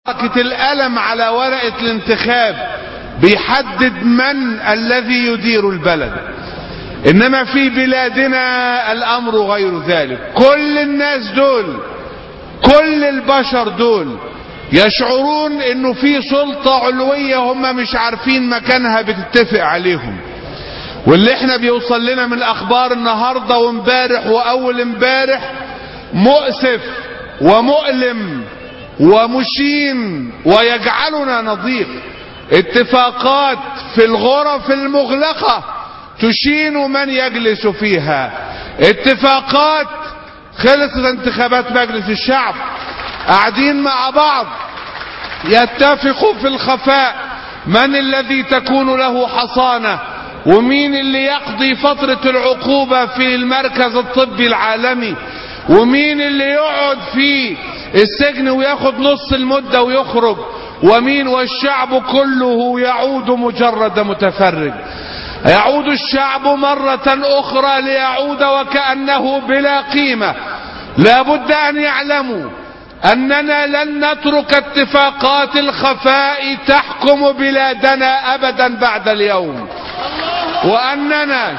حركة الألم على ورقة الانتخاب بيحدد من الذي يدير البلد إنما في بلادنا الأمر غير ذلك كل الناس دول كل البشر دول يشعرون انه في سلطة علوية هم مش عارفين مكانها بتتفق عليهم واللي احنا بيوصل لنا من اخبار النهاردة وامبارح واول امبارح مؤسف ومؤلم ومشين ويجعلنا نضيق اتفاقات في الغرف المغلقة تشين من يجلس فيها اتفاقات خلصت انتخابات مجلس الشعب قاعدين مع بعض يتفقوا في الخفاء من الذي تكون له حصانة ومين اللي يقضي فترة العقوبة في المركز الطبي العالمي ومين اللي يقعد في السجن وياخد نص المدة ويخرج ومين والشعب كله يعود مجرد متفرج يعود الشعب مرة أخرى ليعود وكأنه بلا قيمة لا بد أن يعلموا أننا لن نترك اتفاقات الخفاء تحكم بلادنا أبدا بعد اليوم وأننا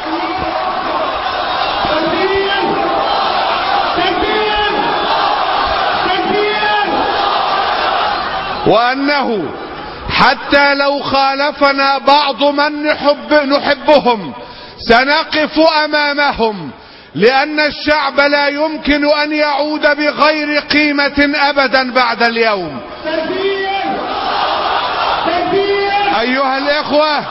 وأنه حتى لو خالفنا بعض من نحب نحبهم سنقف أمامهم لأن الشعب لا يمكن أن يعود بغير قيمة أبدا بعد اليوم أيها الإخوة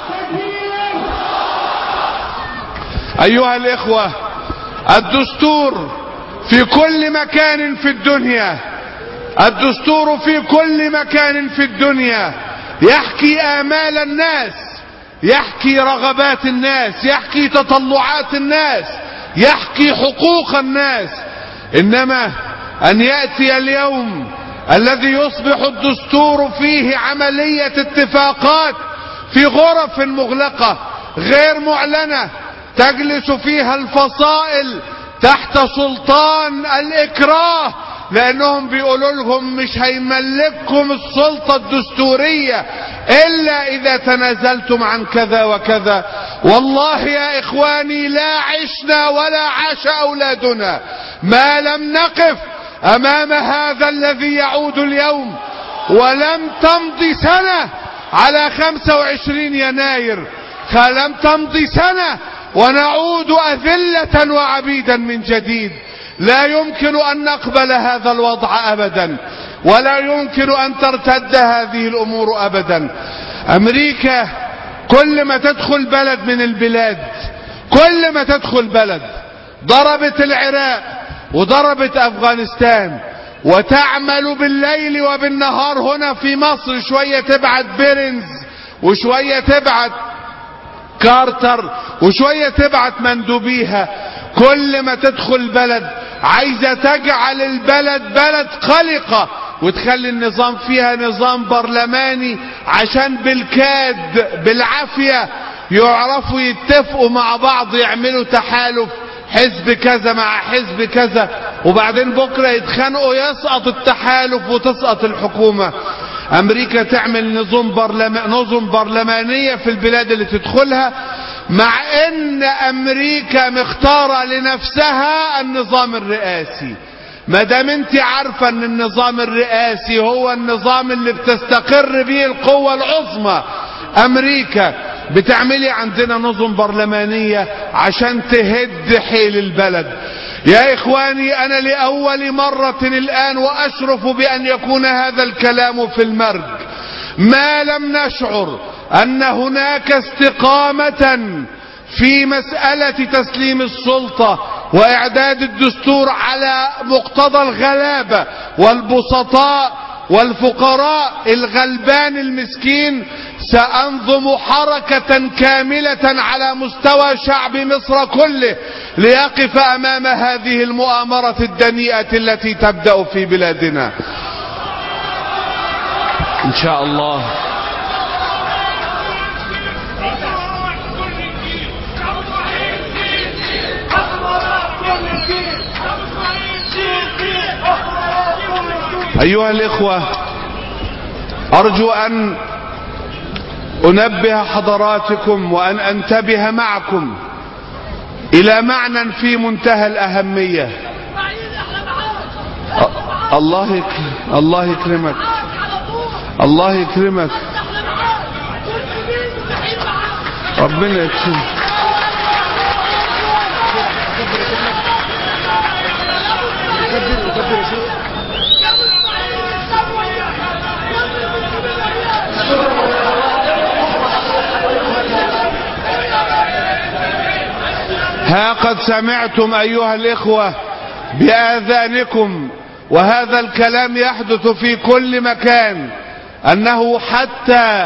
أيها الإخوة الدستور في كل مكان في الدنيا الدستور في كل مكان في الدنيا يحكي آمال الناس يحكي رغبات الناس يحكي تطلعات الناس يحكي حقوق الناس إنما أن يأتي اليوم الذي يصبح الدستور فيه عملية اتفاقات في غرف مغلقة غير معلنة تجلس فيها الفصائل تحت سلطان الإكراه لأنهم بيقولوا لهم مش هيملككم السلطة الدستورية إلا إذا تنازلتم عن كذا وكذا والله يا إخواني لا عشنا ولا عاش أولادنا ما لم نقف أمام هذا الذي يعود اليوم ولم تمضي سنة على 25 يناير فلم تمضي سنة ونعود أذلة وعبيدا من جديد لا يمكن أن نقبل هذا الوضع أبدا ولا يمكن أن ترتد هذه الأمور أبدا أمريكا كل ما تدخل بلد من البلاد كل ما تدخل بلد ضربت العراق وضربت أفغانستان وتعمل بالليل وبالنهار هنا في مصر شوية تبعت بيرنز وشوية تبعت كارتر وشوية تبعت مندوبيها كل ما تدخل بلد عايزة تجعل البلد بلد قلقة وتخلي النظام فيها نظام برلماني عشان بالكاد بالعافية يعرفوا يتفقوا مع بعض يعملوا تحالف حزب كذا مع حزب كذا وبعدين بكرة يتخانقوا يسقط التحالف وتسقط الحكومة امريكا تعمل نظام برلمان نظم برلمانية في البلاد اللي تدخلها مع ان امريكا مختارة لنفسها النظام الرئاسي ما دام انت عارفة ان النظام الرئاسي هو النظام اللي بتستقر به القوة العظمى امريكا بتعملي عندنا نظم برلمانية عشان تهد حيل البلد يا اخواني انا لاول مرة الان واشرف بان يكون هذا الكلام في المرج ما لم نشعر ان هناك استقامة في مسألة تسليم السلطة واعداد الدستور على مقتضى الغلابة والبسطاء والفقراء الغلبان المسكين سأنظم حركة كاملة على مستوى شعب مصر كله ليقف أمام هذه المؤامرة الدنيئة التي تبدأ في بلادنا إن شاء الله أيها الإخوة أرجو أن أنبه حضراتكم وأن أنتبه معكم إلى معنى في منتهى الأهمية أ- الله يكرم الله يكرمك الله يكرمك ربنا يكرمك ها قد سمعتم أيها الإخوة بآذانكم وهذا الكلام يحدث في كل مكان أنه حتى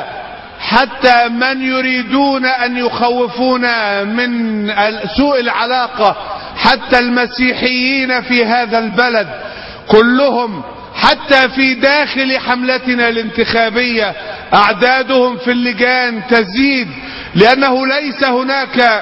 حتى من يريدون أن يخوفونا من سوء العلاقة حتى المسيحيين في هذا البلد كلهم حتى في داخل حملتنا الانتخابية أعدادهم في اللجان تزيد لأنه ليس هناك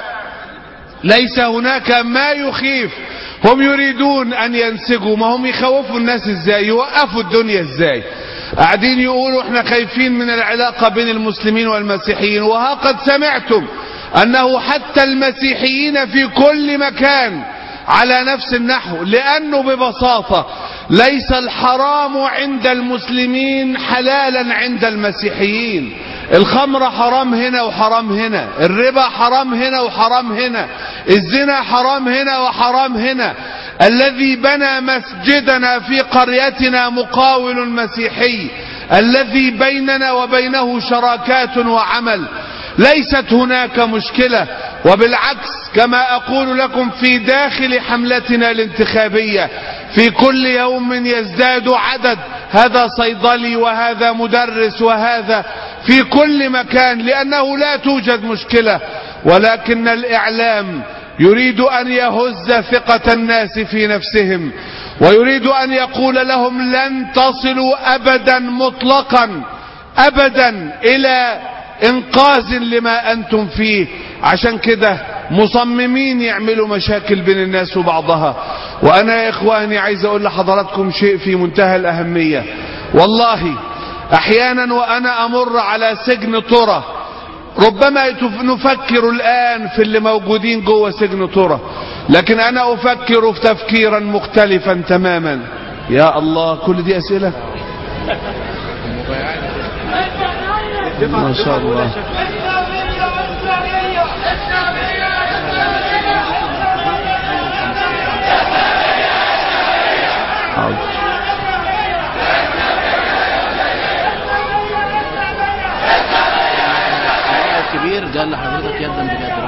ليس هناك ما يخيف هم يريدون ان ينسجوا ما هم يخوفوا الناس ازاي يوقفوا الدنيا ازاي قاعدين يقولوا احنا خايفين من العلاقة بين المسلمين والمسيحيين وها قد سمعتم انه حتى المسيحيين في كل مكان على نفس النحو لانه ببساطة ليس الحرام عند المسلمين حلالا عند المسيحيين الخمر حرام هنا وحرام هنا الربا حرام هنا وحرام هنا الزنا حرام هنا وحرام هنا الذي بنى مسجدنا في قريتنا مقاول مسيحي الذي بيننا وبينه شراكات وعمل ليست هناك مشكلة وبالعكس كما أقول لكم في داخل حملتنا الانتخابية في كل يوم يزداد عدد هذا صيدلي وهذا مدرس وهذا في كل مكان لأنه لا توجد مشكلة ولكن الإعلام يريد أن يهز ثقة الناس في نفسهم ويريد أن يقول لهم لن تصلوا أبدا مطلقا أبدا إلى إنقاذ لما أنتم فيه عشان كده مصممين يعملوا مشاكل بين الناس وبعضها وأنا يا إخواني عايز أقول لحضراتكم شيء في منتهى الأهمية والله أحيانا وأنا أمر على سجن طرة ربما نفكر الآن في اللي موجودين جوه سجن طرة لكن أنا أفكر في تفكيرا مختلفا تماما يا الله كل دي أسئلة ما شاء الله حاضر كبير قال لحضرتك يدا بجد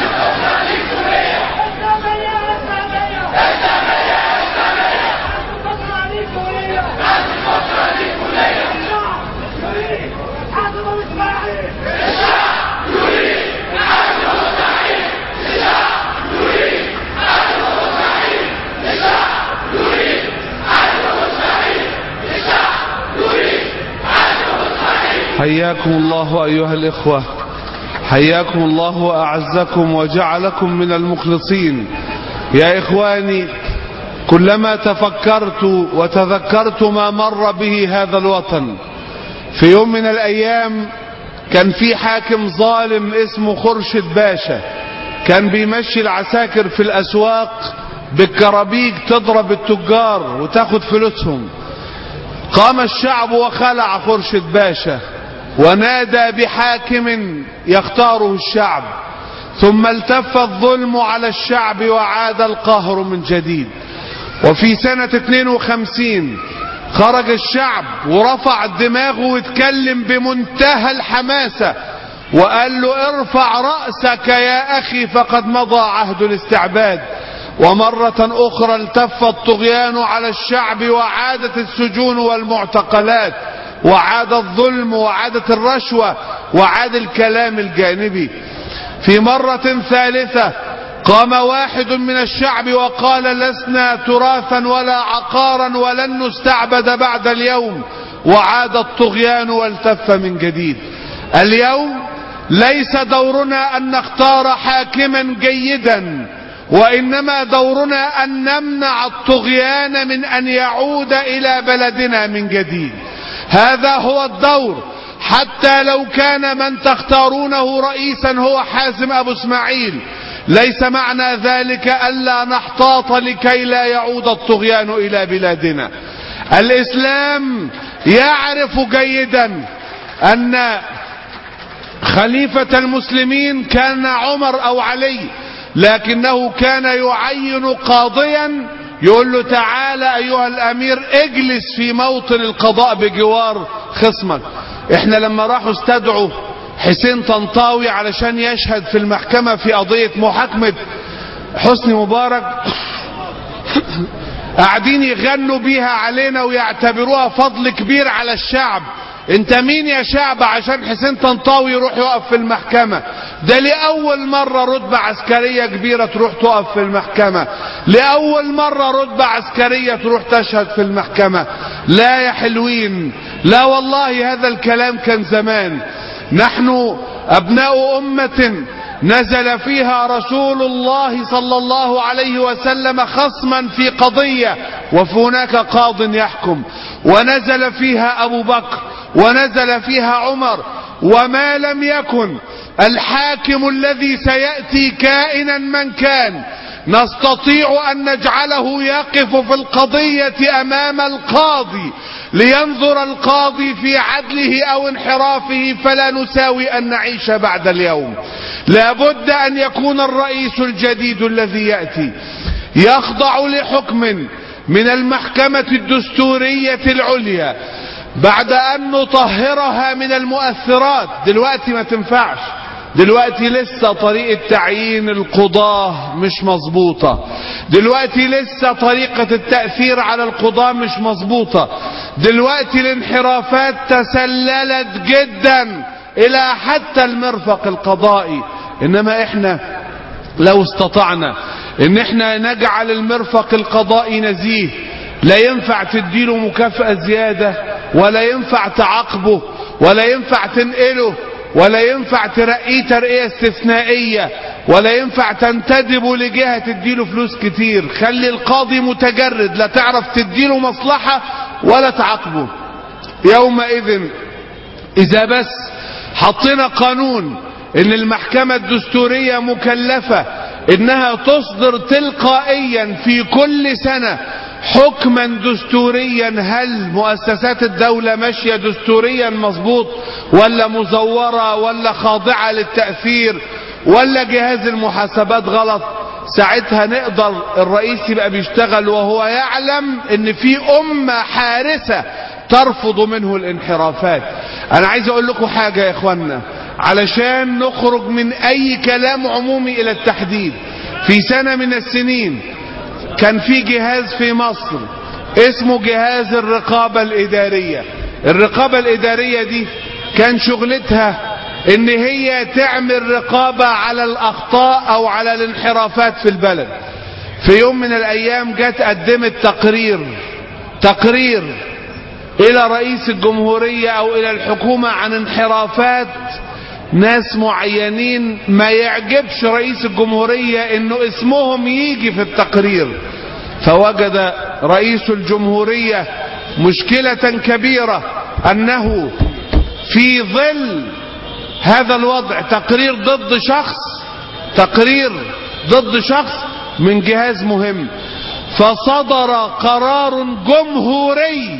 حياكم الله أيها الإخوة حياكم الله وأعزكم وجعلكم من المخلصين يا إخواني كلما تفكرت وتذكرت ما مر به هذا الوطن في يوم من الأيام كان في حاكم ظالم اسمه خرشد باشا كان بيمشي العساكر في الأسواق بالكرابيج تضرب التجار وتاخد فلوسهم قام الشعب وخلع خرشد باشا ونادى بحاكم يختاره الشعب ثم التف الظلم على الشعب وعاد القهر من جديد وفي سنة 52 خرج الشعب ورفع دماغه واتكلم بمنتهى الحماسة وقال له ارفع رأسك يا أخي فقد مضى عهد الاستعباد ومرة أخرى التف الطغيان على الشعب وعادت السجون والمعتقلات وعاد الظلم وعادت الرشوة وعاد الكلام الجانبي في مرة ثالثة قام واحد من الشعب وقال لسنا تراثا ولا عقارا ولن نستعبد بعد اليوم وعاد الطغيان والتف من جديد اليوم ليس دورنا أن نختار حاكما جيدا وإنما دورنا أن نمنع الطغيان من أن يعود إلى بلدنا من جديد هذا هو الدور حتى لو كان من تختارونه رئيسا هو حازم أبو اسماعيل ليس معنى ذلك ألا نحتاط لكي لا يعود الطغيان إلى بلادنا الإسلام يعرف جيدا أن خليفة المسلمين كان عمر أو علي لكنه كان يعين قاضيا يقول له تعالى أيها الأمير اجلس في موطن القضاء بجوار خصمك احنا لما راحوا استدعوا حسين طنطاوي علشان يشهد في المحكمة في قضية محاكمة حسني مبارك قاعدين يغنوا بيها علينا ويعتبروها فضل كبير على الشعب انت مين يا شعب عشان حسين طنطاوي يروح يقف في المحكمة ده لأول مرة رتبة عسكرية كبيرة تروح تقف في المحكمة لأول مرة رتبة عسكرية تروح تشهد في المحكمة لا يا حلوين لا والله هذا الكلام كان زمان نحن أبناء أمة نزل فيها رسول الله صلى الله عليه وسلم خصما في قضية وهناك قاض يحكم ونزل فيها أبو بكر ونزل فيها عمر وما لم يكن الحاكم الذي سيأتي كائنا من كان نستطيع أن نجعله يقف في القضية أمام القاضي لينظر القاضي في عدله أو انحرافه فلا نساوي أن نعيش بعد اليوم لابد أن يكون الرئيس الجديد الذي يأتي يخضع لحكم من المحكمة الدستورية العليا بعد أن نطهرها من المؤثرات دلوقتي ما تنفعش دلوقتي لسه طريقة تعيين القضاة مش مظبوطة دلوقتي لسه طريقة التأثير على القضاة مش مظبوطة دلوقتي الانحرافات تسللت جدا الى حتى المرفق القضائي انما احنا لو استطعنا ان احنا نجعل المرفق القضائي نزيه لا ينفع تديله مكافأة زيادة ولا ينفع تعاقبه ولا ينفع تنقله ولا ينفع ترقيه ترقية استثنائية ولا ينفع تنتدبه لجهة تديله فلوس كتير خلي القاضي متجرد لا تعرف تديله مصلحة ولا تعاقبه يومئذ إذا بس حطينا قانون ان المحكمة الدستورية مكلفة انها تصدر تلقائيا في كل سنة حكما دستوريا هل مؤسسات الدولة ماشية دستوريا مظبوط ولا مزورة ولا خاضعة للتأثير ولا جهاز المحاسبات غلط ساعتها نقدر الرئيس يبقى بيشتغل وهو يعلم ان في امة حارسة ترفض منه الانحرافات انا عايز اقول لكم حاجة يا اخوانا علشان نخرج من اي كلام عمومي الى التحديد في سنة من السنين كان في جهاز في مصر اسمه جهاز الرقابة الادارية الرقابة الادارية دي كان شغلتها ان هي تعمل رقابة على الاخطاء او على الانحرافات في البلد في يوم من الايام جت قدمت تقرير تقرير الى رئيس الجمهورية او الى الحكومة عن انحرافات ناس معينين ما يعجبش رئيس الجمهورية انه اسمهم يجي في التقرير فوجد رئيس الجمهورية مشكلة كبيرة انه في ظل هذا الوضع تقرير ضد شخص تقرير ضد شخص من جهاز مهم فصدر قرار جمهوري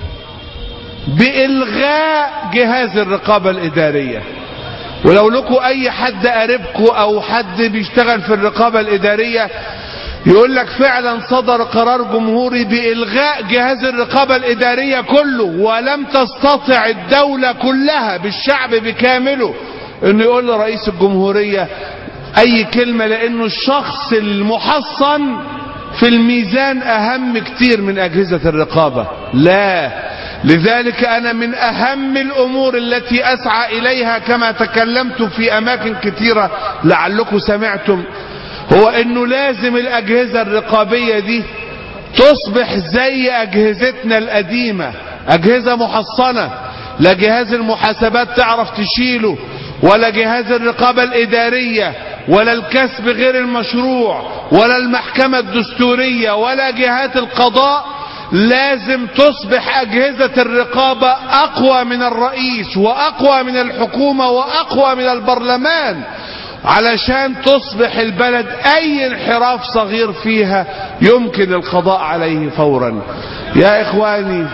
بإلغاء جهاز الرقابة الإدارية ولو لكم أي حد قريبكم أو حد بيشتغل في الرقابة الإدارية يقول لك فعلا صدر قرار جمهوري بإلغاء جهاز الرقابة الإدارية كله ولم تستطع الدولة كلها بالشعب بكامله انه يقول لرئيس الجمهورية اي كلمة لانه الشخص المحصن في الميزان اهم كتير من اجهزة الرقابة لا لذلك انا من اهم الامور التي اسعى اليها كما تكلمت في اماكن كثيرة لعلكم سمعتم هو انه لازم الاجهزة الرقابية دي تصبح زي اجهزتنا القديمة اجهزة محصنة لا جهاز المحاسبات تعرف تشيله ولا جهاز الرقابة الادارية ولا الكسب غير المشروع ولا المحكمة الدستورية ولا جهات القضاء لازم تصبح أجهزة الرقابة أقوى من الرئيس وأقوى من الحكومة وأقوى من البرلمان علشان تصبح البلد أي انحراف صغير فيها يمكن القضاء عليه فورا يا إخواني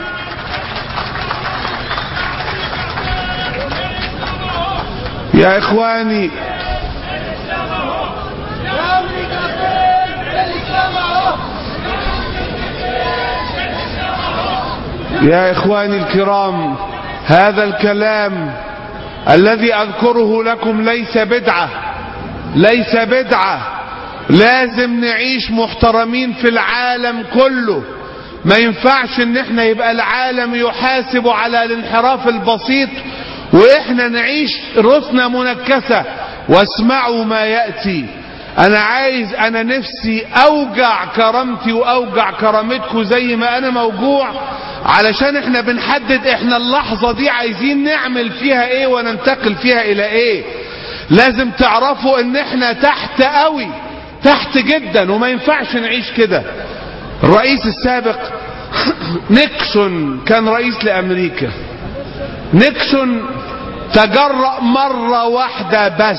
يا إخواني يا إخواني الكرام هذا الكلام الذي أذكره لكم ليس بدعة ليس بدعة لازم نعيش محترمين في العالم كله ما ينفعش ان احنا يبقى العالم يحاسب على الانحراف البسيط واحنا نعيش رسنا منكسة واسمعوا ما يأتي انا عايز انا نفسي اوجع كرامتي واوجع كرامتكم زي ما انا موجوع علشان احنا بنحدد احنا اللحظة دي عايزين نعمل فيها ايه وننتقل فيها الى ايه لازم تعرفوا ان احنا تحت قوي تحت جدا وما ينفعش نعيش كده الرئيس السابق نيكسون كان رئيس لامريكا نيكسون تجرأ مرة واحدة بس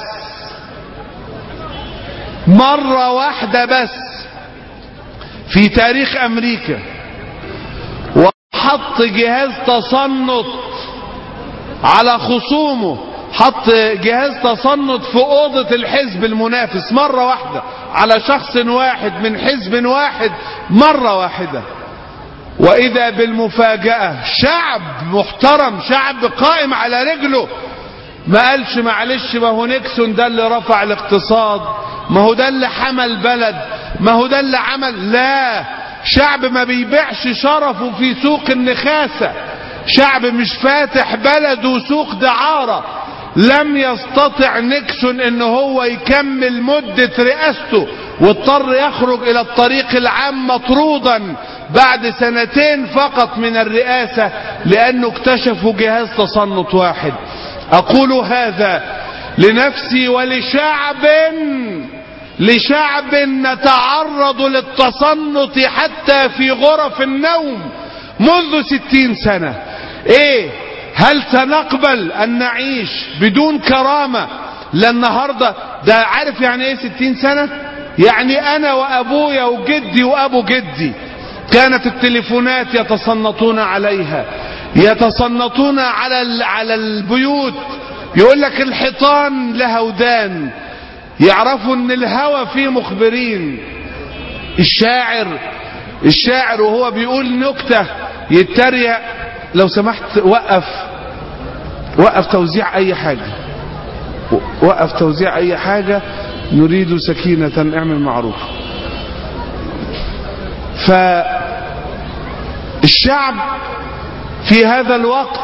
مرة واحدة بس في تاريخ امريكا وحط جهاز تصنت على خصومه حط جهاز تصنت في أوضة الحزب المنافس مرة واحدة على شخص واحد من حزب واحد مرة واحدة وإذا بالمفاجأة شعب محترم شعب قائم على رجله ما قالش معلش ما هو نيكسون ده اللي رفع الاقتصاد ما هو ده اللي حمى البلد ما هو ده اللي عمل لا شعب ما بيبيعش شرفه في سوق النخاسة شعب مش فاتح بلده سوق دعارة لم يستطع نيكسون ان هو يكمل مدة رئاسته واضطر يخرج الى الطريق العام مطرودا بعد سنتين فقط من الرئاسة لانه اكتشفوا جهاز تصنت واحد اقول هذا لنفسي ولشعب لشعب نتعرض للتصنت حتى في غرف النوم منذ ستين سنة ايه هل سنقبل ان نعيش بدون كرامة للنهاردة ده عارف يعني ايه ستين سنة يعني انا وابويا وجدي وابو جدي كانت التليفونات يتصنطون عليها يتصنطون على على البيوت يقول لك الحيطان لها ودان يعرفوا ان الهوى فيه مخبرين الشاعر الشاعر وهو بيقول نكتة يتريق لو سمحت وقف وقف توزيع اي حاجة وقف توزيع اي حاجة نريد سكينة اعمل معروف فالشعب في هذا الوقت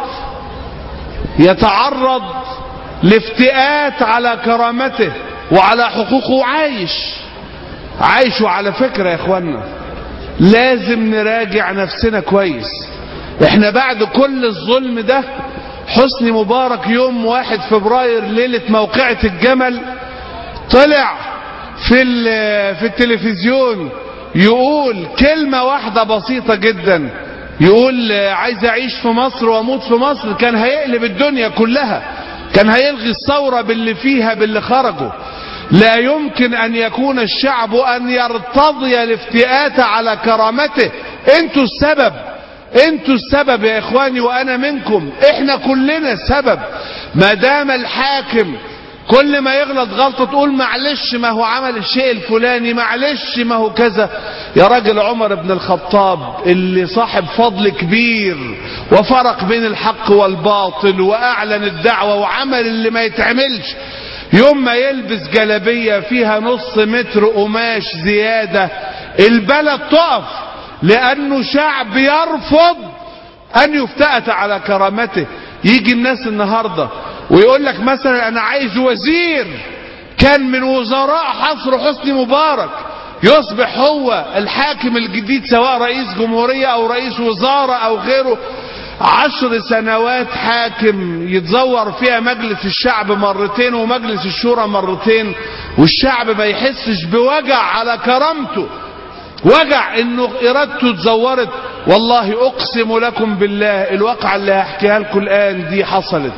يتعرض لافتئات على كرامته وعلى حقوقه عايش عايش وعلى فكرة يا اخوانا لازم نراجع نفسنا كويس احنا بعد كل الظلم ده حسني مبارك يوم واحد فبراير ليلة موقعة الجمل طلع في, في التلفزيون يقول كلمة واحدة بسيطة جدا يقول عايز اعيش في مصر واموت في مصر كان هيقلب الدنيا كلها كان هيلغي الثورة باللي فيها باللي خرجوا لا يمكن ان يكون الشعب ان يرتضي الافتئات على كرامته انتوا السبب انتوا السبب يا اخواني وانا منكم احنا كلنا السبب ما دام الحاكم كل ما يغلط غلطة تقول معلش ما هو عمل الشيء الفلاني معلش ما هو كذا يا راجل عمر بن الخطاب اللي صاحب فضل كبير وفرق بين الحق والباطل واعلن الدعوة وعمل اللي ما يتعملش يوم ما يلبس جلبية فيها نص متر قماش زيادة البلد تقف لانه شعب يرفض ان يفتأت على كرامته يجي الناس النهاردة ويقول لك مثلا انا عايز وزير كان من وزراء حصر حسني مبارك يصبح هو الحاكم الجديد سواء رئيس جمهورية او رئيس وزارة او غيره عشر سنوات حاكم يتزور فيها مجلس الشعب مرتين ومجلس الشورى مرتين والشعب ما يحسش بوجع على كرامته وجع انه ارادته اتزورت والله اقسم لكم بالله الواقعة اللي هحكيها لكم الان دي حصلت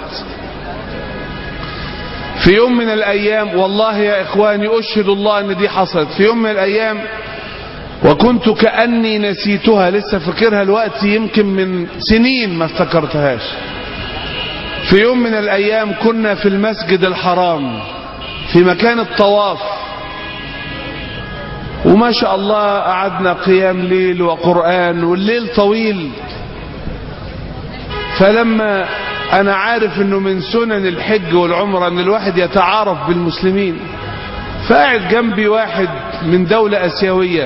في يوم من الايام والله يا اخواني اشهد الله ان دي حصلت في يوم من الايام وكنت كأني نسيتها لسه فاكرها الوقت يمكن من سنين ما افتكرتهاش في يوم من الايام كنا في المسجد الحرام في مكان الطواف وما شاء الله قعدنا قيام ليل وقرآن والليل طويل فلما انا عارف انه من سنن الحج والعمرة ان الواحد يتعارف بالمسلمين فقعد جنبي واحد من دولة اسيوية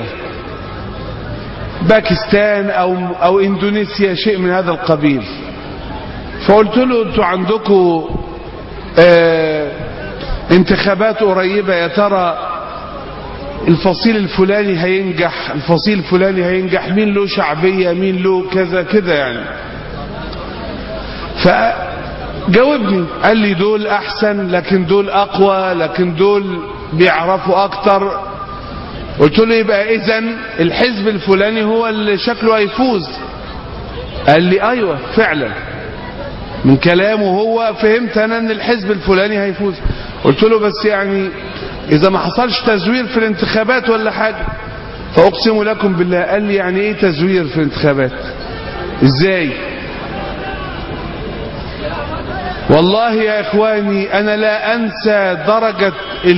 باكستان او او اندونيسيا شيء من هذا القبيل فقلت له انتوا عندكم اه انتخابات قريبة يا ترى الفصيل الفلاني هينجح الفصيل الفلاني هينجح مين له شعبية مين له كذا كذا يعني فجاوبني قال لي دول احسن لكن دول اقوى لكن دول بيعرفوا اكتر قلت له يبقى اذا الحزب الفلاني هو اللي شكله هيفوز قال لي ايوه فعلا من كلامه هو فهمت انا ان الحزب الفلاني هيفوز قلت له بس يعني اذا ما حصلش تزوير في الانتخابات ولا حاجه فاقسم لكم بالله قال لي يعني ايه تزوير في الانتخابات ازاي والله يا اخواني انا لا انسى درجة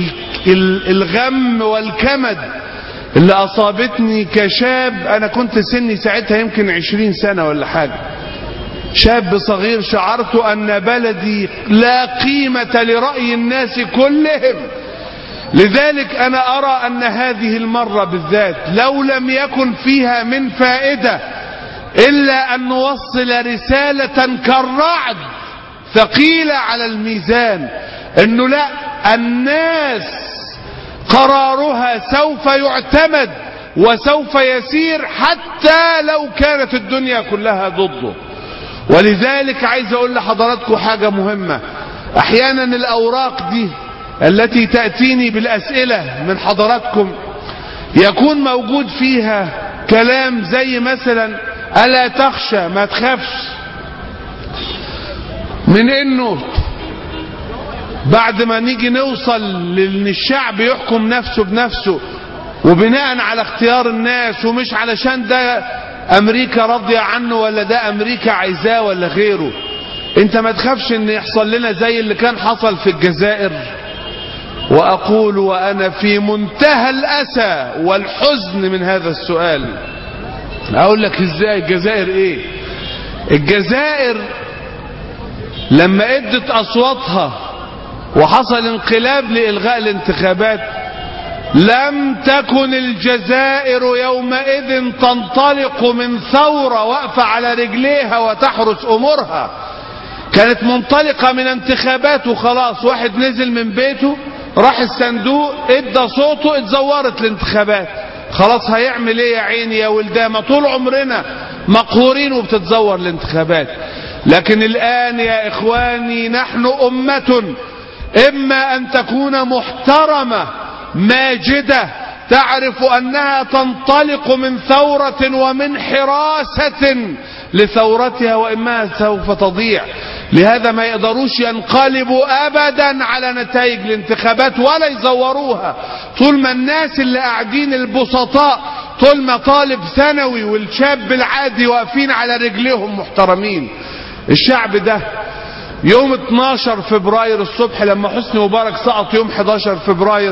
الغم والكمد اللي اصابتني كشاب انا كنت سني ساعتها يمكن عشرين سنة ولا حاجة شاب صغير شعرت ان بلدي لا قيمة لرأي الناس كلهم لذلك انا ارى ان هذه المرة بالذات لو لم يكن فيها من فائدة الا ان نوصل رسالة كالرعد ثقيلة على الميزان انه لا الناس قرارها سوف يعتمد وسوف يسير حتى لو كانت الدنيا كلها ضده ولذلك عايز اقول لحضراتكم حاجة مهمة احيانا الاوراق دي التي تأتيني بالاسئلة من حضراتكم يكون موجود فيها كلام زي مثلا الا تخشى ما تخافش من انه بعد ما نيجي نوصل لان الشعب يحكم نفسه بنفسه وبناء على اختيار الناس ومش علشان ده امريكا راضية عنه ولا ده امريكا عايزاه ولا غيره انت ما تخافش ان يحصل لنا زي اللي كان حصل في الجزائر واقول وانا في منتهى الاسى والحزن من هذا السؤال اقول لك ازاي الجزائر ايه الجزائر لما ادت اصواتها وحصل انقلاب لالغاء الانتخابات لم تكن الجزائر يومئذ تنطلق من ثورة واقفة على رجليها وتحرس امورها كانت منطلقة من انتخابات وخلاص واحد نزل من بيته راح الصندوق ادى صوته اتزورت الانتخابات خلاص هيعمل ايه يا عيني يا ولدامة طول عمرنا مقهورين وبتتزور الانتخابات لكن الآن يا إخواني نحن أمة إما أن تكون محترمة ماجدة تعرف أنها تنطلق من ثورة ومن حراسة لثورتها وإما سوف تضيع لهذا ما يقدروش ينقلبوا أبدا على نتائج الانتخابات ولا يزوروها طول ما الناس اللي قاعدين البسطاء طول ما طالب ثانوي والشاب العادي واقفين على رجليهم محترمين الشعب ده يوم 12 فبراير الصبح لما حسني مبارك سقط يوم 11 فبراير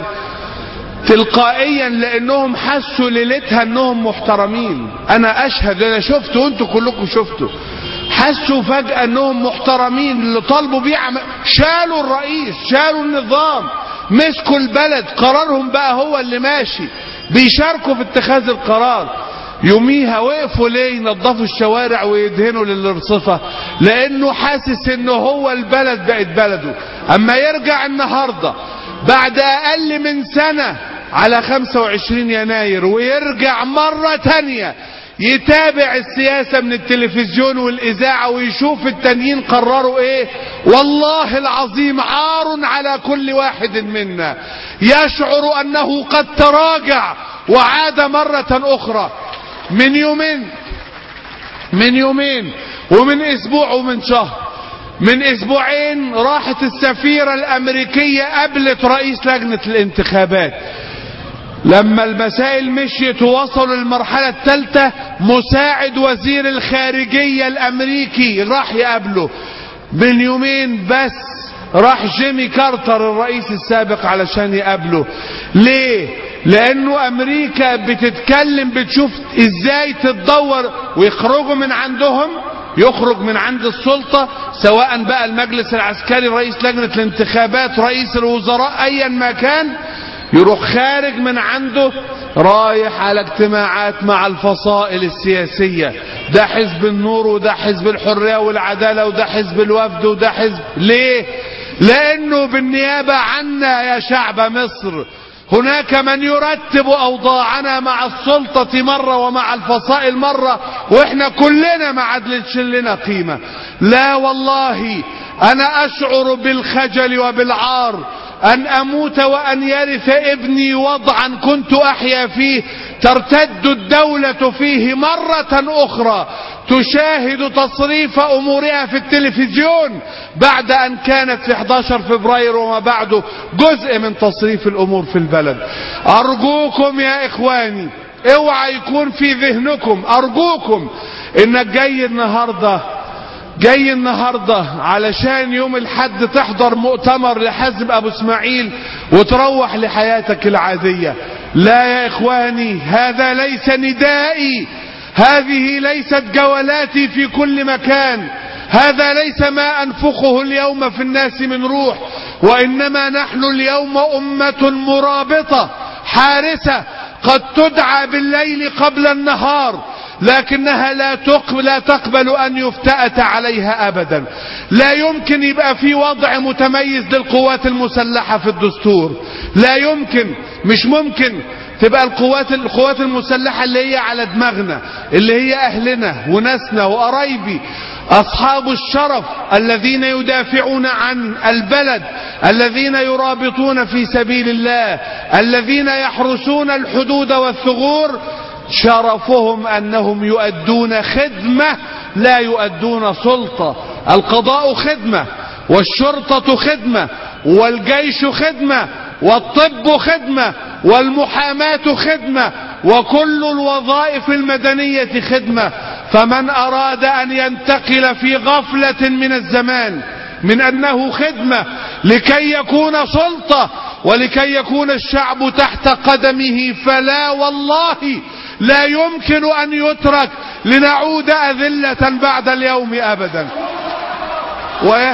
تلقائيا لانهم حسوا ليلتها انهم محترمين انا اشهد انا شفت وانتوا كلكم شفتوا حسوا فجأة انهم محترمين اللي طالبوا بيه عم... شالوا الرئيس شالوا النظام مسكوا البلد قرارهم بقى هو اللي ماشي بيشاركوا في اتخاذ القرار يوميها وقفوا ليه ينظفوا الشوارع ويدهنوا للرصفة لانه حاسس انه هو البلد بقت بلده اما يرجع النهاردة بعد اقل من سنة على 25 يناير ويرجع مرة تانية يتابع السياسة من التلفزيون والإذاعة ويشوف التانيين قرروا إيه والله العظيم عار على كل واحد منا يشعر أنه قد تراجع وعاد مرة أخرى من يومين من يومين ومن اسبوع ومن شهر من اسبوعين راحت السفيرة الامريكية قابلت رئيس لجنة الانتخابات لما المسائل مشيت ووصلوا للمرحلة الثالثة مساعد وزير الخارجية الامريكي راح يقابله من يومين بس راح جيمي كارتر الرئيس السابق علشان يقابله ليه لانه امريكا بتتكلم بتشوف ازاي تتدور ويخرجوا من عندهم يخرج من عند السلطة سواء بقى المجلس العسكري رئيس لجنة الانتخابات رئيس الوزراء ايا ما كان يروح خارج من عنده رايح على اجتماعات مع الفصائل السياسية ده حزب النور وده حزب الحرية والعدالة وده حزب الوفد وده حزب ليه لانه بالنيابة عنا يا شعب مصر هناك من يرتب اوضاعنا مع السلطة مرة ومع الفصائل مرة واحنا كلنا ما عدلتش لنا قيمة لا والله انا اشعر بالخجل وبالعار ان اموت وان يرث ابني وضعا كنت احيا فيه ترتد الدولة فيه مرة اخرى تشاهد تصريف امورها في التلفزيون بعد ان كانت في 11 فبراير وما بعده جزء من تصريف الامور في البلد ارجوكم يا اخواني اوعى يكون في ذهنكم ارجوكم انك جاي النهارده جاي النهاردة علشان يوم الحد تحضر مؤتمر لحزب ابو اسماعيل وتروح لحياتك العادية لا يا اخواني هذا ليس ندائي هذه ليست جولاتي في كل مكان هذا ليس ما انفخه اليوم في الناس من روح وانما نحن اليوم امة مرابطة حارسة قد تدعى بالليل قبل النهار لكنها لا تقبل, لا تقبل ان يفتأت عليها ابدا لا يمكن يبقى في وضع متميز للقوات المسلحة في الدستور لا يمكن مش ممكن تبقى القوات القوات المسلحة اللي هي على دماغنا اللي هي اهلنا وناسنا وقرايبي اصحاب الشرف الذين يدافعون عن البلد الذين يرابطون في سبيل الله الذين يحرسون الحدود والثغور شرفهم انهم يؤدون خدمة لا يؤدون سلطة القضاء خدمة والشرطة خدمة والجيش خدمة والطب خدمة والمحاماة خدمة وكل الوظائف المدنية خدمة فمن اراد ان ينتقل في غفلة من الزمان من انه خدمة لكي يكون سلطة ولكي يكون الشعب تحت قدمه فلا والله لا يمكن ان يترك لنعود اذلة بعد اليوم ابدا ويه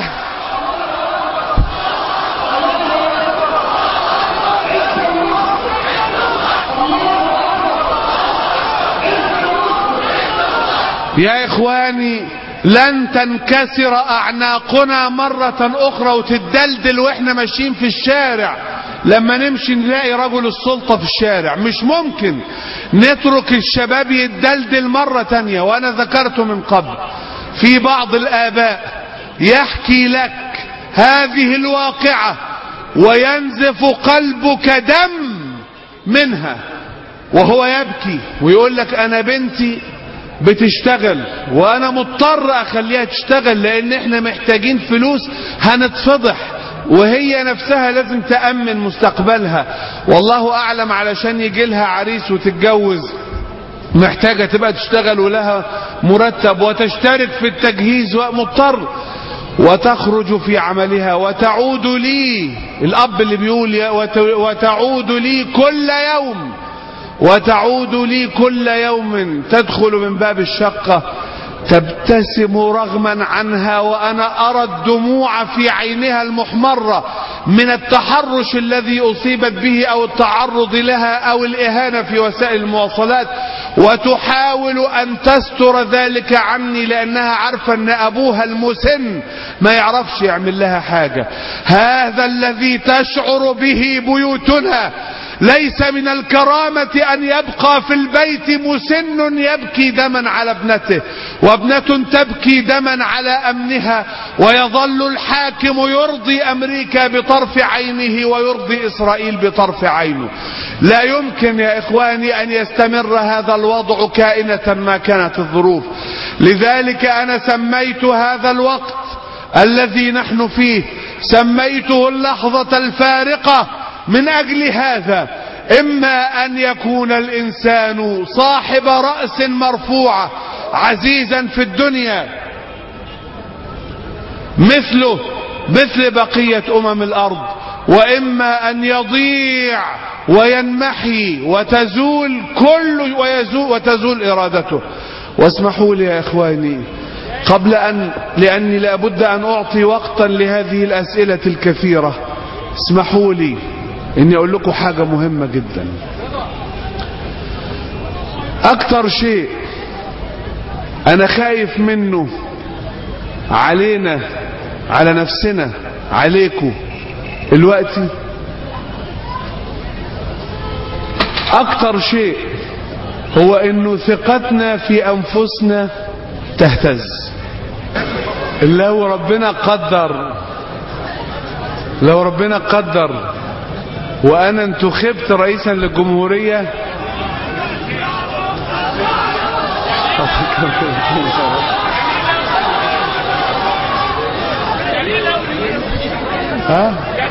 يا اخواني لن تنكسر اعناقنا مرة اخرى وتدلدل واحنا ماشيين في الشارع لما نمشي نلاقي رجل السلطة في الشارع مش ممكن نترك الشباب يتدلدل مرة تانية وانا ذكرت من قبل في بعض الاباء يحكي لك هذه الواقعة وينزف قلبك دم منها وهو يبكي ويقول لك انا بنتي بتشتغل وانا مضطر اخليها تشتغل لان احنا محتاجين فلوس هنتفضح وهي نفسها لازم تأمن مستقبلها والله اعلم علشان يجي لها عريس وتتجوز محتاجة تبقى تشتغل ولها مرتب وتشترك في التجهيز ومضطر وتخرج في عملها وتعود لي الاب اللي بيقول وتعود لي كل يوم وتعود لي كل يوم تدخل من باب الشقة تبتسم رغما عنها وانا ارى الدموع في عينها المحمرة من التحرش الذي اصيبت به او التعرض لها او الاهانة في وسائل المواصلات وتحاول ان تستر ذلك عني لانها عارفة ان ابوها المسن ما يعرفش يعمل لها حاجة هذا الذي تشعر به بيوتنا ليس من الكرامة أن يبقى في البيت مسن يبكي دما على ابنته وابنة تبكي دما على أمنها ويظل الحاكم يرضي أمريكا بطرف عينه ويرضي إسرائيل بطرف عينه لا يمكن يا إخواني أن يستمر هذا الوضع كائنة ما كانت الظروف لذلك أنا سميت هذا الوقت الذي نحن فيه سميته اللحظة الفارقة من أجل هذا إما أن يكون الإنسان صاحب رأس مرفوعة عزيزا في الدنيا مثله مثل بقية أمم الأرض وإما أن يضيع وينمحي وتزول كل ويزول وتزول إرادته واسمحوا لي يا إخواني قبل أن لأني لابد أن أعطي وقتا لهذه الأسئلة الكثيرة اسمحوا لي إني أقول لكم حاجة مهمة جدا أكتر شيء أنا خايف منه علينا على نفسنا عليكم دلوقتي أكتر شيء هو إنه ثقتنا في أنفسنا تهتز لو ربنا قدر لو ربنا قدر وأنا انتخبت رئيسا للجمهورية ها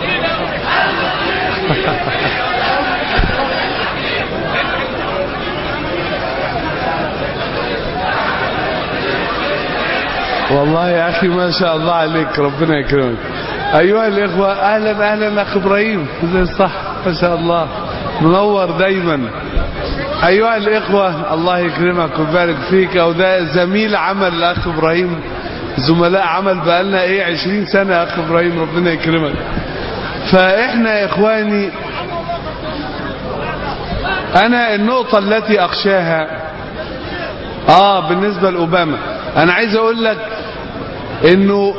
والله يا أخي ما شاء الله عليك ربنا يكرمك أيها الإخوة أهلا أهلا أخ إبراهيم زي صح ما شاء الله منور دايما أيها الإخوة الله يكرمك ويبارك فيك أو ده زميل عمل الأخ إبراهيم زملاء عمل بقالنا إيه عشرين سنة أخ إبراهيم ربنا يكرمك فإحنا يا إخواني أنا النقطة التي أخشاها آه بالنسبة لأوباما أنا عايز أقول لك إنه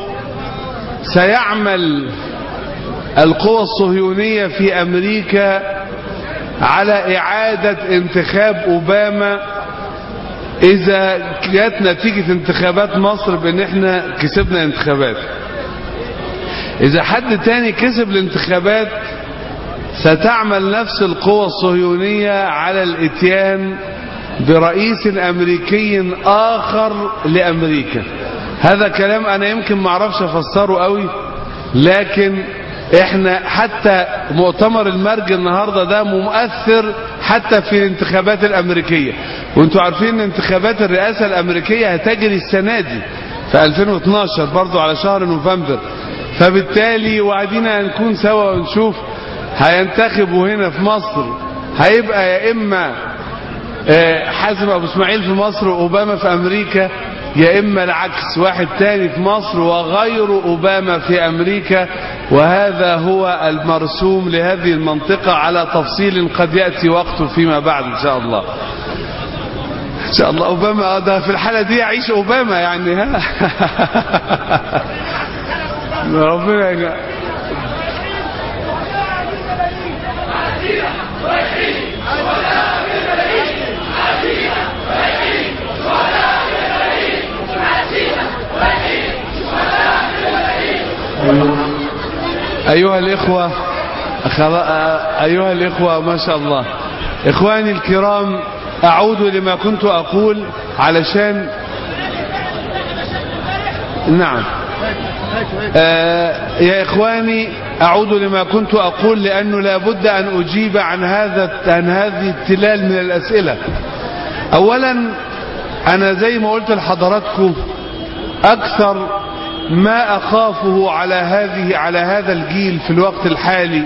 سيعمل القوى الصهيونية في أمريكا على إعادة انتخاب أوباما إذا جت نتيجة انتخابات مصر بأن احنا كسبنا انتخابات إذا حد تاني كسب الانتخابات ستعمل نفس القوى الصهيونية على الاتيان برئيس أمريكي آخر لأمريكا هذا كلام أنا يمكن ما اعرفش أفسره قوي لكن احنا حتى مؤتمر المرج النهاردة ده مؤثر حتى في الانتخابات الأمريكية وانتوا عارفين ان انتخابات الرئاسة الأمريكية هتجري السنة دي في 2012 برضو على شهر نوفمبر فبالتالي وعدينا هنكون سوا ونشوف هينتخبوا هنا في مصر هيبقى يا إما حازم أبو اسماعيل في مصر وأوباما في أمريكا يا إما العكس واحد تاني في مصر وغير أوباما في أمريكا وهذا هو المرسوم لهذه المنطقة على تفصيل قد يأتي وقته فيما بعد إن شاء الله إن شاء الله أوباما ده في الحالة دي يعيش أوباما يعني ها ربنا يجعل أيها الإخوة أيها الإخوة ما شاء الله إخواني الكرام أعود لما كنت أقول علشان نعم آه يا إخواني أعود لما كنت أقول لأنه لابد أن أجيب عن هذا عن هذه التلال من الأسئلة أولا أنا زي ما قلت لحضراتكم أكثر ما أخافه على هذه على هذا الجيل في الوقت الحالي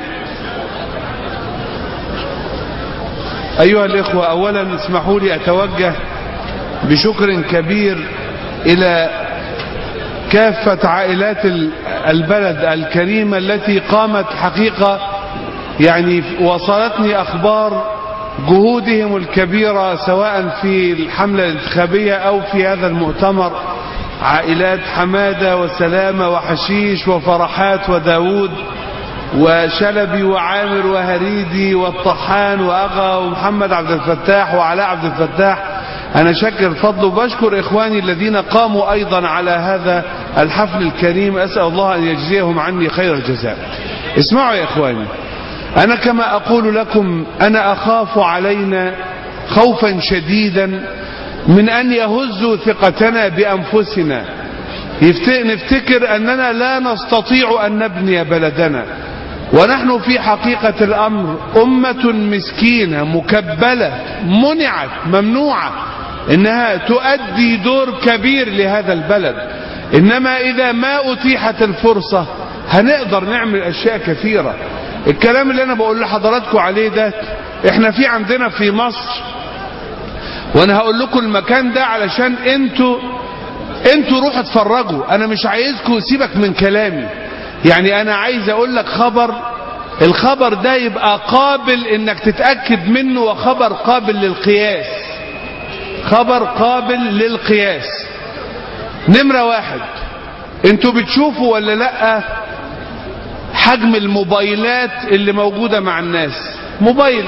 أيها الإخوة أولا اسمحوا لي أتوجه بشكر كبير إلى كافة عائلات البلد الكريمة التي قامت حقيقة يعني وصلتني أخبار جهودهم الكبيرة سواء في الحملة الانتخابية أو في هذا المؤتمر عائلات حمادة وسلامة وحشيش وفرحات وداود وشلبي وعامر وهريدي والطحان وأغا ومحمد عبد الفتاح وعلاء عبد الفتاح أنا شكر فضل وبشكر إخواني الذين قاموا أيضا على هذا الحفل الكريم أسأل الله أن يجزيهم عني خير الجزاء اسمعوا يا إخواني أنا كما أقول لكم أنا أخاف علينا خوفا شديدا من أن يهزوا ثقتنا بأنفسنا نفتكر أننا لا نستطيع أن نبني بلدنا ونحن في حقيقة الأمر أمة مسكينة مكبلة منعت ممنوعة إنها تؤدي دور كبير لهذا البلد إنما إذا ما أتيحت الفرصة هنقدر نعمل أشياء كثيرة الكلام اللي أنا بقول لحضراتكم عليه ده إحنا في عندنا في مصر وأنا هقول لكم المكان ده علشان أنتوا أنتوا روحوا اتفرجوا أنا مش عايزكم سيبك من كلامي يعني انا عايز اقول لك خبر الخبر ده يبقى قابل انك تتأكد منه وخبر قابل للقياس خبر قابل للقياس نمرة واحد انتوا بتشوفوا ولا لا حجم الموبايلات اللي موجودة مع الناس موبايل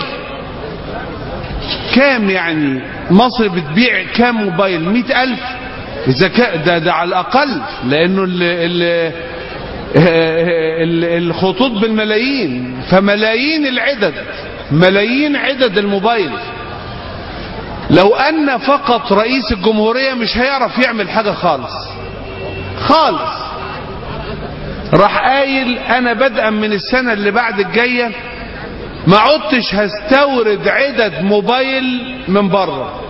كام يعني مصر بتبيع كام موبايل مئة ألف إذا ده, ده على الأقل لأنه اللي, اللي الخطوط بالملايين فملايين العدد ملايين عدد الموبايل لو ان فقط رئيس الجمهورية مش هيعرف يعمل حاجة خالص خالص راح قايل انا بدءا من السنة اللي بعد الجاية ما عدتش هستورد عدد موبايل من بره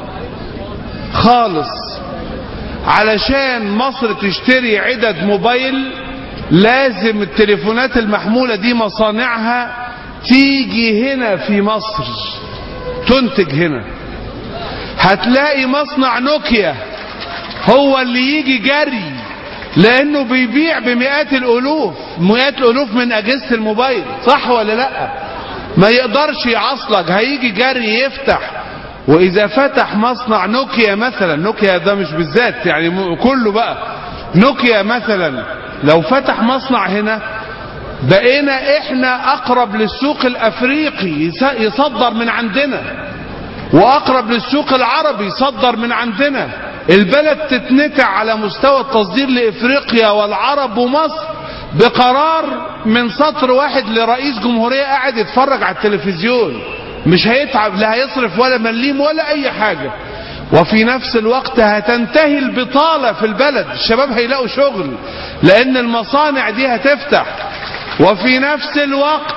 خالص علشان مصر تشتري عدد موبايل لازم التليفونات المحمولة دي مصانعها تيجي هنا في مصر تنتج هنا هتلاقي مصنع نوكيا هو اللي يجي جري لانه بيبيع بمئات الالوف مئات الالوف من اجهزة الموبايل صح ولا لا ما يقدرش يعصلك هيجي جري يفتح واذا فتح مصنع نوكيا مثلا نوكيا ده مش بالذات يعني كله بقى نوكيا مثلا لو فتح مصنع هنا بقينا احنا اقرب للسوق الافريقي يصدر من عندنا واقرب للسوق العربي يصدر من عندنا البلد تتنتع على مستوى التصدير لافريقيا والعرب ومصر بقرار من سطر واحد لرئيس جمهورية قاعد يتفرج على التلفزيون مش هيتعب لا هيصرف ولا مليم ولا اي حاجة وفي نفس الوقت هتنتهي البطالة في البلد الشباب هيلاقوا شغل لان المصانع دي هتفتح وفي نفس الوقت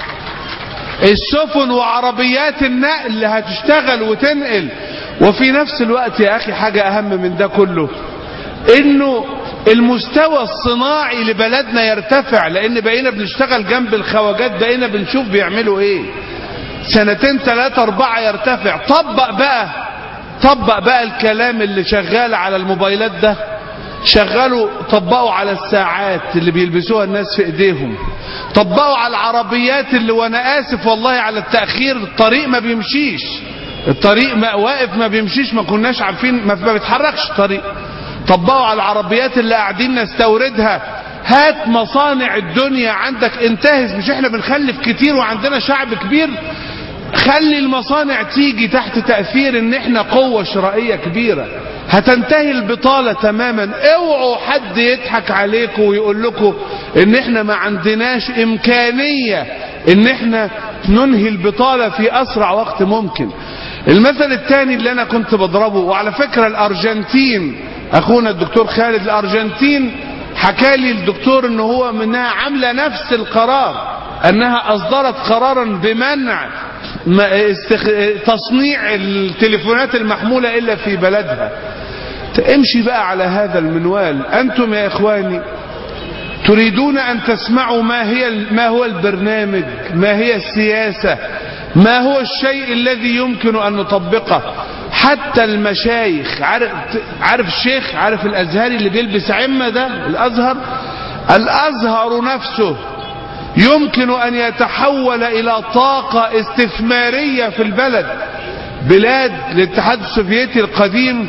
السفن وعربيات النقل هتشتغل وتنقل وفي نفس الوقت يا اخي حاجة اهم من ده كله انه المستوى الصناعي لبلدنا يرتفع لان بقينا بنشتغل جنب الخواجات بقينا بنشوف بيعملوا ايه سنتين ثلاثة اربعة يرتفع طبق بقى طبق بقى الكلام اللي شغال على الموبايلات ده شغلوا طبقوا على الساعات اللي بيلبسوها الناس في ايديهم طبقوا على العربيات اللي وانا اسف والله على التأخير الطريق ما بيمشيش الطريق ما واقف ما بيمشيش ما كناش عارفين ما بيتحركش الطريق طبقوا على العربيات اللي قاعدين نستوردها هات مصانع الدنيا عندك انتهز مش احنا بنخلف كتير وعندنا شعب كبير خلي المصانع تيجي تحت تأثير ان احنا قوة شرائية كبيرة هتنتهي البطالة تماما اوعوا حد يضحك عليكم ويقول لكم ان احنا ما عندناش امكانية ان احنا ننهي البطالة في اسرع وقت ممكن المثل الثاني اللي انا كنت بضربه وعلى فكرة الارجنتين اخونا الدكتور خالد الارجنتين حكى لي الدكتور ان هو منها عاملة نفس القرار انها اصدرت قرارا بمنع استخ... تصنيع التليفونات المحمولة الا في بلدها امشي بقى على هذا المنوال انتم يا اخواني تريدون ان تسمعوا ما هي ما هو البرنامج ما هي السياسة ما هو الشيء الذي يمكن ان نطبقه حتى المشايخ عارف عارف الشيخ عارف الازهري اللي بيلبس عمة ده الازهر الازهر نفسه يمكن ان يتحول الى طاقة استثمارية في البلد بلاد الاتحاد السوفيتي القديم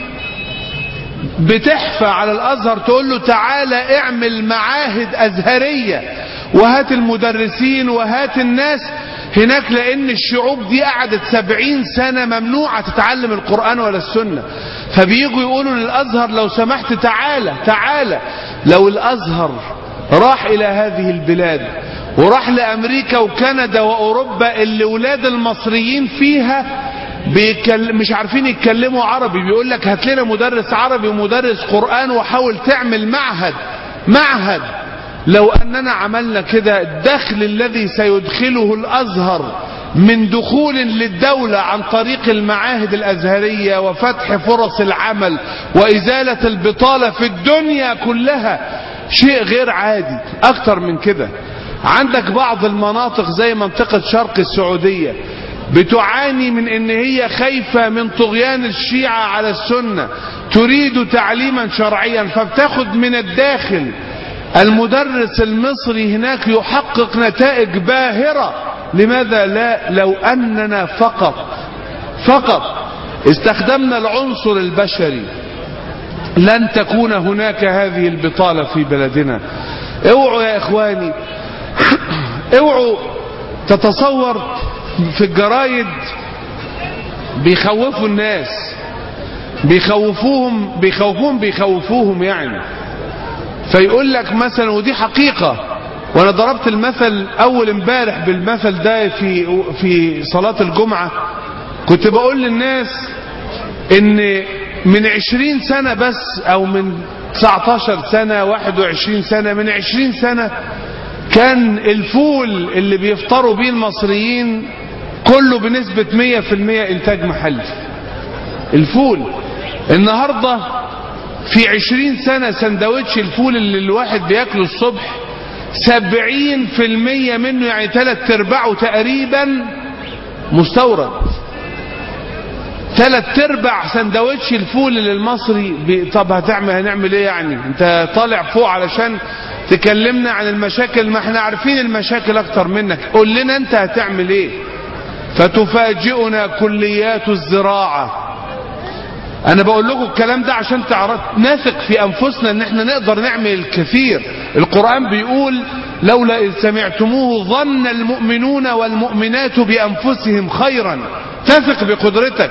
بتحفى على الازهر تقول له تعالى اعمل معاهد ازهرية وهات المدرسين وهات الناس هناك لان الشعوب دي قعدت سبعين سنة ممنوعة تتعلم القرآن ولا السنة فبييجوا يقولوا للازهر لو سمحت تعالى تعالى لو الازهر راح الى هذه البلاد وراح لامريكا وكندا واوروبا اللي ولاد المصريين فيها بيكل... مش عارفين يتكلموا عربي بيقول لك هات لنا مدرس عربي ومدرس قرآن وحاول تعمل معهد معهد لو أننا عملنا كده الدخل الذي سيدخله الأزهر من دخول للدولة عن طريق المعاهد الأزهرية وفتح فرص العمل وإزالة البطالة في الدنيا كلها شيء غير عادي أكتر من كده عندك بعض المناطق زي منطقة شرق السعودية بتعاني من ان هي خايفة من طغيان الشيعة على السنة تريد تعليما شرعيا فبتاخد من الداخل المدرس المصري هناك يحقق نتائج باهرة لماذا لا لو اننا فقط فقط استخدمنا العنصر البشري لن تكون هناك هذه البطالة في بلدنا اوعوا يا اخواني اوعوا تتصور في الجرايد بيخوفوا الناس بيخوفوهم بيخوفوهم بيخوفوهم يعني فيقول لك مثلا ودي حقيقة وانا ضربت المثل اول امبارح بالمثل ده في في صلاة الجمعة كنت بقول للناس ان من عشرين سنة بس او من 19 سنة 21 سنة من 20 سنة كان الفول اللي بيفطروا بيه المصريين كله بنسبة 100% انتاج محلي الفول النهاردة في 20 سنة سندوتش الفول اللي الواحد بياكله الصبح 70% منه يعني ثلاث ارباعه تقريبا مستورد ثلاث ارباع سندوتش الفول اللي المصري بي... طب هتعمل هنعمل ايه يعني انت طالع فوق علشان تكلمنا عن المشاكل ما احنا عارفين المشاكل اكتر منك قول لنا انت هتعمل ايه فتفاجئنا كليات الزراعة انا بقول لكم الكلام ده عشان تعرف نثق في انفسنا ان احنا نقدر نعمل الكثير القرآن بيقول لولا اذ سمعتموه ظن المؤمنون والمؤمنات بانفسهم خيرا تثق بقدرتك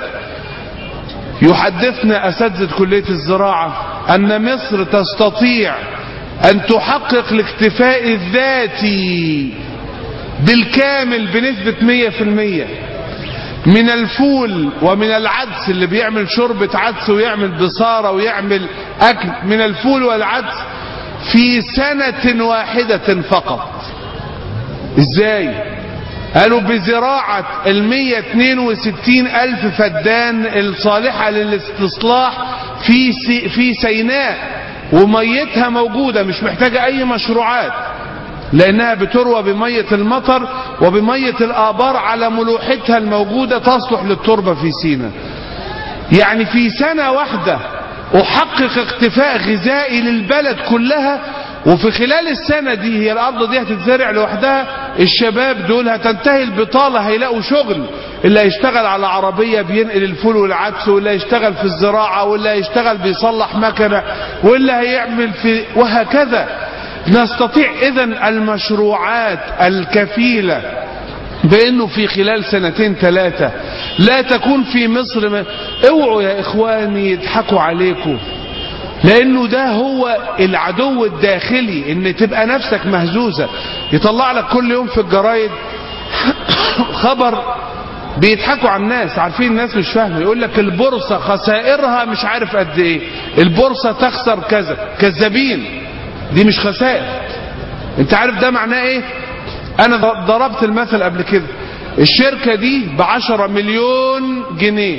يحدثنا اساتذه كليه الزراعه ان مصر تستطيع ان تحقق الاكتفاء الذاتي بالكامل بنسبة مية في المية من الفول ومن العدس اللي بيعمل شوربة عدس ويعمل بصارة ويعمل أكل من الفول والعدس في سنة واحدة فقط ازاي قالوا بزراعة المية اتنين وستين ألف فدان الصالحة للاستصلاح في, سي في سيناء وميتها موجودة مش محتاجة أي مشروعات لأنها بتروى بمية المطر وبمية الآبار على ملوحتها الموجودة تصلح للتربة في سيناء يعني في سنة واحدة أحقق اكتفاء غذائي للبلد كلها وفي خلال السنة دي هي الأرض دي هتتزرع لوحدها الشباب دول هتنتهي البطالة هيلاقوا شغل اللي هيشتغل على عربية بينقل الفول والعدس واللي هيشتغل في الزراعة واللي هيشتغل بيصلح مكنة واللي هيعمل في وهكذا نستطيع إذا المشروعات الكفيلة بأنه في خلال سنتين ثلاثة لا تكون في مصر ما... اوعوا يا إخواني يضحكوا عليكم لأنه ده هو العدو الداخلي إن تبقى نفسك مهزوزة يطلع لك كل يوم في الجرايد خبر بيضحكوا على الناس عارفين الناس مش فاهمه يقول لك البورصة خسائرها مش عارف قد ايه البورصة تخسر كذا كذابين دي مش خسائر انت عارف ده معناه ايه انا ضربت المثل قبل كده الشركة دي بعشرة مليون جنيه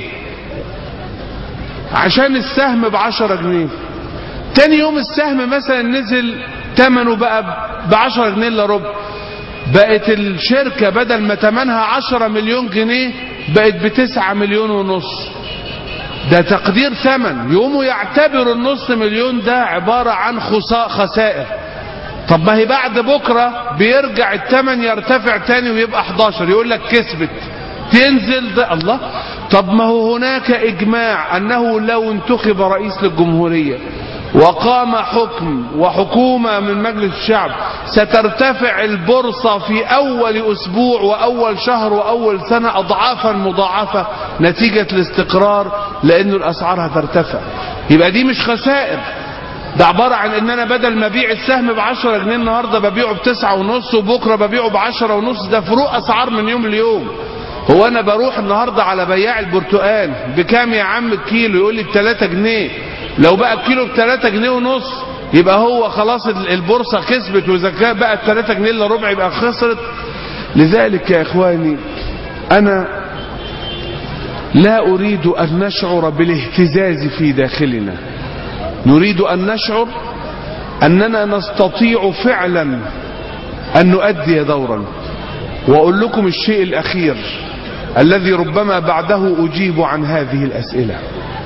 عشان السهم بعشرة جنيه تاني يوم السهم مثلا نزل تمنه بقى بعشرة جنيه الا ربع بقت الشركة بدل ما تمنها عشرة مليون جنيه بقت بتسعة مليون ونص ده تقدير ثمن يقوموا يعتبروا النص مليون ده عبارة عن خسائر طب ما هي بعد بكرة بيرجع الثمن يرتفع تاني ويبقى 11 يقول لك كسبت تنزل ده الله طب ما هو هناك اجماع انه لو انتخب رئيس للجمهورية وقام حكم وحكومة من مجلس الشعب سترتفع البورصة في أول أسبوع وأول شهر وأول سنة أضعافا مضاعفة نتيجة الاستقرار لأن الأسعار هترتفع يبقى دي مش خسائر ده عبارة عن ان انا بدل ما ابيع السهم ب 10 جنيه النهارده ببيعه بتسعة ونص وبكره ببيعه ب 10 ونص ده فروق اسعار من يوم ليوم هو انا بروح النهارده على بياع البرتقال بكام يا عم الكيلو يقول لي ب 3 جنيه لو بقى الكيلو ب 3 جنيه ونص يبقى هو خلاص البورصه كسبت واذا كان بقى 3 جنيه الا ربع يبقى خسرت لذلك يا اخواني انا لا اريد ان نشعر بالاهتزاز في داخلنا نريد ان نشعر اننا نستطيع فعلا ان نؤدي دورا واقول لكم الشيء الاخير الذي ربما بعده اجيب عن هذه الاسئله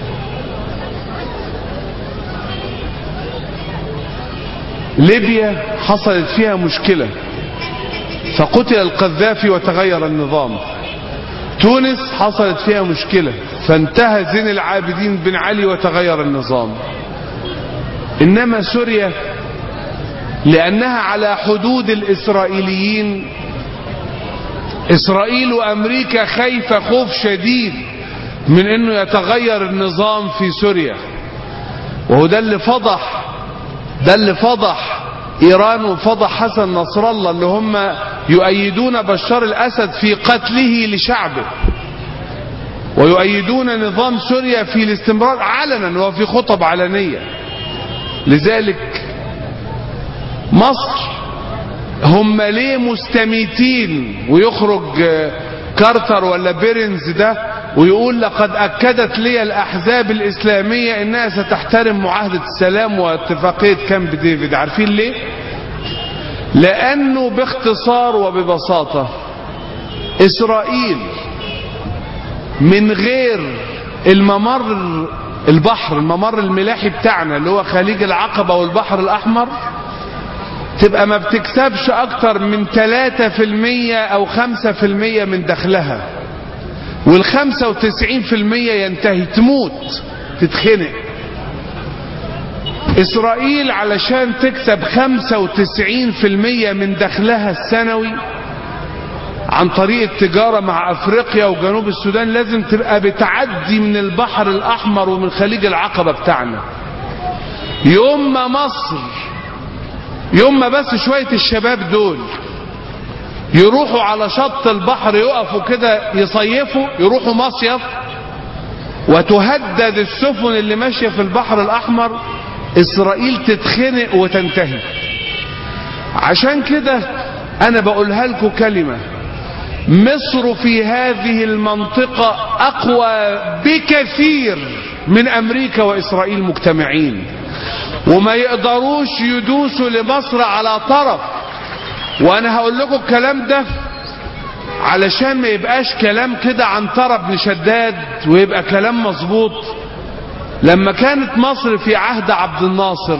ليبيا حصلت فيها مشكله فقتل القذافي وتغير النظام تونس حصلت فيها مشكله فانتهى زين العابدين بن علي وتغير النظام انما سوريا لانها على حدود الاسرائيليين اسرائيل وامريكا خايفه خوف شديد من انه يتغير النظام في سوريا وهو ده اللي فضح ده اللي فضح ايران وفضح حسن نصر الله اللي هم يؤيدون بشار الاسد في قتله لشعبه ويؤيدون نظام سوريا في الاستمرار علنا وفي خطب علنيه لذلك مصر هم ليه مستميتين ويخرج كارتر ولا بيرنز ده ويقول لقد أكدت لي الأحزاب الإسلامية إنها ستحترم معاهدة السلام واتفاقية كامب ديفيد عارفين ليه؟ لأنه باختصار وببساطة إسرائيل من غير الممر البحر الممر الملاحي بتاعنا اللي هو خليج العقبة والبحر الأحمر تبقى ما بتكسبش اكتر من 3% او 5% من دخلها والخمسة وتسعين في المية ينتهي تموت تتخنق اسرائيل علشان تكسب خمسة وتسعين في المية من دخلها السنوي عن طريق التجارة مع افريقيا وجنوب السودان لازم تبقى بتعدي من البحر الاحمر ومن خليج العقبة بتاعنا يوم ما مصر يوم ما بس شوية الشباب دول يروحوا على شط البحر يقفوا كده يصيفوا يروحوا مصيف وتهدد السفن اللي ماشية في البحر الأحمر إسرائيل تتخنق وتنتهي عشان كده أنا بقولها لكم كلمة مصر في هذه المنطقة أقوى بكثير من أمريكا وإسرائيل مجتمعين وما يقدروش يدوسوا لمصر على طرف وانا هقول لكم الكلام ده علشان ما يبقاش كلام كده عن طرف بن شداد ويبقى كلام مظبوط لما كانت مصر في عهد عبد الناصر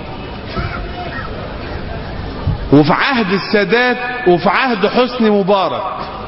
وفي عهد السادات وفي عهد حسني مبارك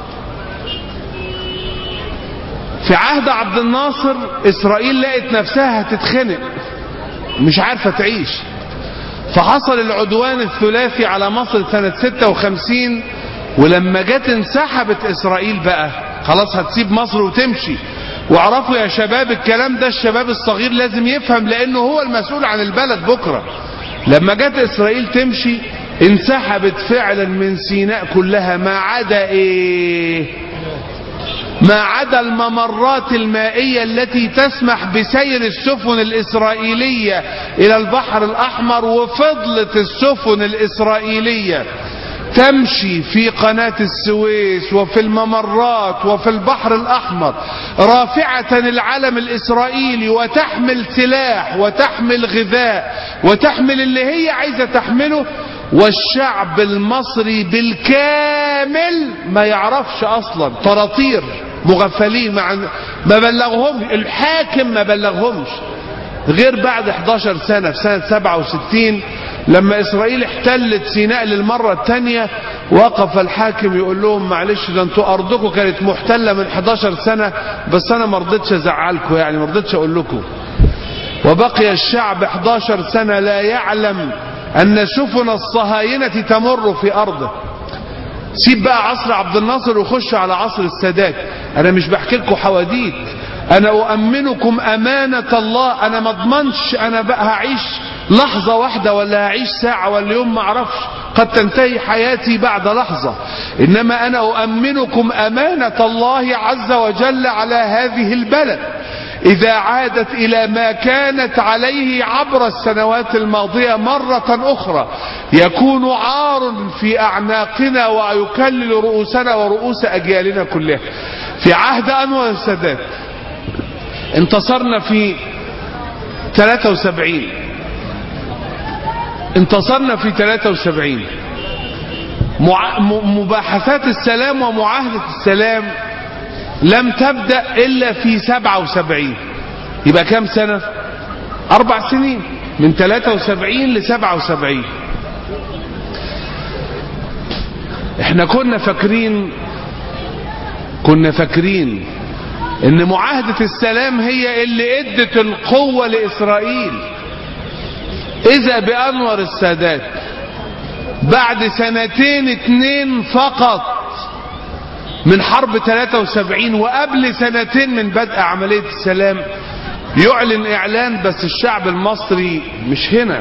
في عهد عبد الناصر اسرائيل لقت نفسها هتتخنق مش عارفة تعيش فحصل العدوان الثلاثي على مصر سنة 56 ولما جت انسحبت اسرائيل بقى خلاص هتسيب مصر وتمشي واعرفوا يا شباب الكلام ده الشباب الصغير لازم يفهم لانه هو المسؤول عن البلد بكرة لما جت اسرائيل تمشي انسحبت فعلا من سيناء كلها ما عدا ايه ما عدا الممرات المائية التي تسمح بسير السفن الإسرائيلية إلى البحر الأحمر وفضلت السفن الإسرائيلية تمشي في قناة السويس وفي الممرات وفي البحر الأحمر رافعة العلم الإسرائيلي وتحمل سلاح وتحمل غذاء وتحمل اللي هي عايزة تحمله والشعب المصري بالكامل ما يعرفش أصلا طراطير مغفلين مع ما بلغهم الحاكم ما بلغهمش غير بعد 11 سنة في سنة 67 لما إسرائيل احتلت سيناء للمرة الثانية وقف الحاكم يقول لهم معلش ده انتوا أرضكم كانت محتلة من 11 سنة بس أنا ما رضيتش أزعلكم يعني ما رضيتش أقول لكم وبقي الشعب 11 سنة لا يعلم أن سفن الصهاينة تمر في أرضه سيب بقى عصر عبد الناصر وخش على عصر السادات أنا مش بحكي لكم حواديت انا اؤمنكم امانة الله انا ما اضمنش انا بقى هعيش لحظة واحدة ولا هعيش ساعة ولا يوم ما اعرفش قد تنتهي حياتي بعد لحظة انما انا اؤمنكم امانة الله عز وجل على هذه البلد اذا عادت الى ما كانت عليه عبر السنوات الماضية مرة اخرى يكون عار في اعناقنا ويكلل رؤوسنا ورؤوس اجيالنا كلها في عهد انور السادات انتصرنا في 73 انتصرنا في 73 مع... م- مباحثات السلام ومعاهدة السلام لم تبدأ إلا في 77 يبقى كام سنة أربع سنين من 73 ل 77 احنا كنا فاكرين كنا فاكرين ان معاهدة السلام هي اللي ادت القوة لاسرائيل اذا بانور السادات بعد سنتين اتنين فقط من حرب 73 وقبل سنتين من بدء عملية السلام يعلن اعلان بس الشعب المصري مش هنا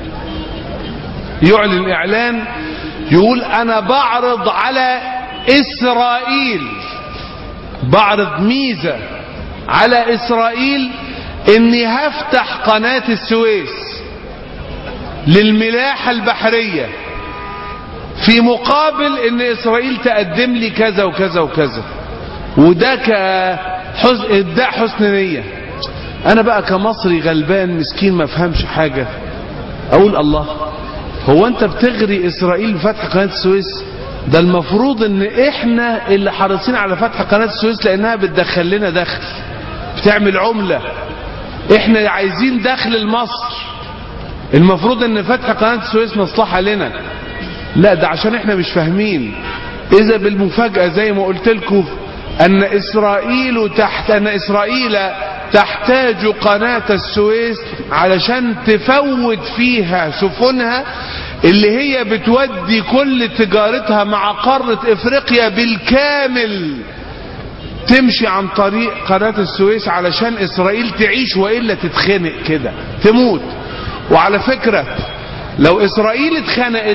يعلن اعلان يقول انا بعرض على اسرائيل بعرض ميزة على اسرائيل اني هفتح قناة السويس للملاحة البحرية في مقابل ان اسرائيل تقدم لي كذا وكذا وكذا وده كحزن ابداع حسن نية انا بقى كمصري غلبان مسكين ما فهمش حاجة اقول الله هو انت بتغري اسرائيل بفتح قناة السويس ده المفروض ان احنا اللي حريصين على فتح قناة السويس لانها بتدخل لنا دخل بتعمل عملة احنا عايزين دخل لمصر المفروض ان فتح قناة السويس مصلحة لنا لا ده عشان احنا مش فاهمين اذا بالمفاجأة زي ما قلت لكم ان اسرائيل تحت ان اسرائيل تحتاج قناة السويس علشان تفوت فيها سفنها اللي هي بتودي كل تجارتها مع قارة افريقيا بالكامل تمشي عن طريق قناة السويس علشان اسرائيل تعيش والا تتخنق كده تموت وعلى فكرة لو اسرائيل اتخنقت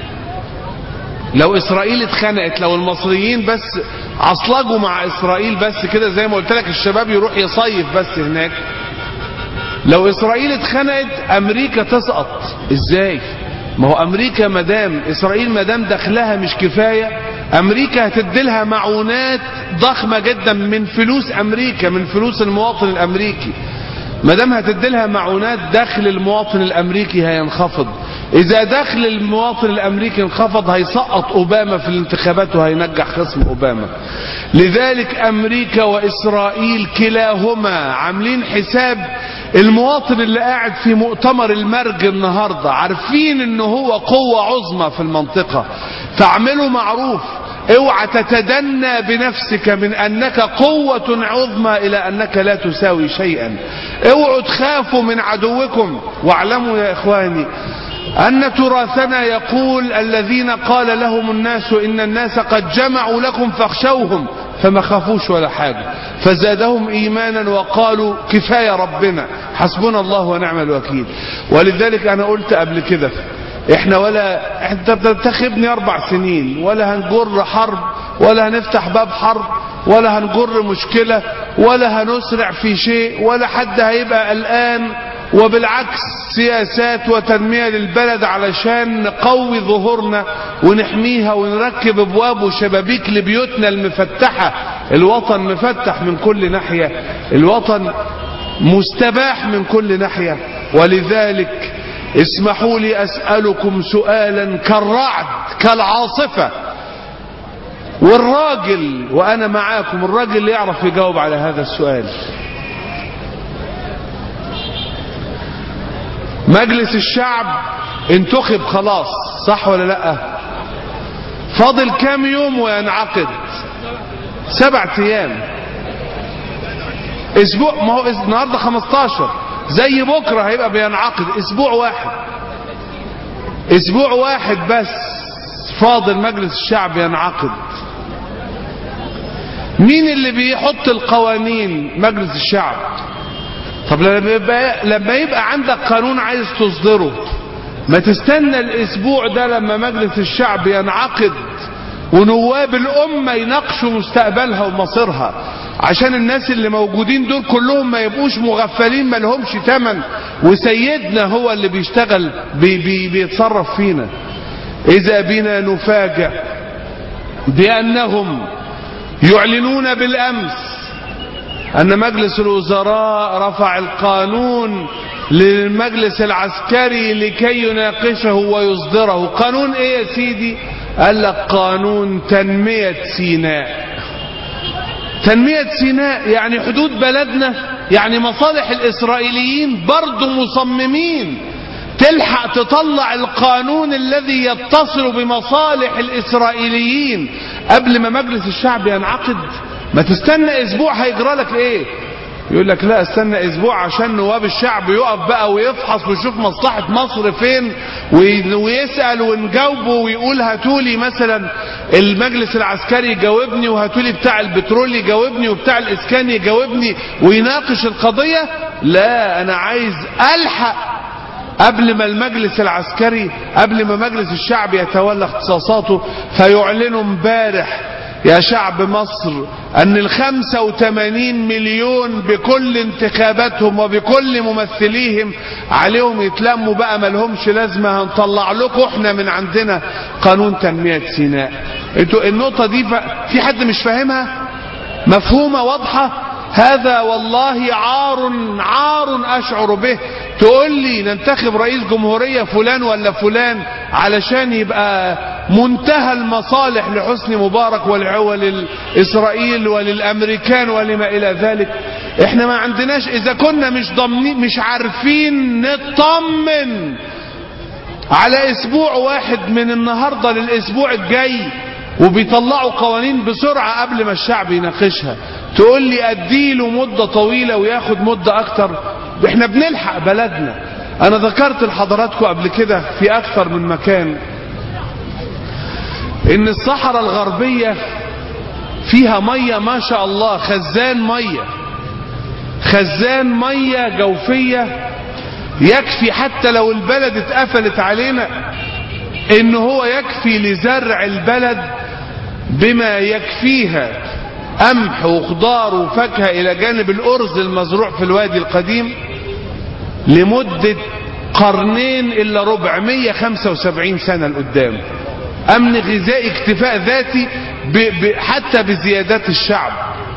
لو اسرائيل اتخنقت لو المصريين بس عصلجوا مع اسرائيل بس كده زي ما قلت لك الشباب يروح يصيف بس هناك لو اسرائيل اتخنقت امريكا تسقط ازاي ما هو امريكا مدام اسرائيل مدام دخلها مش كفايه امريكا هتديلها معونات ضخمه جدا من فلوس امريكا من فلوس المواطن الامريكي ما دام هتديلها معونات دخل المواطن الامريكي هينخفض اذا دخل المواطن الامريكي انخفض هيسقط اوباما في الانتخابات وهينجح خصم اوباما لذلك امريكا واسرائيل كلاهما عاملين حساب المواطن اللي قاعد في مؤتمر المرج النهارده عارفين ان هو قوه عظمى في المنطقه فاعملوا معروف اوعى تتدنى بنفسك من انك قوة عظمى الى انك لا تساوي شيئا اوعوا تخافوا من عدوكم واعلموا يا اخواني ان تراثنا يقول الذين قال لهم الناس ان الناس قد جمعوا لكم فاخشوهم فما خافوش ولا حاجة فزادهم ايمانا وقالوا كفاية ربنا حسبنا الله ونعم الوكيل ولذلك انا قلت قبل كده احنا ولا انت بتنتخبني اربع سنين ولا هنجر حرب ولا هنفتح باب حرب ولا هنجر مشكلة ولا هنسرع في شيء ولا حد هيبقى قلقان وبالعكس سياسات وتنمية للبلد علشان نقوي ظهورنا ونحميها ونركب ابواب وشبابيك لبيوتنا المفتحة الوطن مفتح من كل ناحية الوطن مستباح من كل ناحية ولذلك اسمحوا لي أسألكم سؤالا كالرعد كالعاصفة والراجل وأنا معاكم الراجل اللي يعرف يجاوب على هذا السؤال مجلس الشعب انتخب خلاص صح ولا لا فاضل كام يوم وينعقد سبع ايام اسبوع ما هو النهارده 15 زي بكرة هيبقى بينعقد اسبوع واحد اسبوع واحد بس فاضل مجلس الشعب ينعقد مين اللي بيحط القوانين مجلس الشعب طب لما يبقى, لما يبقى عندك قانون عايز تصدره ما تستنى الاسبوع ده لما مجلس الشعب ينعقد ونواب الامة يناقشوا مستقبلها ومصيرها عشان الناس اللي موجودين دول كلهم ما يبقوش مغفلين ما لهمش تمن وسيدنا هو اللي بيشتغل بي بي بيتصرف فينا اذا بنا نفاجأ بانهم يعلنون بالامس ان مجلس الوزراء رفع القانون للمجلس العسكري لكي يناقشه ويصدره قانون ايه يا سيدي قال لك قانون تنمية سيناء تنمية سيناء يعني حدود بلدنا يعني مصالح الاسرائيليين برضو مصممين تلحق تطلع القانون الذي يتصل بمصالح الاسرائيليين قبل ما مجلس الشعب ينعقد ما تستنى اسبوع هيجرى لك ايه يقول لك لا استنى اسبوع عشان نواب الشعب يقف بقى ويفحص ويشوف مصلحة مصر فين ويسأل ونجاوبه ويقول هاتولي مثلا المجلس العسكري يجاوبني وهاتولي بتاع البترول يجاوبني وبتاع الاسكان يجاوبني ويناقش القضية لا انا عايز الحق قبل ما المجلس العسكري قبل ما مجلس الشعب يتولى اختصاصاته فيعلنوا امبارح يا شعب مصر ان الخمسة وتمانين مليون بكل انتخاباتهم وبكل ممثليهم عليهم يتلموا بقى ملهمش لازمة هنطلع لكم احنا من عندنا قانون تنمية سيناء انتوا النقطة دي في حد مش فاهمها مفهومة واضحة هذا والله عار عار اشعر به تقول لي ننتخب رئيس جمهورية فلان ولا فلان علشان يبقى منتهى المصالح لحسني مبارك ولإسرائيل وللأمريكان ولما إلى ذلك احنا ما عندناش اذا كنا مش ضامنين مش عارفين نطمن على اسبوع واحد من النهاردة للاسبوع الجاي وبيطلعوا قوانين بسرعة قبل ما الشعب يناقشها تقول لي اديله مدة طويلة وياخد مدة اكتر احنا بنلحق بلدنا انا ذكرت لحضراتكم قبل كده في اكثر من مكان ان الصحراء الغربية فيها مية ما شاء الله خزان مية خزان مية جوفية يكفي حتى لو البلد اتقفلت علينا ان هو يكفي لزرع البلد بما يكفيها قمح وخضار وفاكهة الى جانب الارز المزروع في الوادي القديم لمدة قرنين الا ربع 175 سنة لقدام امن غذائي اكتفاء ذاتي ب ب حتى بزيادات الشعب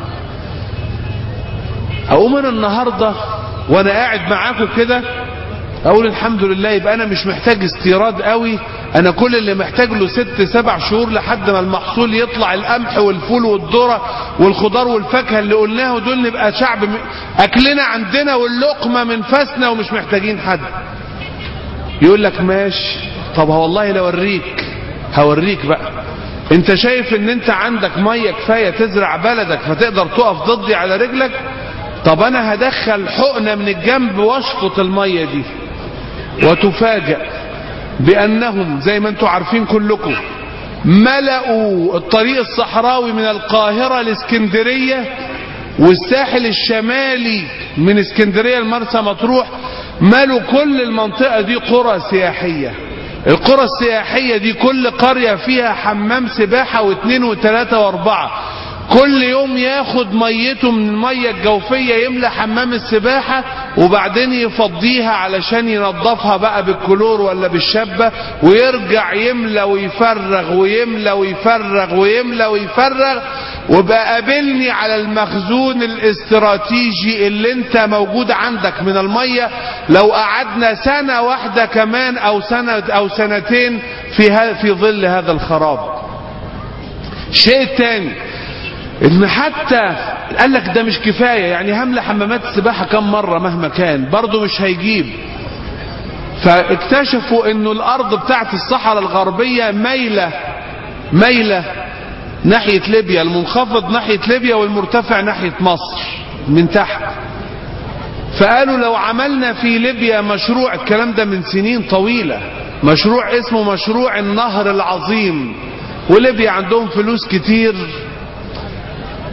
اقوم انا النهاردة وانا قاعد معاكم كده اقول الحمد لله يبقى انا مش محتاج استيراد قوي انا كل اللي محتاج له ست سبع شهور لحد ما المحصول يطلع القمح والفول والذره والخضار والفاكهه اللي قلناه دول نبقى شعب اكلنا عندنا واللقمه من فاسنا ومش محتاجين حد يقول لك ماشي طب والله لو اوريك هوريك بقى انت شايف ان انت عندك ميه كفايه تزرع بلدك فتقدر تقف ضدي على رجلك طب انا هدخل حقنه من الجنب واشفط الميه دي وتفاجأ بأنهم زي ما انتم عارفين كلكم ملأوا الطريق الصحراوي من القاهرة لاسكندرية والساحل الشمالي من اسكندرية لمرسى مطروح ملوا كل المنطقة دي قرى سياحية القرى السياحية دي كل قرية فيها حمام سباحة واثنين وثلاثة واربعة كل يوم ياخد ميته من المية الجوفية يملى حمام السباحة وبعدين يفضيها علشان ينظفها بقى بالكلور ولا بالشبة ويرجع يملى ويفرغ ويملى ويفرغ ويملى ويفرغ وبقى قابلني على المخزون الاستراتيجي اللي انت موجود عندك من المية لو قعدنا سنة واحدة كمان او سنة او سنتين في, في ظل هذا الخراب شيء تاني ان حتى قال لك ده مش كفاية يعني هملى حمامات السباحة كم مرة مهما كان برضه مش هيجيب فاكتشفوا انه الارض بتاعت الصحراء الغربية ميلة ميلة ناحية ليبيا المنخفض ناحية ليبيا والمرتفع ناحية مصر من تحت فقالوا لو عملنا في ليبيا مشروع الكلام ده من سنين طويلة مشروع اسمه مشروع النهر العظيم وليبيا عندهم فلوس كتير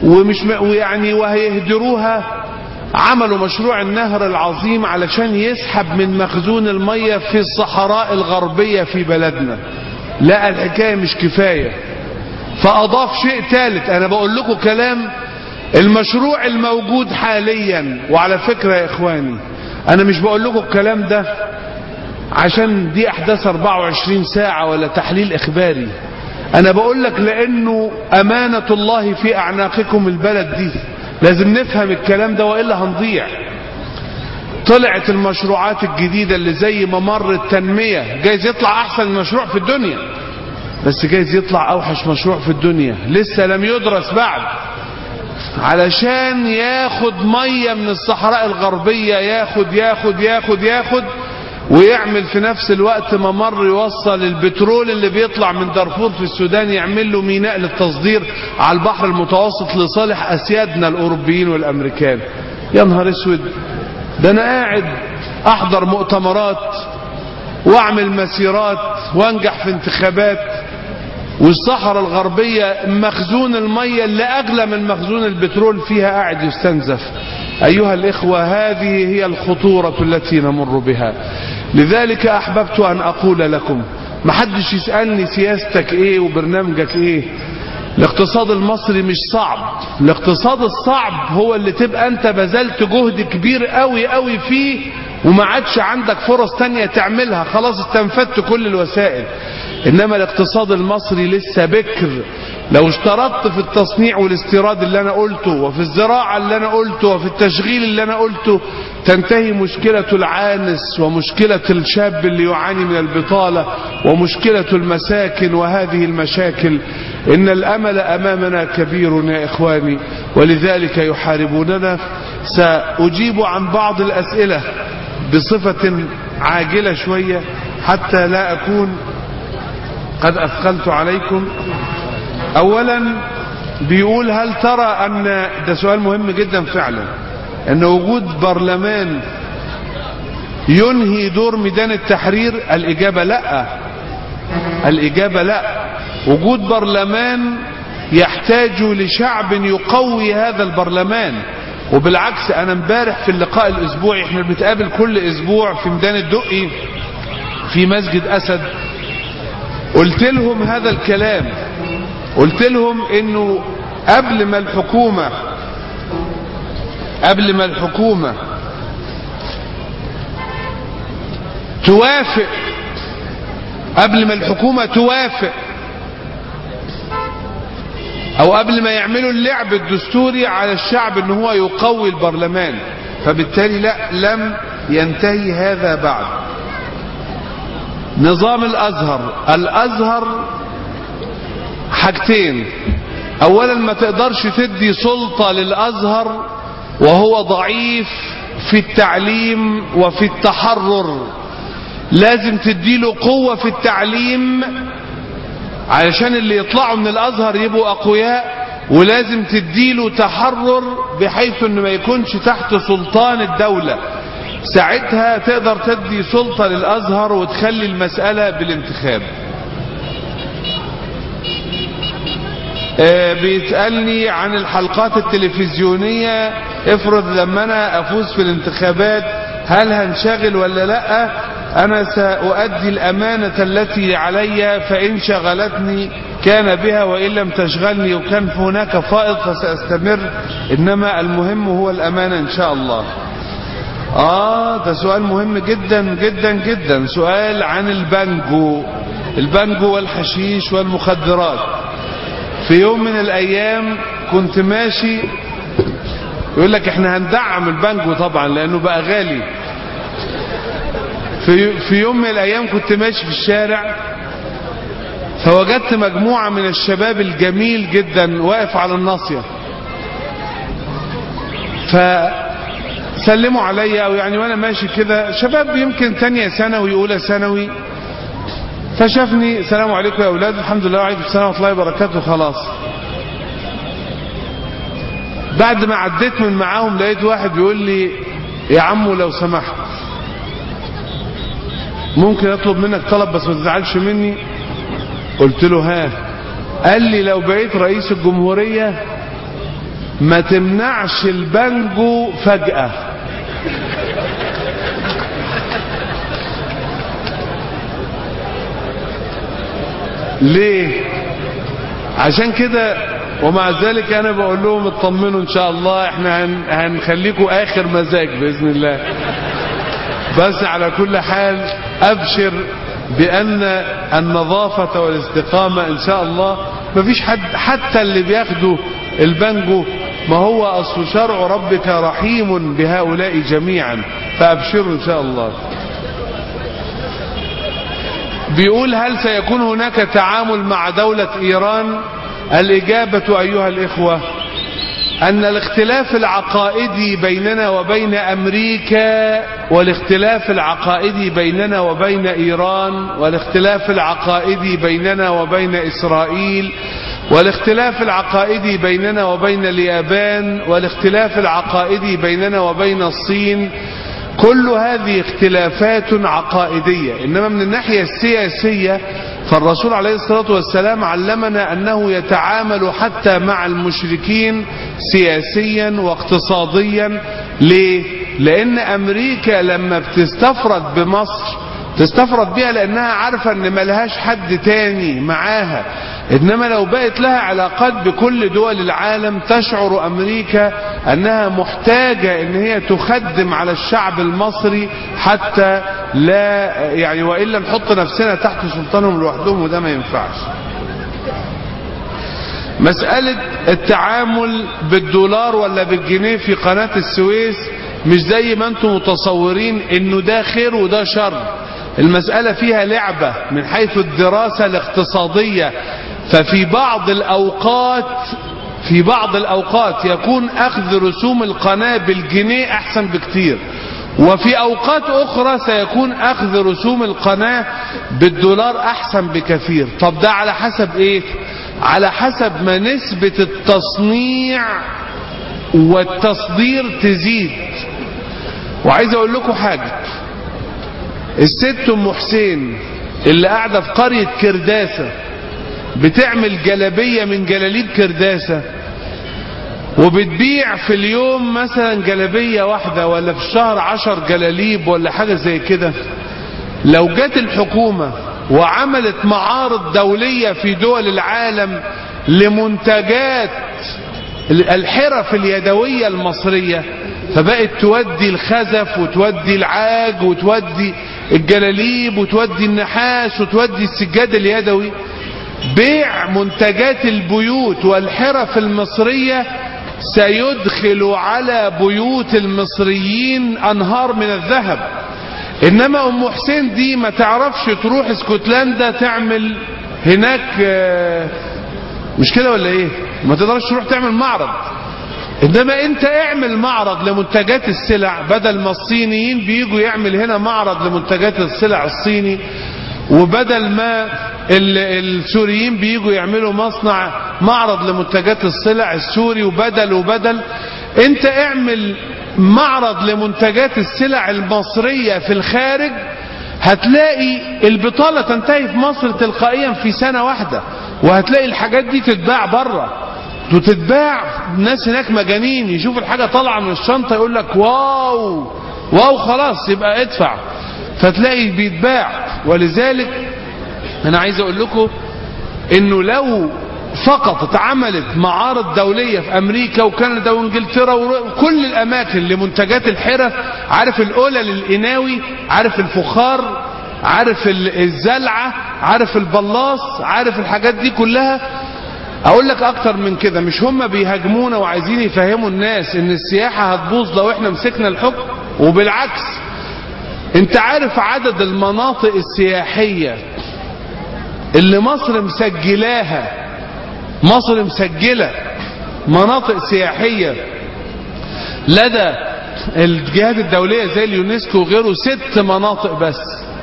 ومش م... ويعني وهيهدروها عملوا مشروع النهر العظيم علشان يسحب من مخزون المية في الصحراء الغربية في بلدنا لا الحكاية مش كفاية فأضاف شيء ثالث أنا بقول لكم كلام المشروع الموجود حاليا وعلى فكرة يا إخواني أنا مش بقول لكم الكلام ده عشان دي أحداث 24 ساعة ولا تحليل إخباري أنا بقول لك لأنه أمانة الله في أعناقكم البلد دي لازم نفهم الكلام ده وإلا هنضيع طلعت المشروعات الجديدة اللي زي ممر التنمية جايز يطلع أحسن مشروع في الدنيا بس جايز يطلع أوحش مشروع في الدنيا لسه لم يدرس بعد علشان ياخد مية من الصحراء الغربية ياخد ياخد ياخد ياخد ويعمل في نفس الوقت ممر يوصل البترول اللي بيطلع من دارفور في السودان يعمل له ميناء للتصدير على البحر المتوسط لصالح أسيادنا الأوروبيين والأمريكان يا نهار اسود ده أنا قاعد أحضر مؤتمرات وأعمل مسيرات وأنجح في انتخابات والصحراء الغربية مخزون المية اللي أغلى من مخزون البترول فيها قاعد يستنزف أيها الإخوة هذه هي الخطورة التي نمر بها لذلك أحببت أن أقول لكم محدش يسألني سياستك إيه وبرنامجك إيه الاقتصاد المصري مش صعب الاقتصاد الصعب هو اللي تبقى انت بذلت جهد كبير قوي قوي فيه وما عادش عندك فرص تانية تعملها خلاص استنفدت كل الوسائل انما الاقتصاد المصري لسه بكر لو اشترطت في التصنيع والاستيراد اللي انا قلته وفي الزراعة اللي انا قلته وفي التشغيل اللي انا قلته تنتهي مشكلة العانس ومشكلة الشاب اللي يعاني من البطالة ومشكلة المساكن وهذه المشاكل ان الامل امامنا كبير يا اخواني ولذلك يحاربوننا ساجيب عن بعض الاسئلة بصفة عاجلة شوية حتى لا اكون قد اثقلت عليكم اولا بيقول هل ترى ان ده سؤال مهم جدا فعلا ان وجود برلمان ينهي دور ميدان التحرير الاجابة لا الاجابة لا وجود برلمان يحتاج لشعب يقوي هذا البرلمان وبالعكس انا امبارح في اللقاء الاسبوعي احنا بنتقابل كل اسبوع في ميدان الدقي في مسجد اسد قلت لهم هذا الكلام قلت لهم انه قبل ما الحكومة قبل ما الحكومة توافق قبل ما الحكومة توافق او قبل ما يعملوا اللعب الدستوري على الشعب ان هو يقوي البرلمان فبالتالي لا لم ينتهي هذا بعد نظام الازهر الازهر حاجتين اولا ما تقدرش تدي سلطة للازهر وهو ضعيف في التعليم وفي التحرر لازم تديله قوة في التعليم علشان اللي يطلعوا من الازهر يبقوا اقوياء ولازم تديله تحرر بحيث انه ما يكونش تحت سلطان الدولة ساعتها تقدر تدي سلطة للازهر وتخلي المسألة بالانتخاب آه بيسألني عن الحلقات التلفزيونية افرض لما انا افوز في الانتخابات هل هنشغل ولا لا انا سأؤدي الامانة التي علي فان شغلتني كان بها وان لم تشغلني وكان هناك فائض فسأستمر انما المهم هو الامانة ان شاء الله اه ده سؤال مهم جدا جدا جدا سؤال عن البنجو البنجو والحشيش والمخدرات في يوم من الايام كنت ماشي يقول لك احنا هندعم البنجو طبعا لانه بقى غالي في, في يوم من الايام كنت ماشي في الشارع فوجدت مجموعة من الشباب الجميل جدا واقف على الناصية فسلموا عليا او يعني وانا ماشي كده شباب يمكن تانية ثانوي اولى ثانوي فشافني السلام عليكم يا اولاد الحمد لله وعليكم السلام ورحمه الله وبركاته خلاص بعد ما عديت من معاهم لقيت واحد بيقول لي يا عمو لو سمحت ممكن اطلب منك طلب بس ما تزعلش مني قلت له ها قال لي لو بقيت رئيس الجمهورية ما تمنعش البانجو فجأة ليه عشان كده ومع ذلك انا بقول لهم اطمنوا ان شاء الله احنا هن هنخليكم اخر مزاج باذن الله بس على كل حال ابشر بان النظافة والاستقامة ان شاء الله مفيش حد حتى اللي بياخدوا البانجو ما هو اصل شرع ربك رحيم بهؤلاء جميعا فابشروا ان شاء الله بيقول هل سيكون هناك تعامل مع دولة ايران الاجابة ايها الاخوة ان الاختلاف العقائدي بيننا وبين امريكا والاختلاف العقائدي بيننا وبين ايران والاختلاف العقائدي بيننا وبين اسرائيل والاختلاف العقائدي بيننا وبين اليابان والاختلاف العقائدي بيننا وبين الصين كل هذه اختلافات عقائدية إنما من الناحية السياسية فالرسول عليه الصلاة والسلام علمنا أنه يتعامل حتى مع المشركين سياسيا واقتصاديا ليه؟ لأن أمريكا لما بتستفرد بمصر تستفرد بيها لأنها عارفة أن ملهاش حد تاني معاها إنما لو بقت لها علاقات بكل دول العالم تشعر أمريكا أنها محتاجة أن هي تخدم على الشعب المصري حتى لا يعني وإلا نحط نفسنا تحت سلطانهم لوحدهم وده ما ينفعش مسألة التعامل بالدولار ولا بالجنيه في قناة السويس مش زي ما انتم متصورين انه ده خير وده شر المسألة فيها لعبة من حيث الدراسة الاقتصادية ففي بعض الأوقات في بعض الأوقات يكون أخذ رسوم القناة بالجنيه أحسن بكتير وفي أوقات أخرى سيكون أخذ رسوم القناة بالدولار أحسن بكثير طب ده على حسب إيه على حسب ما نسبة التصنيع والتصدير تزيد وعايز أقول لكم حاجة الست ام حسين اللي قاعده في قريه كرداسه بتعمل جلابيه من جلاليب كرداسه وبتبيع في اليوم مثلا جلابيه واحده ولا في الشهر عشر جلاليب ولا حاجه زي كده لو جت الحكومه وعملت معارض دوليه في دول العالم لمنتجات الحرف اليدويه المصريه فبقت تودي الخزف وتودي العاج وتودي الجلاليب وتودي النحاس وتودي السجاد اليدوي بيع منتجات البيوت والحرف المصرية سيدخل على بيوت المصريين أنهار من الذهب إنما أم حسين دي ما تعرفش تروح اسكتلندا تعمل هناك مش كده ولا ايه ما تقدرش تروح تعمل معرض انما انت اعمل معرض لمنتجات السلع بدل ما الصينيين بيجوا يعمل هنا معرض لمنتجات السلع الصيني وبدل ما السوريين بيجوا يعملوا مصنع معرض لمنتجات السلع السوري وبدل وبدل انت اعمل معرض لمنتجات السلع المصرية في الخارج هتلاقي البطالة تنتهي في مصر تلقائيا في سنة واحدة وهتلاقي الحاجات دي تتباع بره وتتباع الناس هناك مجانين يشوف الحاجة طالعة من الشنطة يقول لك واو واو خلاص يبقى ادفع فتلاقي بيتباع ولذلك انا عايز اقول لكم انه لو فقط اتعملت معارض دولية في امريكا وكندا وانجلترا وكل الاماكن لمنتجات الحرف عارف القلل القناوي عارف الفخار عارف الزلعة عارف البلاص عارف الحاجات دي كلها اقول لك اكتر من كده مش هم بيهاجمونا وعايزين يفهموا الناس ان السياحة هتبوظ لو احنا مسكنا الحكم وبالعكس انت عارف عدد المناطق السياحية اللي مصر مسجلاها مصر مسجلة مناطق سياحية لدى الجهات الدولية زي اليونسكو وغيره ست مناطق بس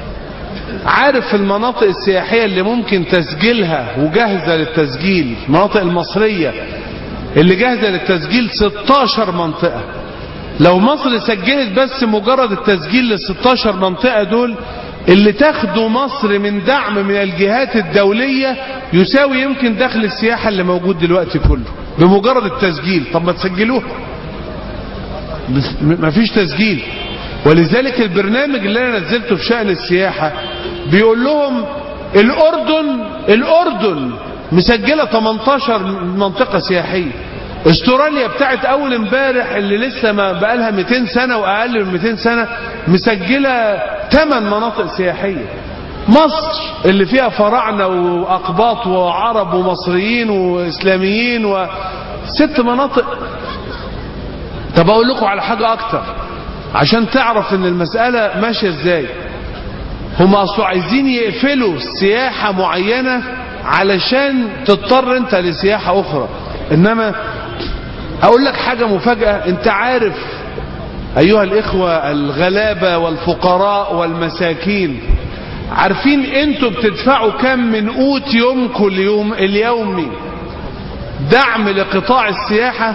عارف المناطق السياحية اللي ممكن تسجيلها وجاهزة للتسجيل المناطق المصرية اللي جاهزة للتسجيل 16 منطقة لو مصر سجلت بس مجرد التسجيل لل 16 منطقة دول اللي تاخده مصر من دعم من الجهات الدولية يساوي يمكن دخل السياحة اللي موجود دلوقتي كله بمجرد التسجيل طب ما تسجلوها بس م- مفيش تسجيل ولذلك البرنامج اللي انا نزلته في شأن السياحة بيقول لهم الاردن الاردن مسجلة 18 منطقة سياحية استراليا بتاعت اول امبارح اللي لسه ما بقالها 200 سنة واقل من 200 سنة مسجلة 8 مناطق سياحية مصر اللي فيها فراعنة واقباط وعرب ومصريين واسلاميين وست مناطق طب اقول لكم على حاجة اكتر عشان تعرف ان المسألة ماشية ازاي هم اصلا عايزين يقفلوا سياحة معينة علشان تضطر انت لسياحة اخرى انما اقول لك حاجة مفاجأة انت عارف ايها الاخوة الغلابة والفقراء والمساكين عارفين انتوا بتدفعوا كم من قوت يومكم اليوم اليومي دعم لقطاع السياحة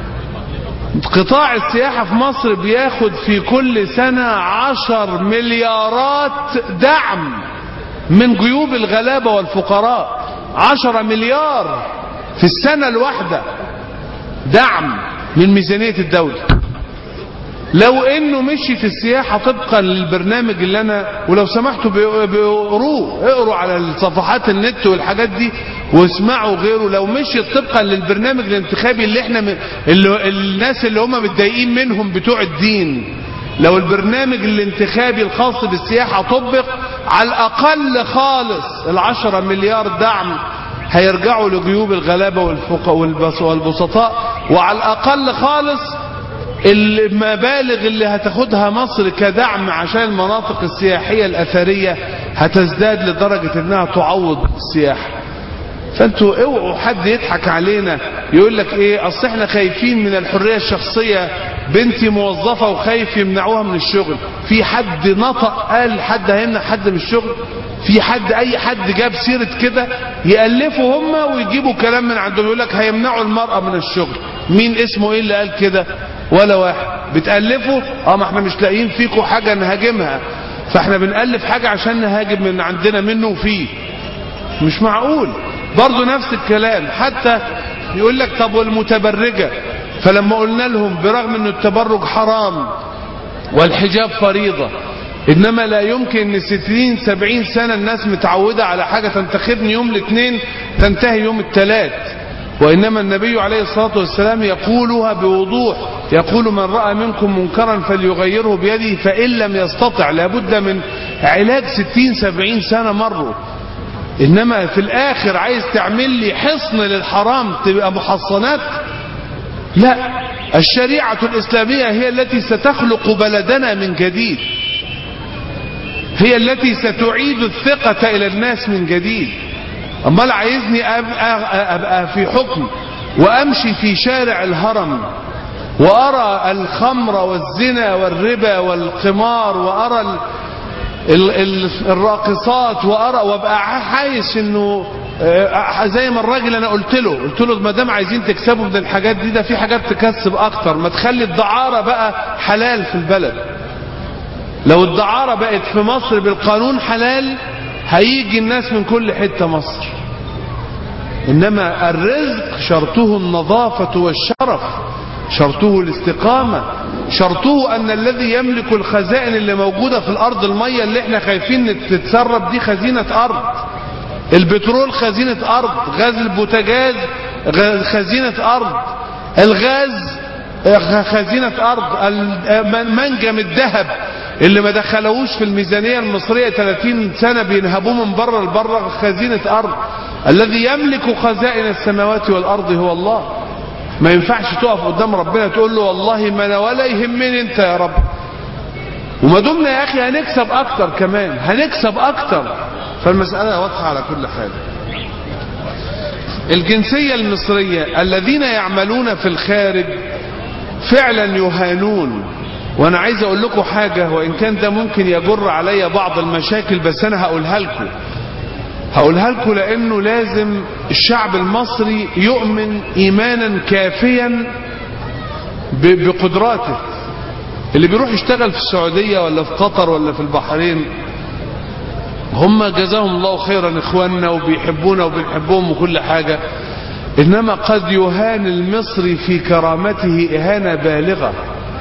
قطاع السياحة في مصر بياخد في كل سنة عشر مليارات دعم من جيوب الغلابة والفقراء عشرة مليار في السنة الواحدة دعم من ميزانية الدولة لو انه مشي في السياحة طبقا للبرنامج اللي انا ولو سمحتوا بيقروه بيقروه اقروا على صفحات النت والحاجات دي واسمعوا غيره لو مشي طبقا للبرنامج الانتخابي اللي احنا م... اللي الناس اللي هم متضايقين منهم بتوع الدين لو البرنامج الانتخابي الخاص بالسياحة طبق على الاقل خالص العشرة مليار دعم هيرجعوا لجيوب الغلابة والفقراء والبس- والبسطاء وعلى الاقل خالص المبالغ اللي هتاخدها مصر كدعم عشان المناطق السياحية الأثرية هتزداد لدرجة انها تعوض السياحة فانتوا اوعوا حد يضحك علينا يقول لك ايه اصل احنا خايفين من الحرية الشخصية بنتي موظفة وخايف يمنعوها من الشغل في حد نطق قال حد هيمنع حد من الشغل في حد اي حد جاب سيرة كده يألفوا هم ويجيبوا كلام من عندهم يقول لك هيمنعوا المرأة من الشغل مين اسمه ايه اللي قال كده ولا واحد بتألفوا اه ما احنا مش لاقيين فيكم حاجة نهاجمها فاحنا بنألف حاجة عشان نهاجم من عندنا منه وفيه مش معقول برضو نفس الكلام حتى يقول لك طب والمتبرجة فلما قلنا لهم برغم ان التبرج حرام والحجاب فريضة انما لا يمكن ان ستين سبعين سنة الناس متعودة على حاجة تنتخبني يوم الاثنين تنتهي يوم الثلاث وإنما النبي عليه الصلاة والسلام يقولها بوضوح يقول من رأى منكم منكرا فليغيره بيده فإن لم يستطع لابد من علاج ستين سبعين سنة مروا إنما في الآخر عايز تعمل لي حصن للحرام تبقى محصنات لا الشريعة الإسلامية هي التي ستخلق بلدنا من جديد هي التي ستعيد الثقة إلى الناس من جديد امال عايزني أبقى, أبقى في حكم وامشي في شارع الهرم وارى الخمر والزنا والربا والقمار وارى ال ال ال الراقصات وارى وابقى عايش انه آه، زي ما الراجل انا قلت له قلت له ما دام عايزين تكسبوا من الحاجات دي ده في حاجات تكسب اكتر ما تخلي الدعاره بقى حلال في البلد لو الدعاره بقت في مصر بالقانون حلال هيجي الناس من كل حتة مصر إنما الرزق شرطه النظافة والشرف شرطه الاستقامة شرطه أن الذي يملك الخزائن اللي موجودة في الأرض المية اللي احنا خايفين تتسرب دي خزينة أرض البترول خزينة أرض غاز البوتاجاز غ- خزينة أرض الغاز خزينة أرض الم- منجم الذهب اللي ما دخلوش في الميزانية المصرية 30 سنة بينهبوه من بره لبره خزينة أرض الذي يملك خزائن السماوات والأرض هو الله ما ينفعش تقف قدام ربنا تقول له والله ما انا ولا يهمني انت يا رب وما دمنا يا اخي هنكسب اكتر كمان هنكسب اكتر فالمسألة واضحة على كل حال الجنسية المصرية الذين يعملون في الخارج فعلا يهانون وانا عايز اقول لكم حاجة وان كان ده ممكن يجر عليا بعض المشاكل بس انا هقولها لكم هقولها لكم لانه لازم الشعب المصري يؤمن ايمانا كافيا ب- بقدراته اللي بيروح يشتغل في السعودية ولا في قطر ولا في البحرين هم جزاهم الله خيرا اخواننا وبيحبونا وبنحبهم وكل حاجة إنما قد يهان المصري في كرامته إهانة بالغة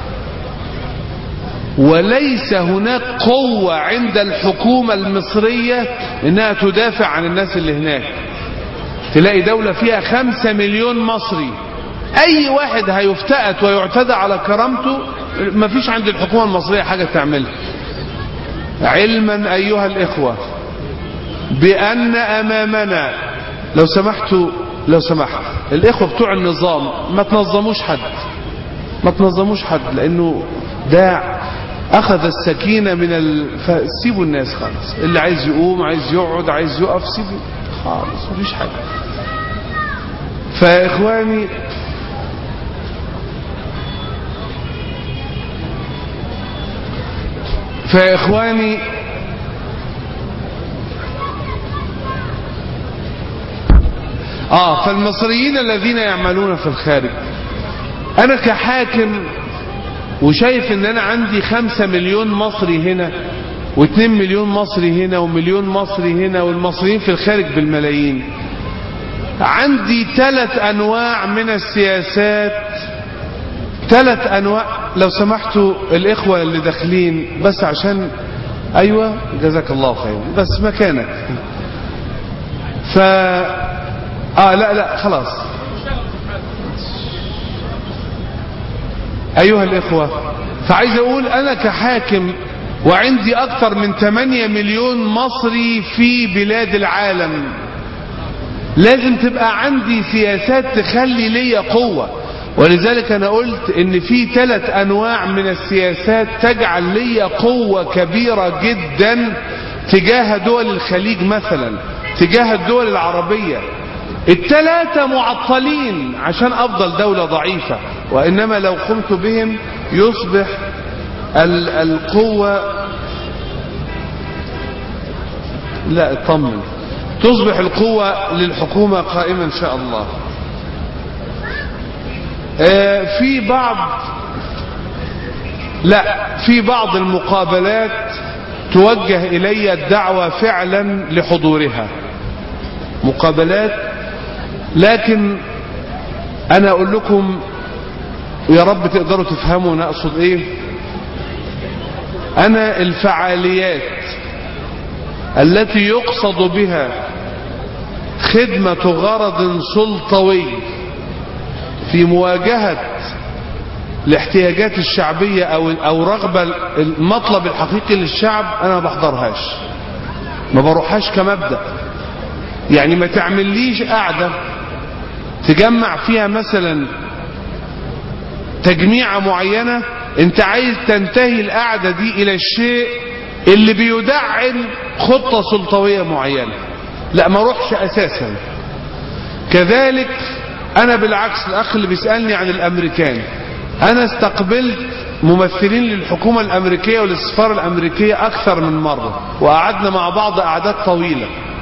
وليس هناك قوة عند الحكومة المصرية إنها تدافع عن الناس اللي هناك تلاقي دولة فيها خمسة مليون مصري أي واحد هيفتأت ويعتدى على كرامته مفيش عند الحكومة المصرية حاجة تعملها علما أيها الإخوة بأن أمامنا لو سمحتوا لو سمحت الإخوة بتوع النظام ما تنظموش حد ما تنظموش حد لأنه ده أخذ السكينة من ال... فسيبوا الناس خالص اللي عايز يقوم عايز يقعد عايز يقف سيبوا خالص مفيش حاجة فإخواني فإخواني آه فالمصريين الذين يعملون في الخارج أنا كحاكم وشايف ان انا عندي خمسة مليون مصري هنا واثنين مليون مصري هنا ومليون مصري هنا والمصريين في الخارج بالملايين عندي ثلاث انواع من السياسات ثلاث انواع لو سمحتوا الاخوة اللي داخلين بس عشان ايوه جزاك الله خير بس مكانك ف اه لا لا خلاص أيها الإخوة فعايز أقول أنا كحاكم وعندي أكثر من 8 مليون مصري في بلاد العالم لازم تبقى عندي سياسات تخلي لي قوة ولذلك أنا قلت إن في ثلاث أنواع من السياسات تجعل لي قوة كبيرة جدا تجاه دول الخليج مثلا تجاه الدول العربية الثلاثة معطلين عشان أفضل دولة ضعيفة وإنما لو قمت بهم يصبح ال- القوة لا اطمن تصبح القوة للحكومة قائمة إن شاء الله آه، في بعض لا في بعض المقابلات توجه إلي الدعوة فعلا لحضورها مقابلات لكن أنا أقول لكم يا رب تقدروا تفهموا أنا أقصد إيه أنا الفعاليات التي يقصد بها خدمة غرض سلطوي في مواجهة الاحتياجات الشعبية أو أو رغبة المطلب الحقيقي للشعب أنا ما بحضرهاش ما بروحهاش كمبدأ يعني ما تعمليش قاعدة تجمع فيها مثلا تجميعة معينة انت عايز تنتهي القعدة دي الى الشيء اللي بيدعم خطة سلطوية معينة لا ما روحش اساسا كذلك انا بالعكس الاخ اللي بيسألني عن الامريكان انا استقبلت ممثلين للحكومة الامريكية وللسفارة الامريكية اكثر من مرة وقعدنا مع بعض قعدات طويلة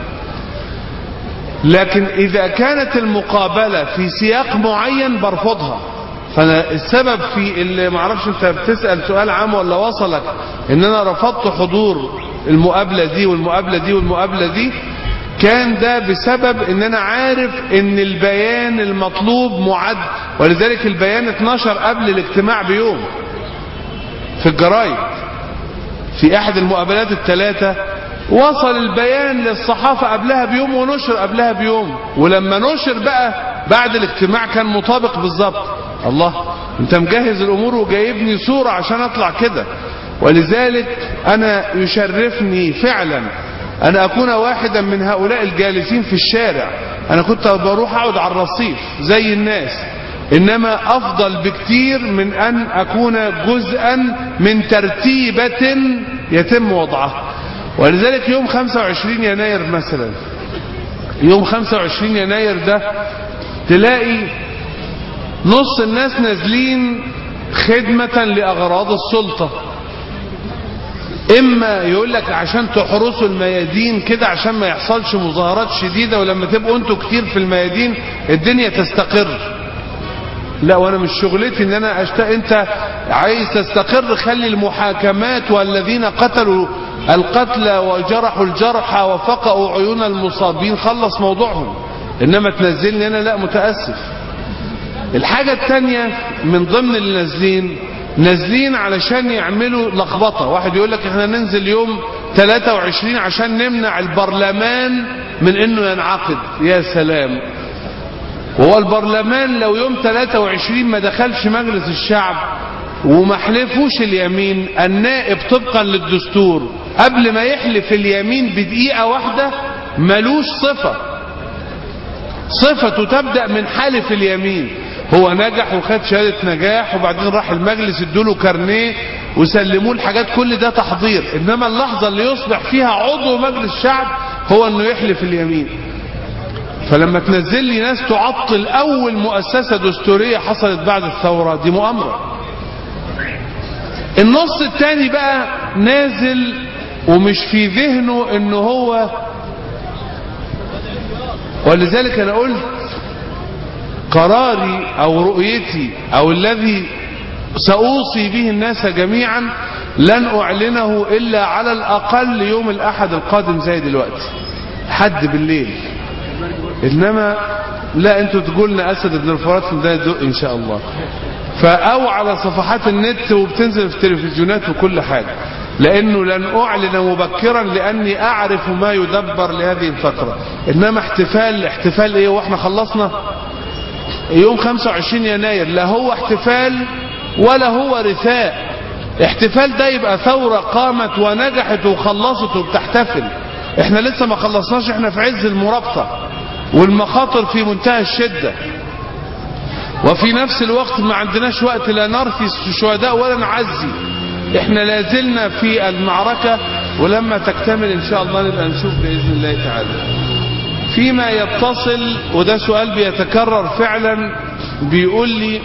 لكن اذا كانت المقابلة في سياق معين برفضها فانا السبب في اللي معرفش انت بتسأل سؤال عام ولا وصلك ان انا رفضت حضور المقابلة دي والمقابلة دي والمقابلة دي كان ده بسبب ان انا عارف ان البيان المطلوب معد ولذلك البيان اتنشر قبل الاجتماع بيوم في الجرايد في احد المقابلات الثلاثة وصل البيان للصحافة قبلها بيوم ونشر قبلها بيوم ولما نشر بقى بعد الاجتماع كان مطابق بالظبط الله انت مجهز الامور وجايبني صورة عشان اطلع كده ولذلك انا يشرفني فعلا أن أكون واحدا من هؤلاء الجالسين في الشارع أنا كنت بروح أقعد على الرصيف زي الناس إنما أفضل بكتير من أن أكون جزءا من ترتيبة يتم وضعها ولذلك يوم 25 يناير مثلا يوم 25 يناير ده تلاقي نص الناس نازلين خدمة لأغراض السلطة اما يقول لك عشان تحرسوا الميادين كده عشان ما يحصلش مظاهرات شديدة ولما تبقوا انتوا كتير في الميادين الدنيا تستقر لا وانا مش شغلتي ان انا أشت... انت عايز تستقر خلي المحاكمات والذين قتلوا القتلى وجرحوا الجرحى وفقأوا عيون المصابين خلص موضوعهم انما تنزلني انا لا متاسف الحاجه الثانيه من ضمن اللي نازلين نازلين علشان يعملوا لخبطه واحد يقول لك احنا ننزل يوم 23 عشان نمنع البرلمان من انه ينعقد يا سلام وهو البرلمان لو يوم 23 ما دخلش مجلس الشعب وما حلفوش اليمين النائب طبقا للدستور قبل ما يحلف اليمين بدقيقة واحدة ملوش صفة صفته تبدأ من حلف اليمين هو نجح وخد شهادة نجاح وبعدين راح المجلس ادوله كارنيه وسلموه الحاجات كل ده تحضير انما اللحظة اللي يصبح فيها عضو مجلس الشعب هو انه يحلف اليمين فلما تنزل لي ناس تعطل اول مؤسسة دستورية حصلت بعد الثورة دي مؤامرة النص التاني بقى نازل ومش في ذهنه ان هو ولذلك انا قلت قراري او رؤيتي او الذي سأوصي به الناس جميعا لن اعلنه الا على الاقل يوم الاحد القادم زي دلوقتي حد بالليل انما لا انتوا تقولنا اسد بن الفرات في بدايه دق ان شاء الله فأو على صفحات النت وبتنزل في التلفزيونات وكل حاجة لأنه لن أعلن مبكرا لأني أعرف ما يدبر لهذه الفترة إنما احتفال احتفال إيه وإحنا خلصنا يوم 25 يناير لا هو احتفال ولا هو رثاء احتفال ده يبقى ثورة قامت ونجحت وخلصت وبتحتفل احنا لسه ما خلصناش احنا في عز المرابطة والمخاطر في منتهى الشدة وفي نفس الوقت ما عندناش وقت لا نرثي الشهداء ولا نعزي احنا لازلنا في المعركة ولما تكتمل ان شاء الله نبقى نشوف بإذن الله تعالى فيما يتصل وده سؤال بيتكرر فعلا بيقول لي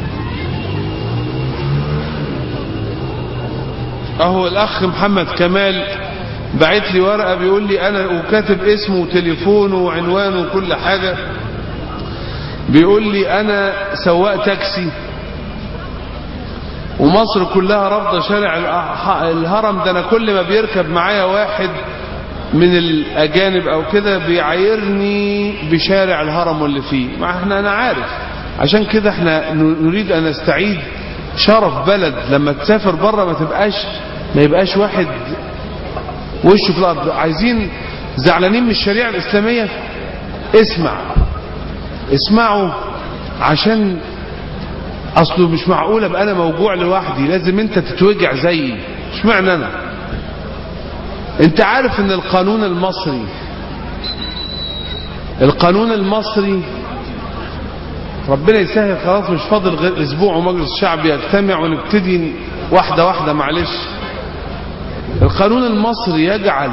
اهو الاخ محمد كمال بعت لي ورقة بيقول لي انا وكاتب اسمه وتليفونه وعنوانه وكل حاجة بيقول لي انا سواق تاكسي ومصر كلها رافضه شارع الهرم ده انا كل ما بيركب معايا واحد من الاجانب او كده بيعايرني بشارع الهرم واللي فيه ما احنا انا عارف عشان كده احنا نريد ان نستعيد شرف بلد لما تسافر بره ما تبقاش ما يبقاش واحد وشه في الارض عايزين زعلانين من الشريعه الاسلاميه اسمع اسمعوا عشان اصله مش معقول ابقى انا موجوع لوحدي لازم انت تتوجع زيي مش معنى انا انت عارف ان القانون المصري القانون المصري ربنا يسهل خلاص مش فاضل غير اسبوع ومجلس الشعب يجتمع ونبتدي واحده واحده معلش القانون المصري يجعل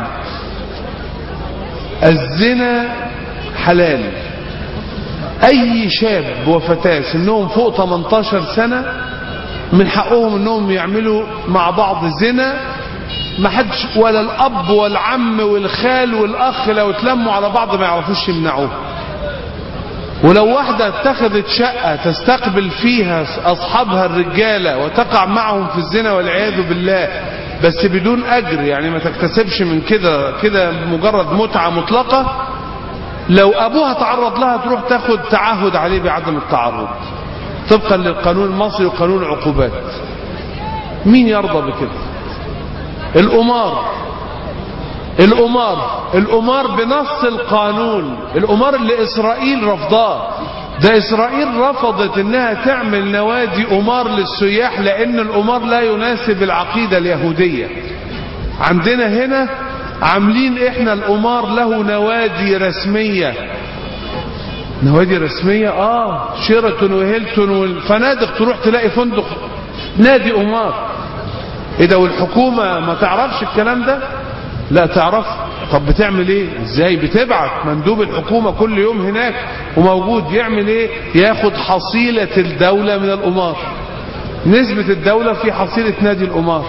الزنا حلال اي شاب وفتاة سنهم فوق 18 سنة من حقهم انهم يعملوا مع بعض زنا ما حدش ولا الاب والعم والخال والاخ لو اتلموا على بعض ما يعرفوش يمنعوه ولو واحدة اتخذت شقة تستقبل فيها اصحابها الرجالة وتقع معهم في الزنا والعياذ بالله بس بدون اجر يعني ما تكتسبش من كده كده مجرد متعة مطلقة لو ابوها تعرض لها تروح تاخد تعهد عليه بعدم التعرض طبقا للقانون المصري وقانون العقوبات مين يرضى بكده الامار الامار الامار بنص القانون الامار اللي اسرائيل رفضاه ده اسرائيل رفضت انها تعمل نوادي امار للسياح لان الامار لا يناسب العقيدة اليهودية عندنا هنا عاملين احنا الامار له نوادي رسمية نوادي رسمية اه شيراتون وهيلتون والفنادق تروح تلاقي فندق نادي امار ايه ده والحكومة ما تعرفش الكلام ده لا تعرف طب بتعمل ايه ازاي بتبعت مندوب الحكومة كل يوم هناك وموجود يعمل ايه ياخد حصيلة الدولة من الامار نسبة الدولة في حصيلة نادي الامار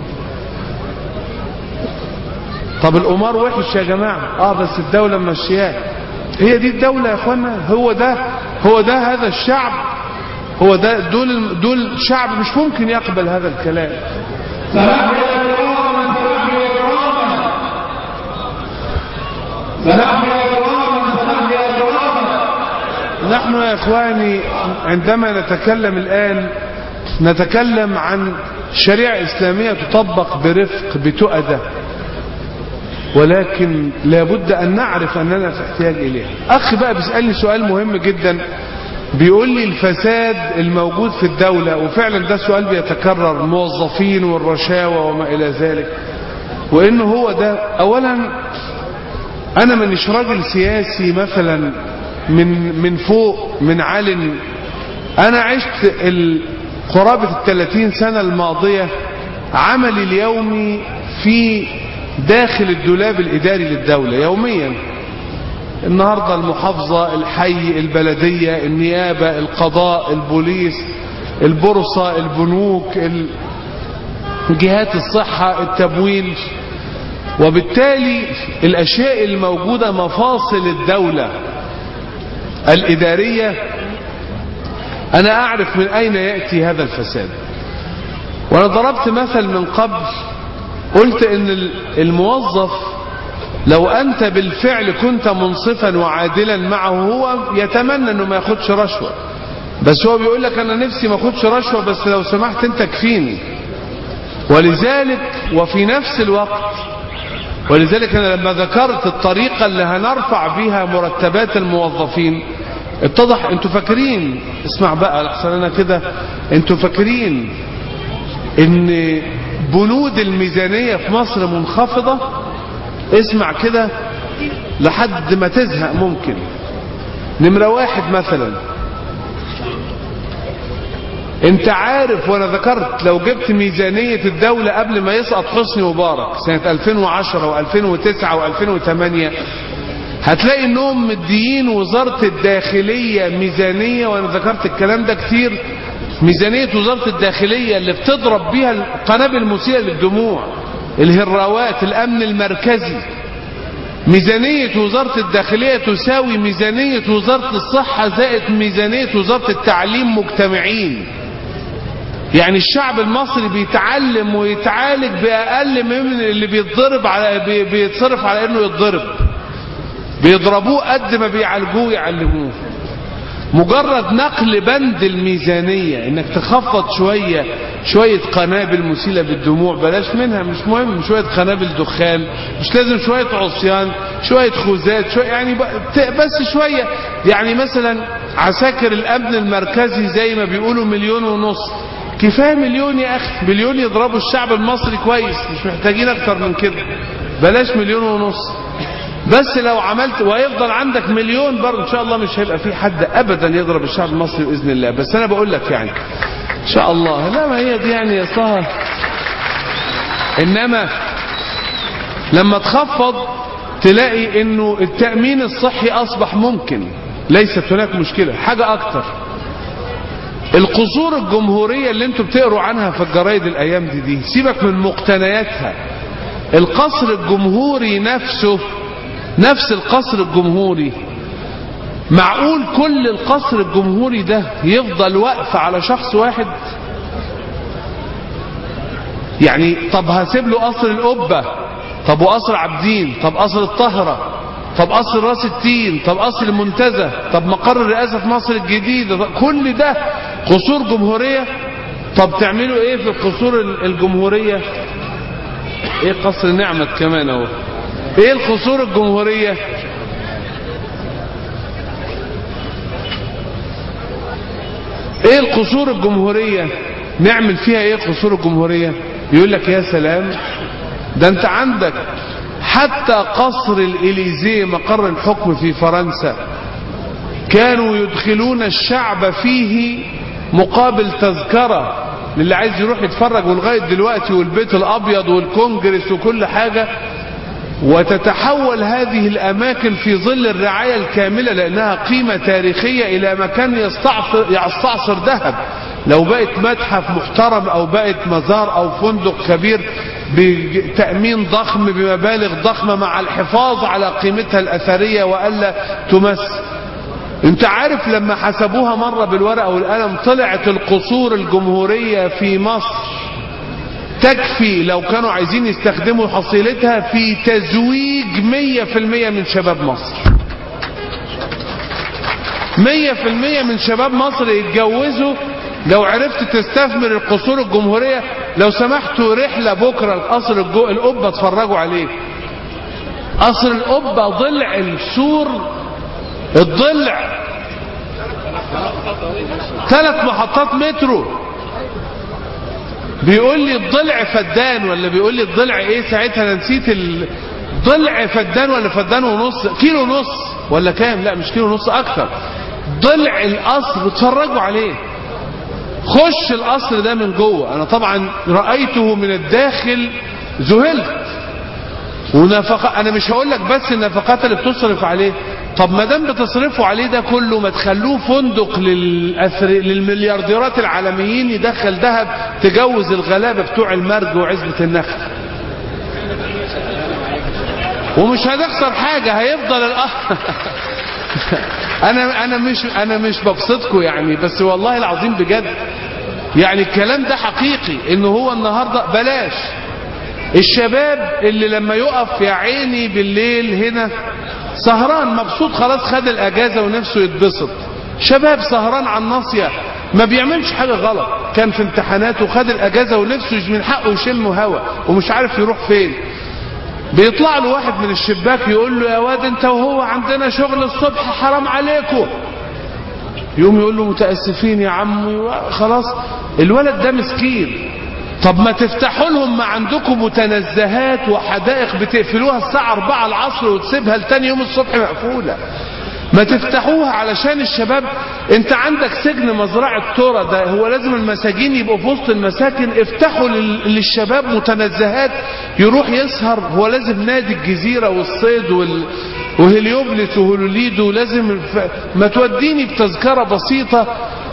طب الامار وحش يا جماعة اه بس الدولة ممشياه هي دي الدولة يا اخوانا هو ده هو ده هذا الشعب هو ده دول دول شعب مش ممكن يقبل هذا الكلام سلام يا كرام سلام يا كرام سلام يا كرام سلام يا كرام ونحن يا إخواني عندما نتكلم الآن نتكلم عن شريعة إسلامية تطبق برفق بتؤدة ولكن لابد أن نعرف أننا في احتياج إليها أخ بقى بيسألني سؤال مهم جدا بيقول لي الفساد الموجود في الدولة وفعلا ده سؤال بيتكرر الموظفين والرشاوى وما إلى ذلك وإنه هو ده أولا أنا منش راجل سياسي مثلا من من فوق من علن أنا عشت قرابة الثلاثين سنة الماضية عملي اليومي في داخل الدولاب الإداري للدولة يوميا النهاردة المحافظة الحي البلدية النيابة القضاء البوليس البورصة البنوك جهات الصحة التمويل وبالتالي الأشياء الموجودة مفاصل الدولة الإدارية أنا أعرف من أين يأتي هذا الفساد وأنا ضربت مثل من قبل قلت إن الموظف لو أنت بالفعل كنت منصفا وعادلا معه هو يتمنى أنه ما ياخدش رشوة بس هو بيقول لك أنا نفسي ما أخدش رشوة بس لو سمحت أنت كفيني ولذلك وفي نفس الوقت ولذلك أنا لما ذكرت الطريقة اللي هنرفع بها مرتبات الموظفين اتضح انتوا فاكرين اسمع بقى لحسن انا كده انتوا فاكرين ان بنود الميزانية في مصر منخفضة اسمع كده لحد ما تزهق ممكن نمرة واحد مثلا انت عارف وانا ذكرت لو جبت ميزانية الدولة قبل ما يسقط حسني مبارك سنة 2010 و2009 و2008 هتلاقي انهم مديين وزارة الداخلية ميزانية وانا ذكرت الكلام ده كتير ميزانية وزارة الداخلية اللي بتضرب بيها القنابل المسيئة للدموع الهراوات الامن المركزي ميزانية وزارة الداخلية تساوي ميزانية وزارة الصحة زائد ميزانية وزارة التعليم مجتمعين يعني الشعب المصري بيتعلم ويتعالج بأقل من اللي بيتضرب على بي- بيتصرف على انه يتضرب بيضربوه قد ما بيعالجوه يعلموه مجرد نقل بند الميزانية انك تخفض شوية شوية قنابل مسيلة بالدموع بلاش منها مش مهم شوية قنابل دخان مش لازم شوية عصيان شوية خوذات شوية يعني ب- ت- بس شوية يعني مثلا عساكر الامن المركزي زي ما بيقولوا مليون ونص كفاية مليون يا اخي مليون يضربوا الشعب المصري كويس مش محتاجين اكتر من كده بلاش مليون ونص بس لو عملت ويفضل عندك مليون برضه ان شاء الله مش هيبقى في حد ابدا يضرب الشعب المصري باذن الله بس انا بقول لك يعني ان شاء الله لا ما هي دي يعني اصلها انما لما تخفض تلاقي انه التامين الصحي اصبح ممكن ليست هناك مشكله حاجه اكتر القصور الجمهوريه اللي انتوا بتقروا عنها في الجرايد الايام دي دي سيبك من مقتنياتها القصر الجمهوري نفسه نفس القصر الجمهوري معقول كل القصر الجمهوري ده يفضل واقف على شخص واحد يعني طب هسيب له قصر القبة طب وقصر عابدين طب قصر الطهرة طب قصر راس التين طب قصر المنتزه طب مقر رئاسة مصر الجديدة طب كل ده قصور جمهورية طب تعملوا ايه في القصور الجمهورية ايه قصر نعمة كمان اهو ايه القصور الجمهورية ايه القصور الجمهورية نعمل فيها ايه قصور الجمهورية يقول لك يا سلام ده انت عندك حتى قصر الاليزيه مقر الحكم في فرنسا كانوا يدخلون الشعب فيه مقابل تذكرة للي عايز يروح يتفرج ولغاية دلوقتي والبيت الابيض والكونجرس وكل حاجة وتتحول هذه الأماكن في ظل الرعاية الكاملة لأنها قيمة تاريخية إلى مكان يستعصر, يستعصر ذهب لو بقت متحف محترم أو بقت مزار أو فندق كبير بتأمين ضخم بمبالغ ضخمة مع الحفاظ على قيمتها الأثرية وألا تمس انت عارف لما حسبوها مرة بالورقة والقلم طلعت القصور الجمهورية في مصر تكفي لو كانوا عايزين يستخدموا حصيلتها في تزويج مية في المية من شباب مصر مية في المية من شباب مصر يتجوزوا لو عرفت تستثمر القصور الجمهورية لو سمحتوا رحلة بكرة القصر الجو... القبة اتفرجوا عليه قصر القبة ضلع السور الضلع ثلاث محطات مترو بيقول لي الضلع فدان ولا بيقول لي الضلع ايه ساعتها انا نسيت الضلع فدان ولا فدان ونص كيلو ونص ولا كام لا مش كيلو ونص اكتر ضلع القصر اتفرجوا عليه خش القصر ده من جوه انا طبعا رأيته من الداخل ذهلت ونفقة انا مش هقول لك بس النفقات اللي بتصرف عليه طب ما دام بتصرفوا عليه ده كله ما تخلوه فندق للأثر... للمليارديرات العالميين يدخل ذهب تجوز الغلابة بتوع المرج وعزبة النخل ومش هتخسر حاجة هيفضل الأ... انا انا مش انا مش ببسطكم يعني بس والله العظيم بجد يعني الكلام ده حقيقي ان هو النهارده بلاش الشباب اللي لما يقف يا عيني بالليل هنا سهران مبسوط خلاص خد الاجازه ونفسه يتبسط شباب سهران على الناصيه ما بيعملش حاجه غلط كان في امتحانات وخد الاجازه ونفسه من حقه يشم هوا ومش عارف يروح فين بيطلع له واحد من الشباك يقول له يا واد انت وهو عندنا شغل الصبح حرام عليكم يقوم يقول له متاسفين يا عمي خلاص الولد ده مسكين طب ما تفتحوا لهم ما عندكم متنزهات وحدائق بتقفلوها الساعة 4 العصر وتسيبها لتاني يوم الصبح مقفولة ما تفتحوها علشان الشباب انت عندك سجن مزرعة تورة ده هو لازم المساجين يبقوا في وسط المساكن افتحوا للشباب متنزهات يروح يسهر هو لازم نادي الجزيرة والصيد وال... وهليوبلس وهولوليدو لازم ما توديني بتذكرة بسيطة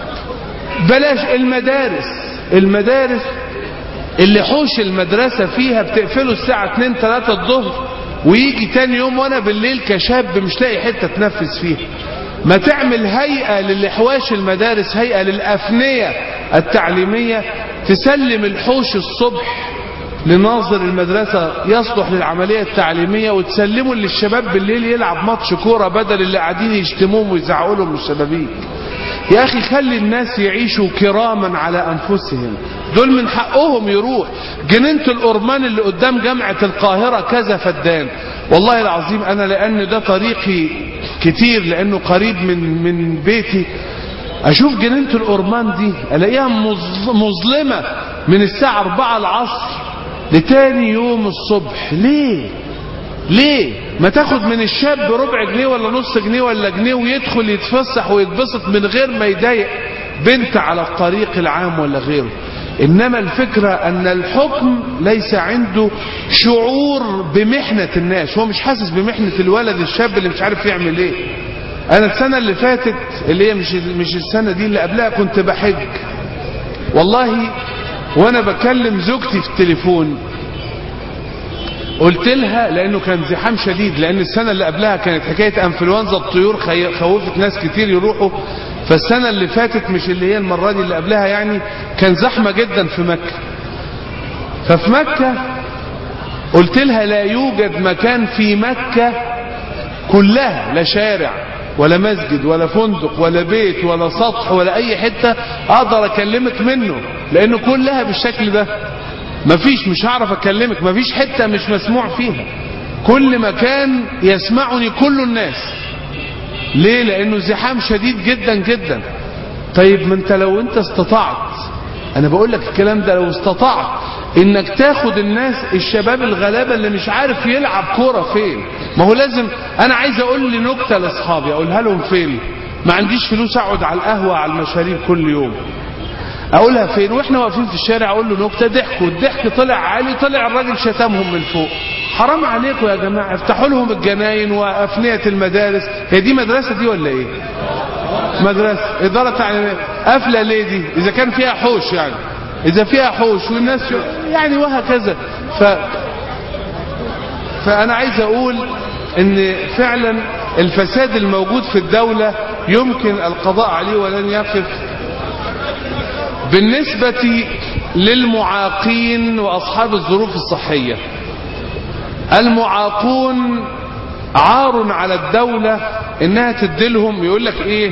بلاش المدارس المدارس اللي حوش المدرسة فيها بتقفله الساعة 2 3 الظهر ويجي تاني يوم وانا بالليل كشاب مش لاقي حتة تنفس فيها ما تعمل هيئة للحواش المدارس هيئة للأفنية التعليمية تسلم الحوش الصبح لناظر المدرسة يصلح للعملية التعليمية وتسلمه للشباب بالليل يلعب ماتش كورة بدل اللي قاعدين يشتموهم ويزعقوا لهم الشبابيك يا أخي خلي الناس يعيشوا كراما على أنفسهم دول من حقهم يروح جنينة الأرمان اللي قدام جامعة القاهرة كذا فدان والله العظيم أنا لأن ده طريقي كتير لأنه قريب من من بيتي أشوف جنينة الأرمان دي ألاقيها مظلمة من الساعة 4 العصر لتاني يوم الصبح ليه ليه ما تاخد من الشاب ربع جنيه ولا نص جنيه ولا جنيه ويدخل يتفسح ويتبسط من غير ما يضايق بنت على الطريق العام ولا غيره انما الفكرة ان الحكم ليس عنده شعور بمحنة الناس هو مش حاسس بمحنة الولد الشاب اللي مش عارف يعمل ايه انا السنة اللي فاتت اللي هي مش, مش السنة دي اللي قبلها كنت بحج والله وانا بكلم زوجتي في التليفون قلت لها لانه كان زحام شديد لان السنة اللي قبلها كانت حكاية انفلونزا الطيور خوفت ناس كتير يروحوا فالسنة اللي فاتت مش اللي هي المرة دي اللي قبلها يعني كان زحمة جدا في مكة ففي مكة قلت لها لا يوجد مكان في مكة كلها لا شارع ولا مسجد ولا فندق ولا بيت ولا سطح ولا اي حتة اقدر اكلمك منه لانه كلها بالشكل ده مفيش مش هعرف اكلمك مفيش حتة مش مسموع فيها كل مكان يسمعني كل الناس ليه لانه زحام شديد جدا جدا طيب ما انت لو انت استطعت انا بقول لك الكلام ده لو استطعت انك تاخد الناس الشباب الغلابه اللي مش عارف يلعب كوره فين ما هو لازم انا عايز اقول لي نكته لاصحابي اقولها لهم فين ما عنديش فلوس اقعد على القهوه على المشاريب كل يوم اقولها فين واحنا واقفين في الشارع اقول له نكته ضحكوا الضحك طلع عالي طلع الراجل شتمهم من فوق حرام عليكم يا جماعه افتحوا لهم الجناين وافنيه المدارس هي دي مدرسه دي ولا ايه مدرسه اداره تعليميه قافله ليه دي اذا كان فيها حوش يعني اذا فيها حوش والناس يعني وهكذا ف فانا عايز اقول ان فعلا الفساد الموجود في الدولة يمكن القضاء عليه ولن يقف بالنسبة للمعاقين واصحاب الظروف الصحية المعاقون عار على الدولة انها تديلهم يقول لك ايه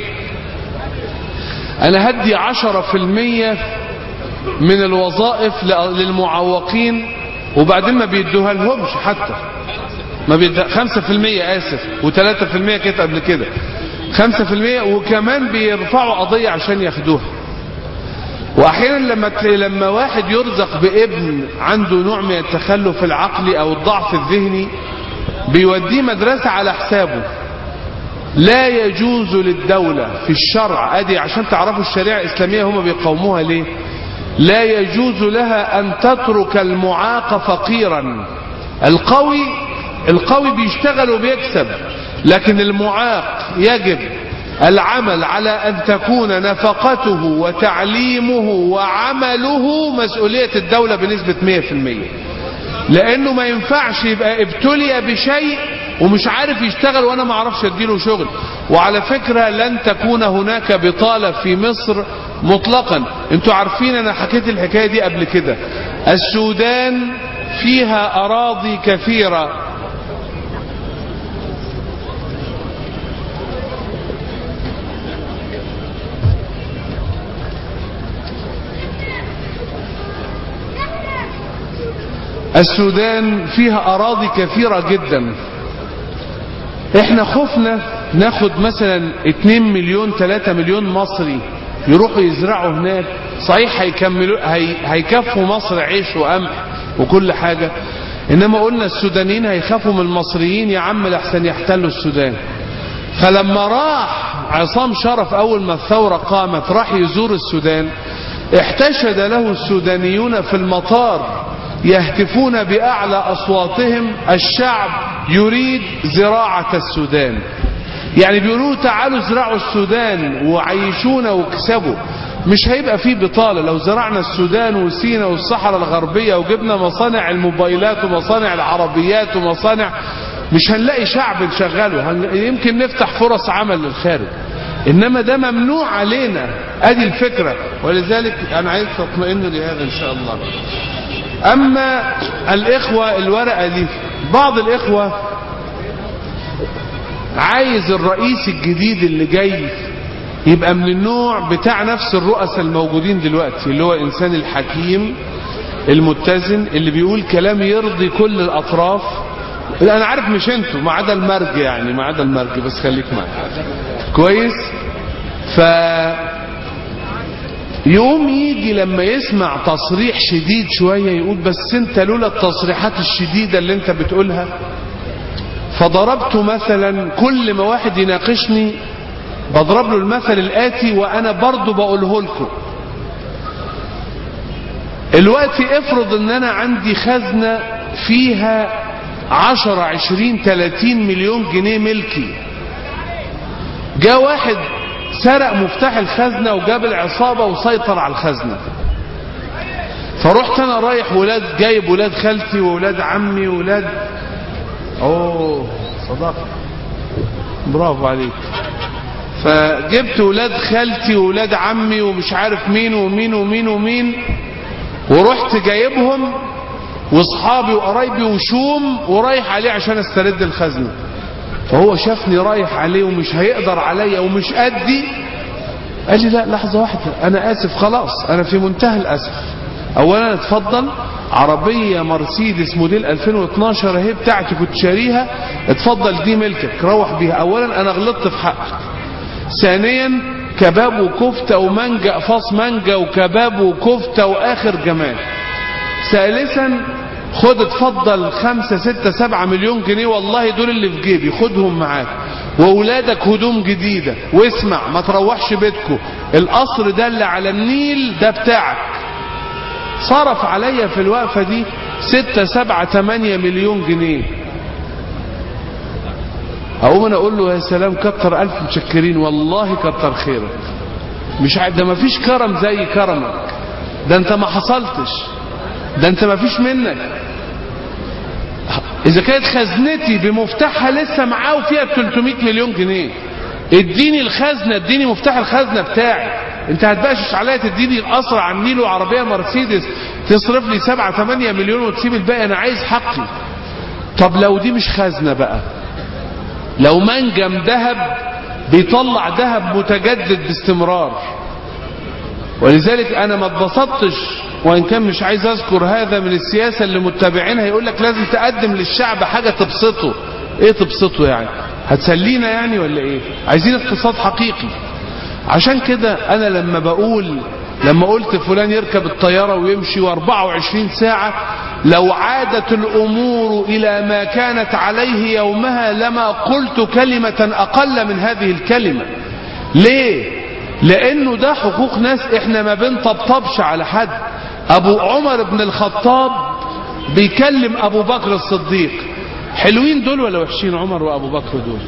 انا هدي عشرة في المية من الوظائف للمعوقين وبعدين ما بيدوها لهمش حتى ما بيدها خمسة في المية آسف وثلاثة في المية كانت قبل كده خمسة في المية وكمان بيرفعوا قضية عشان ياخدوها واحيانا لما لما واحد يرزق بابن عنده نوع من التخلف العقلي او الضعف الذهني بيوديه مدرسة على حسابه لا يجوز للدولة في الشرع ادي عشان تعرفوا الشريعة الاسلامية هم بيقوموها ليه لا يجوز لها ان تترك المعاق فقيرا القوي القوي بيشتغل وبيكسب لكن المعاق يجب العمل على أن تكون نفقته وتعليمه وعمله مسؤولية الدولة بنسبة 100% لأنه ما ينفعش يبقى ابتلي بشيء ومش عارف يشتغل وأنا ما اعرفش اديله شغل وعلى فكرة لن تكون هناك بطالة في مصر مطلقا انتوا عارفين أنا حكيت الحكاية دي قبل كده السودان فيها أراضي كثيرة السودان فيها أراضي كثيرة جدا احنا خفنا ناخد مثلا 2 مليون 3 مليون مصري يروحوا يزرعوا هناك صحيح هيكملوا هي هيكفوا مصر عيش وقمح وكل حاجة انما قلنا السودانيين هيخافوا من المصريين يا عم لحسن يحتلوا السودان فلما راح عصام شرف اول ما الثورة قامت راح يزور السودان احتشد له السودانيون في المطار يهتفون بأعلى أصواتهم الشعب يريد زراعة السودان يعني بيقولوا تعالوا زرعوا السودان وعيشونا واكسبوا مش هيبقى فيه بطالة لو زرعنا السودان وسينا والصحراء الغربية وجبنا مصانع الموبايلات ومصانع العربيات ومصانع مش هنلاقي شعب نشغله هن... يمكن نفتح فرص عمل للخارج انما ده ممنوع علينا ادي الفكرة ولذلك انا عايز تطمئن لهذا ان شاء الله اما الاخوة الورقة دي بعض الاخوة عايز الرئيس الجديد اللي جاي يبقى من النوع بتاع نفس الرؤساء الموجودين دلوقتي اللي هو انسان الحكيم المتزن اللي بيقول كلام يرضي كل الاطراف انا عارف مش انتوا ما عدا المرج يعني ما عدا المرج بس خليك معايا كويس ف يقوم يجي لما يسمع تصريح شديد شوية يقول بس انت لولا التصريحات الشديدة اللي انت بتقولها فضربت مثلا كل ما واحد يناقشني بضرب له المثل الآتي وأنا برضو بقوله لكم الوقت افرض ان انا عندي خزنة فيها عشرة عشرين تلاتين مليون جنيه ملكي جاء واحد سرق مفتاح الخزنة وجاب العصابة وسيطر على الخزنة فرحت انا رايح ولاد جايب ولاد خالتي وولاد عمي وولاد اوه صدقت برافو عليك فجبت ولاد خالتي وولاد عمي ومش عارف مين ومين ومين ومين ورحت جايبهم واصحابي وقرايبي وشوم ورايح عليه عشان استرد الخزنه فهو شافني رايح عليه ومش هيقدر عليا ومش قدي قال لي لا لحظة واحدة أنا آسف خلاص أنا في منتهى الأسف أولا اتفضل عربية مرسيدس موديل 2012 اهي بتاعتي كنت شاريها اتفضل دي ملكك روح بيها أولا أنا غلطت في حقك ثانيا كباب وكفتة ومانجا فاص مانجا وكباب وكفتة وآخر جمال ثالثا خد اتفضل خمسة ستة سبعة مليون جنيه والله دول اللي في جيبي خدهم معاك واولادك هدوم جديدة واسمع ما تروحش بيتكو القصر ده اللي على النيل ده بتاعك صرف عليا في الوقفة دي ستة سبعة تمانية مليون جنيه اقوم انا اقول له يا سلام كتر الف متشكرين والله كتر خيرك مش ع... ده ما فيش كرم زي كرمك ده انت ما حصلتش ده انت ما فيش منك اذا كانت خزنتي بمفتاحها لسه معاه وفيها 300 مليون جنيه اديني الخزنة اديني مفتاح الخزنة بتاعي انت هتبقشش عليا تديني القصر عن النيل وعربية مرسيدس تصرف لي 7 8 مليون وتسيب الباقي انا عايز حقي طب لو دي مش خزنة بقى لو منجم ذهب بيطلع ذهب متجدد باستمرار ولذلك انا ما اتبسطتش وان كان مش عايز اذكر هذا من السياسه اللي متبعينها يقول لك لازم تقدم للشعب حاجه تبسطه ايه تبسطه يعني هتسلينا يعني ولا ايه عايزين اقتصاد حقيقي عشان كده انا لما بقول لما قلت فلان يركب الطياره ويمشي و24 ساعه لو عادت الامور الى ما كانت عليه يومها لما قلت كلمه اقل من هذه الكلمه ليه لانه ده حقوق ناس احنا ما بنطبطبش على حد ابو عمر بن الخطاب بيكلم ابو بكر الصديق حلوين دول ولا وحشين عمر وابو بكر دول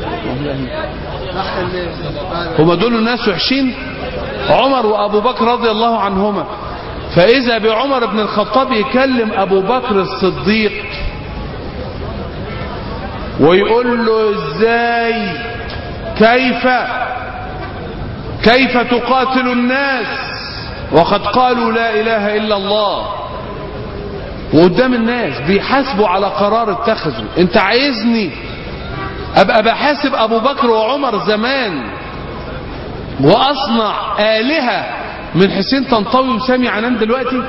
هما دول الناس وحشين عمر وابو بكر رضي الله عنهما فاذا بعمر بن الخطاب يكلم ابو بكر الصديق ويقول له ازاي كيف كيف تقاتل الناس وقد قالوا لا اله الا الله وقدام الناس بيحاسبوا على قرار اتخذوا انت عايزني ابقى بحاسب ابو بكر وعمر زمان واصنع الهه من حسين طنطاوي وسامي عنان دلوقتي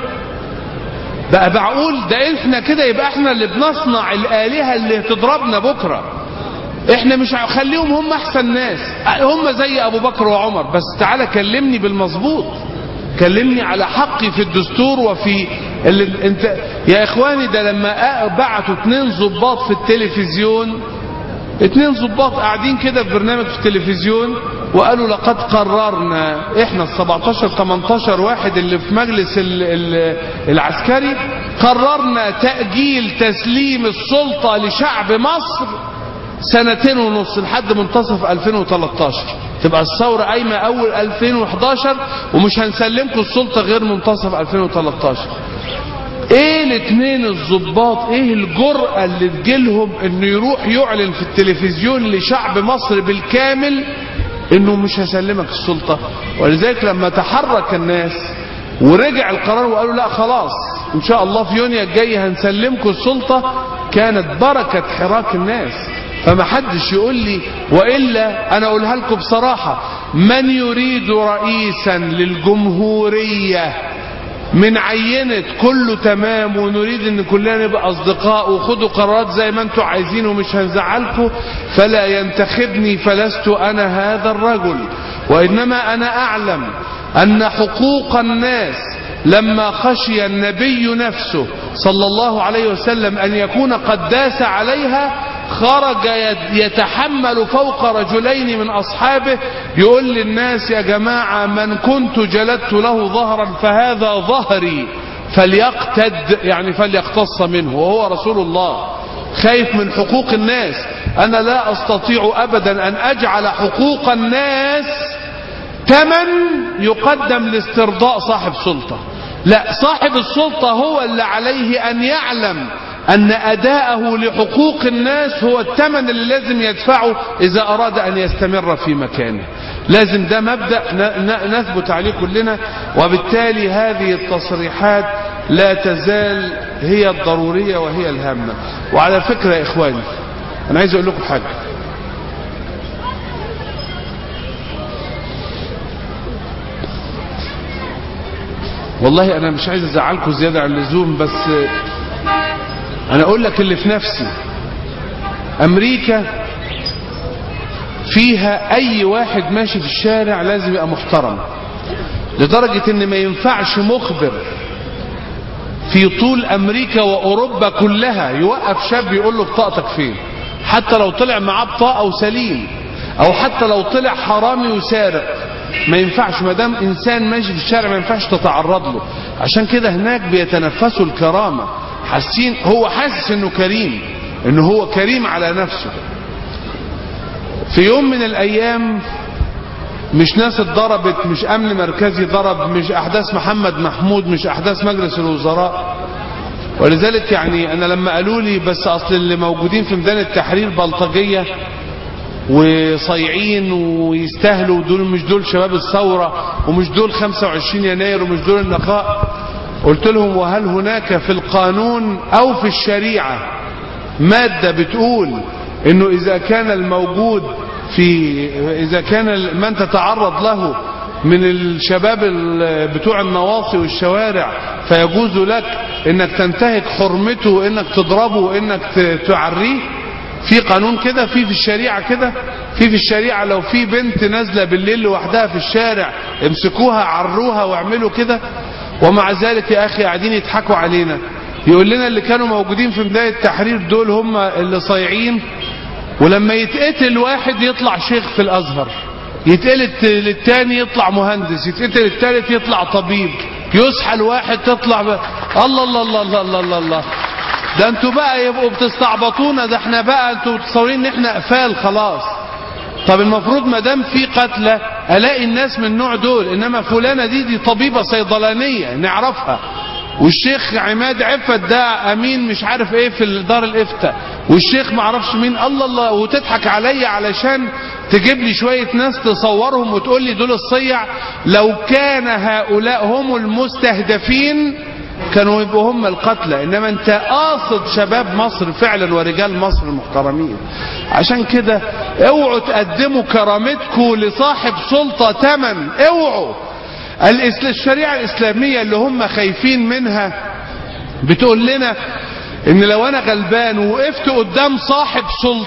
بقى معقول ده احنا كده يبقى احنا اللي بنصنع الالهه اللي هتضربنا بكره احنا مش خليهم هم احسن ناس هم زي ابو بكر وعمر بس تعالى كلمني بالمظبوط كلمني على حقي في الدستور وفي اللي انت يا اخواني ده لما بعتوا اتنين ضباط في التلفزيون اتنين ضباط قاعدين كده في برنامج في التلفزيون وقالوا لقد قررنا احنا ال 17 18 واحد اللي في مجلس ال ال العسكري قررنا تأجيل تسليم السلطة لشعب مصر سنتين ونص لحد منتصف 2013 تبقى الثورة قايمة أول 2011 ومش هنسلمكم السلطة غير منتصف 2013 ايه الاثنين الضباط ايه الجرأة اللي تجيلهم انه يروح يعلن في التلفزيون لشعب مصر بالكامل انه مش هسلمك السلطة ولذلك لما تحرك الناس ورجع القرار وقالوا لا خلاص ان شاء الله في يونيو الجاي هنسلمكم السلطة كانت بركة حراك الناس فما حدش يقول لي وإلا أنا أقولها لكم بصراحة من يريد رئيسا للجمهورية من عينة كله تمام ونريد ان كلنا نبقى اصدقاء وخدوا قرارات زي ما انتم عايزين ومش هنزعلكم فلا ينتخبني فلست انا هذا الرجل وانما انا اعلم ان حقوق الناس لما خشي النبي نفسه صلى الله عليه وسلم ان يكون قد داس عليها خرج يتحمل فوق رجلين من أصحابه يقول للناس يا جماعة من كنت جلدت له ظهرا فهذا ظهري فليقتد يعني فليقتص منه وهو رسول الله خايف من حقوق الناس أنا لا أستطيع أبدا أن أجعل حقوق الناس تمن يقدم لاسترضاء صاحب سلطة لا صاحب السلطة هو اللي عليه أن يعلم أن أداءه لحقوق الناس هو الثمن اللي لازم يدفعه إذا أراد أن يستمر في مكانه لازم ده مبدأ نثبت عليه كلنا وبالتالي هذه التصريحات لا تزال هي الضرورية وهي الهامة وعلى فكرة يا إخواني أنا عايز أقول لكم حاجة والله أنا مش عايز أزعلكم زيادة عن اللزوم بس انا اقول لك اللي في نفسي امريكا فيها اي واحد ماشي في الشارع لازم يبقى محترم لدرجة ان ما ينفعش مخبر في طول امريكا واوروبا كلها يوقف شاب يقول له بطاقتك فين حتى لو طلع معاه بطاقة وسليم او حتى لو طلع حرامي وسارق ما ينفعش ما دام انسان ماشي في الشارع ما ينفعش تتعرض له عشان كده هناك بيتنفسوا الكرامه حاسين هو حاسس انه كريم انه هو كريم على نفسه في يوم من الايام مش ناس اتضربت مش امن مركزي ضرب مش احداث محمد محمود مش احداث مجلس الوزراء ولذلك يعني انا لما قالوا لي بس اصل اللي موجودين في ميدان التحرير بلطجيه وصايعين ويستاهلوا دول مش دول شباب الثوره ومش دول 25 يناير ومش دول النقاء قلت لهم وهل هناك في القانون او في الشريعة مادة بتقول انه اذا كان الموجود في اذا كان من تتعرض له من الشباب ال- بتوع النواصي والشوارع فيجوز لك انك تنتهك حرمته وانك تضربه وانك ت- تعريه في قانون كده في في الشريعة كده في في الشريعة لو في بنت نازلة بالليل لوحدها في الشارع امسكوها عروها واعملوا كده ومع ذلك يا اخي قاعدين يضحكوا علينا يقول لنا اللي كانوا موجودين في بداية التحرير دول هم اللي صايعين ولما يتقتل واحد يطلع شيخ في الازهر يتقتل التاني يطلع مهندس يتقتل التالت يطلع طبيب يسحل واحد تطلع ب... الله الله الله الله الله الله, الله. ده انتوا بقى يبقوا بتستعبطونا ده احنا بقى انتوا متصورين ان احنا اقفال خلاص طب المفروض ما دام في قتلى الاقي الناس من النوع دول انما فلانه دي دي طبيبه صيدلانيه نعرفها والشيخ عماد عفت ده امين مش عارف ايه في دار الافتاء والشيخ ما اعرفش مين الله الله وتضحك عليا علشان تجيب لي شويه ناس تصورهم وتقول لي دول الصيع لو كان هؤلاء هم المستهدفين كانوا يبقوا هم القتلى انما انت قاصد شباب مصر فعلا ورجال مصر المحترمين عشان كده اوعوا تقدموا كرامتكم لصاحب سلطة تمن اوعوا الإسل- الشريعة الإسلامية اللي هم خايفين منها بتقول لنا ان لو انا غلبان ووقفت قدام صاحب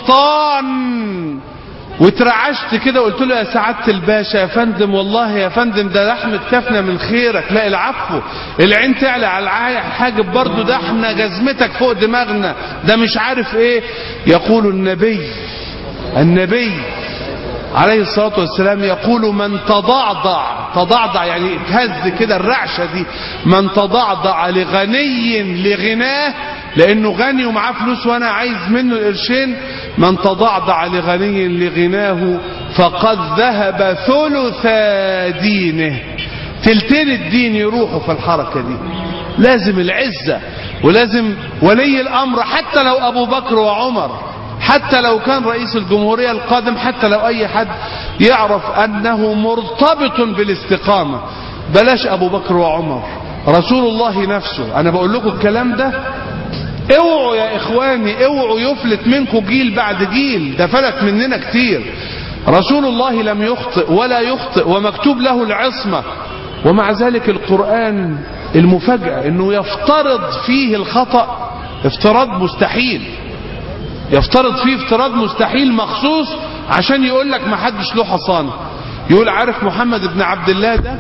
سلطان واترعشت كده قلت له يا سعادة الباشا يا فندم والله يا فندم ده لحم كفنا من خيرك لا العفو العين تعلى على الع- الحاجب برضو ده احنا جزمتك فوق دماغنا ده مش عارف ايه يقول النبي النبي عليه الصلاة والسلام يقول من تضعضع تضعضع يعني تهز كده الرعشة دي من تضعضع لغني لغناه لانه غني ومعاه فلوس وانا عايز منه القرشين من تضعضع لغني لغناه فقد ذهب ثلث دينه تلتين الدين يروحوا في الحركة دي لازم العزة ولازم ولي الامر حتى لو ابو بكر وعمر حتى لو كان رئيس الجمهورية القادم حتى لو أي حد يعرف أنه مرتبط بالاستقامة بلاش أبو بكر وعمر رسول الله نفسه أنا بقول لكم الكلام ده اوعوا يا إخواني اوعوا يفلت منكم جيل بعد جيل ده فلت مننا كتير رسول الله لم يخطئ ولا يخطئ ومكتوب له العصمة ومع ذلك القرآن المفاجأة انه يفترض فيه الخطأ افتراض مستحيل يفترض فيه افتراض مستحيل مخصوص عشان يقول لك ما حدش له حصانه يقول عارف محمد بن عبد الله ده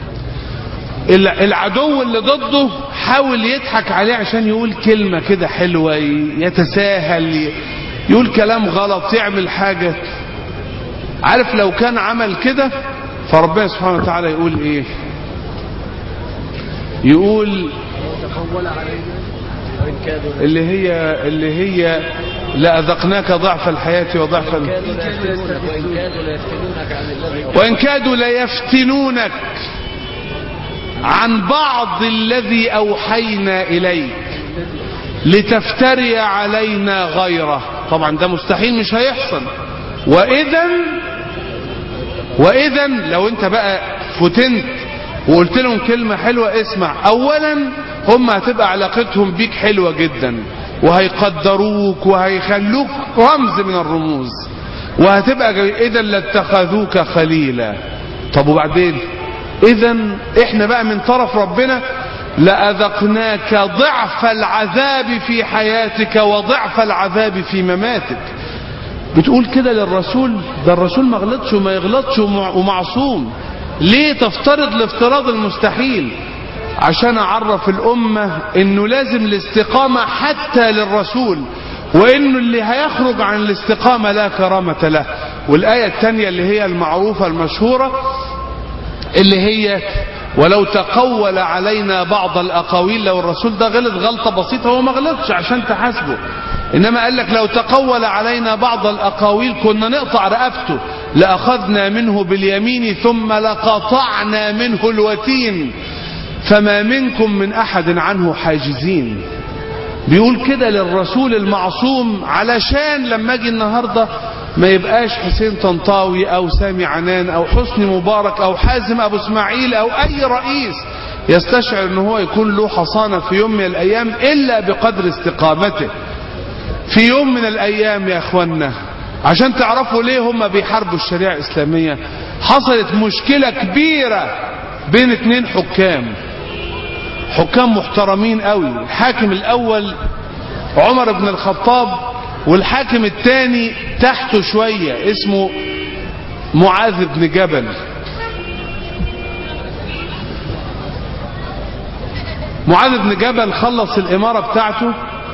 الع- العدو اللي ضده حاول يضحك عليه عشان يقول كلمة كده حلوة ي- يتساهل ي- يقول كلام غلط يعمل حاجة عارف لو كان عمل كده فربنا سبحانه وتعالى يقول ايه يقول تقول علينا وإن كادوا اللي هي اللي هي لأذقناك ضعف الحياة وضعف ال... كادوا ليفتنونك وإن كادوا ليفتنونك عن الذي وإن كادوا ليفتنونك عن بعض الذي أوحينا إليك لتفتري علينا غيره طبعا ده مستحيل مش هيحصل وإذا وإذا لو أنت بقى فتنت وقلت لهم كلمة حلوة اسمع أولا هم هتبقى علاقتهم بيك حلوة جدا وهيقدروك وهيخلوك رمز من الرموز وهتبقى جي- إذا لاتخذوك خليلا طب وبعدين إذا إحنا بقى من طرف ربنا لأذقناك ضعف العذاب في حياتك وضعف العذاب في مماتك بتقول كده للرسول ده الرسول ما غلطش وما يغلطش ومع- ومعصوم ليه تفترض الافتراض المستحيل عشان اعرف الامة انه لازم الاستقامة حتى للرسول وانه اللي هيخرج عن الاستقامة لا كرامة له والاية الثانية اللي هي المعروفة المشهورة اللي هي ولو تقول علينا بعض الاقاويل لو الرسول ده غلط غلطه بسيطه هو ما غلطش عشان تحاسبه انما قال لك لو تقول علينا بعض الاقاويل كنا نقطع رقبته لاخذنا منه باليمين ثم لقطعنا منه الوتين فما منكم من احد عنه حاجزين بيقول كده للرسول المعصوم علشان لما اجي النهارده ما يبقاش حسين طنطاوي او سامي عنان او حسني مبارك او حازم ابو اسماعيل او اي رئيس يستشعر ان هو يكون له حصانه في يوم من الايام الا بقدر استقامته في يوم من الايام يا اخوانا عشان تعرفوا ليه هم بيحاربوا الشريعة الاسلامية حصلت مشكلة كبيرة بين اتنين حكام حكام محترمين قوي الحاكم الاول عمر بن الخطاب والحاكم الثاني تحته شوية اسمه معاذ بن جبل معاذ بن جبل خلص الإمارة بتاعته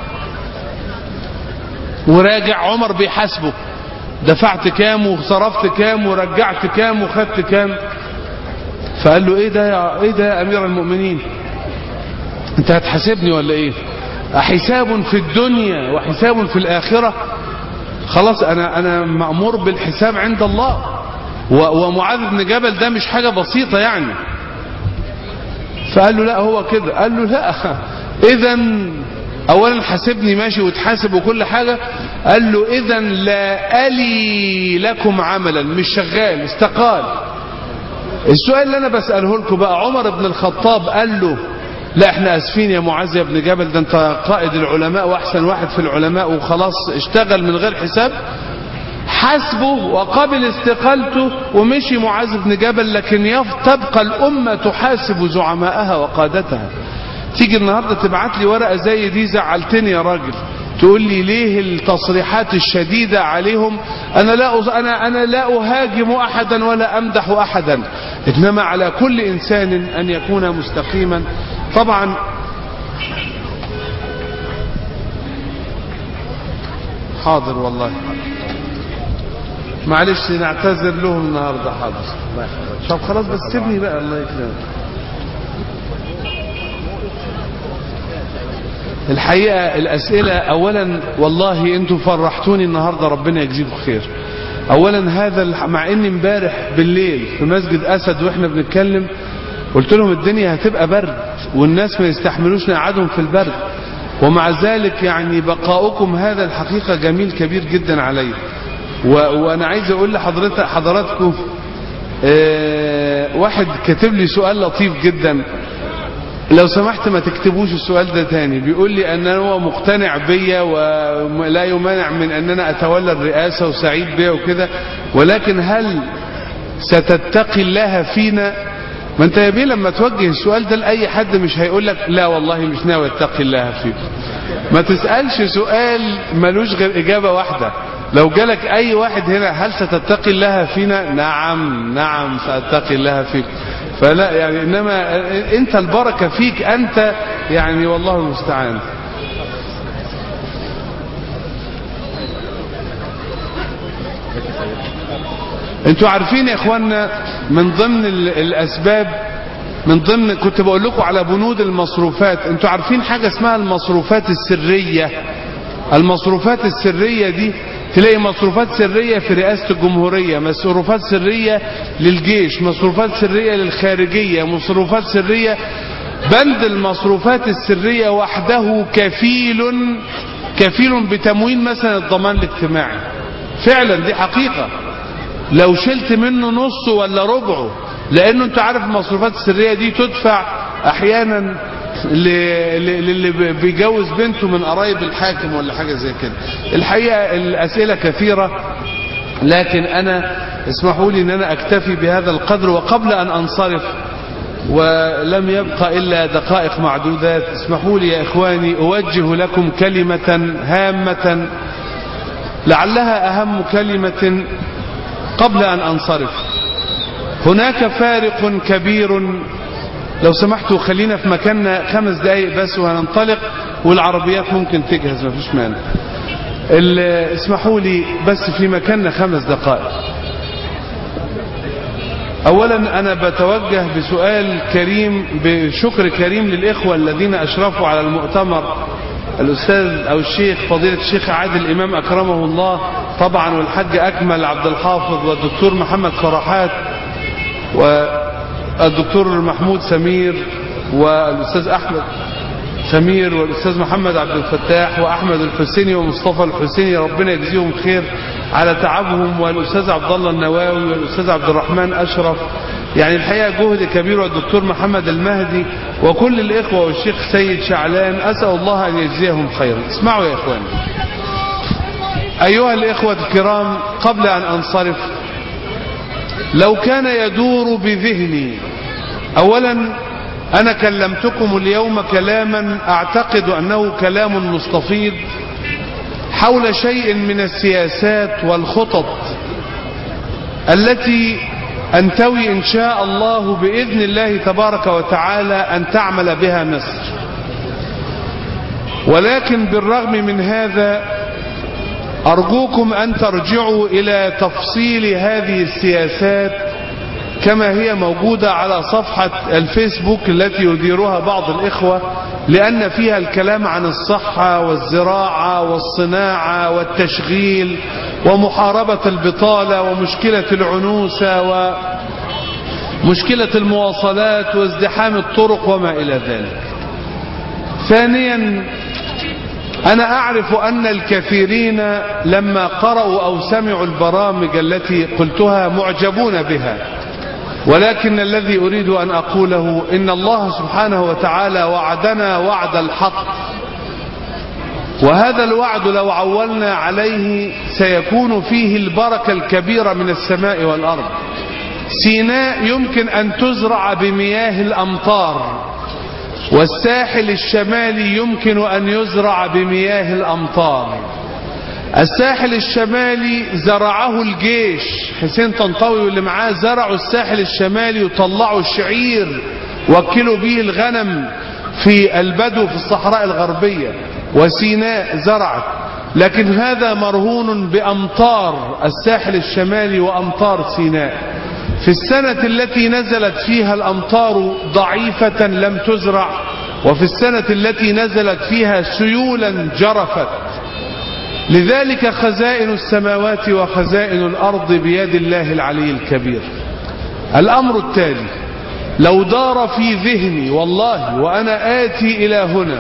وراجع عمر بيحاسبه دفعت كام وصرفت كام ورجعت كام وخدت كام فقال له ايه ده يا ايه ده يا امير المؤمنين انت هتحاسبني ولا ايه حساب في الدنيا وحساب في الاخره خلاص انا انا مامور بالحساب عند الله ومعاذ بن جبل ده مش حاجه بسيطه يعني فقال له لا هو كده قال له لا اذا اولا حاسبني ماشي وتحاسب وكل حاجه قال له اذا لا الي لكم عملا مش شغال استقال السؤال اللي انا بساله لكم بقى عمر بن الخطاب قال له لا احنا اسفين يا معاذ يا ابن جبل ده انت قائد العلماء واحسن واحد في العلماء وخلاص اشتغل من غير حساب حسبه وقبل استقالته ومشي معاذ بن جبل لكن يف تبقى الأمة تحاسب زعماءها وقادتها تيجي النهاردة تبعت لي ورقة زي دي زعلتني يا راجل تقول لي ليه التصريحات الشديدة عليهم أنا لا أنا أنا لا أهاجم أحدا ولا أمدح أحدا إنما على كل إنسان أن يكون مستقيما طبعا حاضر والله معلش نعتذر لهم النهارده حاضر طب خلاص بس سيبني بقى الله يكرمك الحقيقة الأسئلة أولا والله أنتم فرحتوني النهاردة ربنا يجزيكم خير أولا هذا الح- مع إني امبارح بالليل في مسجد أسد وإحنا بنتكلم قلت لهم الدنيا هتبقى برد والناس ما يستحملوش نقعدهم في البرد ومع ذلك يعني بقاؤكم هذا الحقيقة جميل كبير جدا علي و... وأنا عايز أقول لحضرتك حضراتكم آه... واحد كاتب لي سؤال لطيف جدا لو سمحت ما تكتبوش السؤال ده تاني بيقول لي ان هو مقتنع بيا ولا يمانع من ان انا اتولى الرئاسة وسعيد بيا وكده ولكن هل ستتقي الله فينا ما انت يا بيه لما توجه السؤال ده لاي حد مش هيقول لك لا والله مش ناوي اتقي الله فيكم ما تسالش سؤال ملوش غير اجابه واحده لو جالك اي واحد هنا هل ستتقي الله فينا نعم نعم ساتقي الله فيكم فلا يعني انما انت البركه فيك انت يعني والله المستعان انتوا عارفين يا اخوانا من ضمن ال- الاسباب من ضمن كنت بقول لكم على بنود المصروفات انتوا عارفين حاجه اسمها المصروفات السريه المصروفات السريه دي تلاقي مصروفات سريه في رئاسه الجمهوريه مصروفات سريه للجيش مصروفات سريه للخارجيه مصروفات سريه بند المصروفات السريه وحده كفيل كفيل بتموين مثلا الضمان الاجتماعي فعلا دي حقيقه لو شلت منه نصه ولا ربعه لانه انت عارف المصروفات السريه دي تدفع احيانا ل- ل- للي بيجوز بنته من قرايب الحاكم ولا حاجه زي كده الحقيقه الاسئله كثيره لكن انا اسمحوا لي ان انا اكتفي بهذا القدر وقبل ان انصرف ولم يبقى الا دقائق معدودات اسمحوا لي يا اخواني اوجه لكم كلمه هامه لعلها اهم كلمه قبل أن أنصرف هناك فارق كبير لو سمحتوا خلينا في مكاننا خمس دقايق بس وهننطلق والعربيات ممكن تجهز ما فيش مانع ال- اسمحوا لي بس في مكاننا خمس دقائق أولا أنا بتوجه بسؤال كريم بشكر كريم للإخوة الذين أشرفوا على المؤتمر الأستاذ أو الشيخ فضيلة الشيخ عادل الإمام أكرمه الله طبعا والحاج أكمل عبد الحافظ والدكتور محمد فرحات والدكتور محمود سمير والأستاذ أحمد سمير والأستاذ محمد عبد الفتاح وأحمد الحسيني ومصطفى الحسيني ربنا يجزيهم خير على تعبهم والأستاذ عبد الله النواوي والأستاذ عبد الرحمن أشرف يعني الحقيقة جهد كبير والدكتور محمد المهدي وكل الإخوة والشيخ سيد شعلان أسأل الله أن يجزيهم خيرا اسمعوا يا إخواني أيها الإخوة الكرام قبل أن أنصرف لو كان يدور بذهني أولا أنا كلمتكم اليوم كلاما أعتقد أنه كلام مستفيض حول شيء من السياسات والخطط التي أنتوي إن شاء الله بإذن الله تبارك وتعالى أن تعمل بها مصر ولكن بالرغم من هذا أرجوكم أن ترجعوا إلى تفصيل هذه السياسات كما هي موجودة على صفحة الفيسبوك التي يديرها بعض الإخوة لأن فيها الكلام عن الصحة والزراعة والصناعة والتشغيل ومحاربة البطالة ومشكلة العنوسة ومشكلة المواصلات وازدحام الطرق وما إلى ذلك ثانيا أنا أعرف أن الكثيرين لما قرأوا أو سمعوا البرامج التي قلتها معجبون بها ولكن الذي أريد أن أقوله إن الله سبحانه وتعالى وعدنا وعد الحق وهذا الوعد لو عولنا عليه سيكون فيه البركة الكبيرة من السماء والأرض سيناء يمكن أن تزرع بمياه الأمطار والساحل الشمالي يمكن أن يزرع بمياه الأمطار الساحل الشمالي زرعه الجيش حسين طنطاوي واللي معاه زرعوا الساحل الشمالي وطلعوا الشعير وكلوا به الغنم في البدو في الصحراء الغربية وسيناء زرعت لكن هذا مرهون بأمطار الساحل الشمالي وأمطار سيناء في السنة التي نزلت فيها الأمطار ضعيفة لم تزرع وفي السنة التي نزلت فيها سيولا جرفت لذلك خزائن السماوات وخزائن الأرض بيد الله العلي الكبير الأمر التالي لو دار في ذهني والله وأنا آتي إلى هنا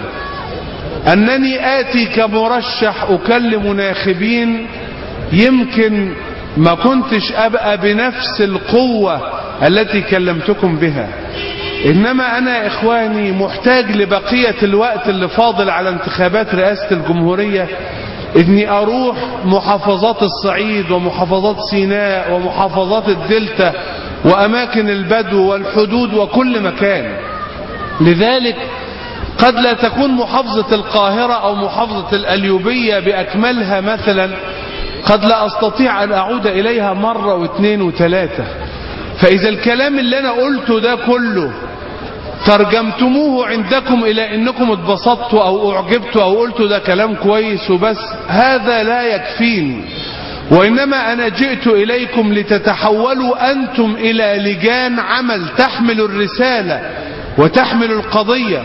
أنني آتي كمرشح أكلم ناخبين يمكن ما كنتش أبقى بنفس القوة التي كلمتكم بها إنما أنا يا إخواني محتاج لبقية الوقت اللي فاضل على انتخابات رئاسة الجمهورية إني أروح محافظات الصعيد ومحافظات سيناء ومحافظات الدلتا وأماكن البدو والحدود وكل مكان لذلك قد لا تكون محافظة القاهرة أو محافظة الأليوبية بأكملها مثلا قد لا أستطيع أن أعود إليها مرة واثنين وثلاثة فإذا الكلام اللي أنا قلته ده كله ترجمتموه عندكم إلى أنكم اتبسطتوا أو أعجبتوا أو قلتوا ده كلام كويس وبس هذا لا يكفيني وإنما أنا جئت إليكم لتتحولوا أنتم إلى لجان عمل تحمل الرسالة وتحمل القضية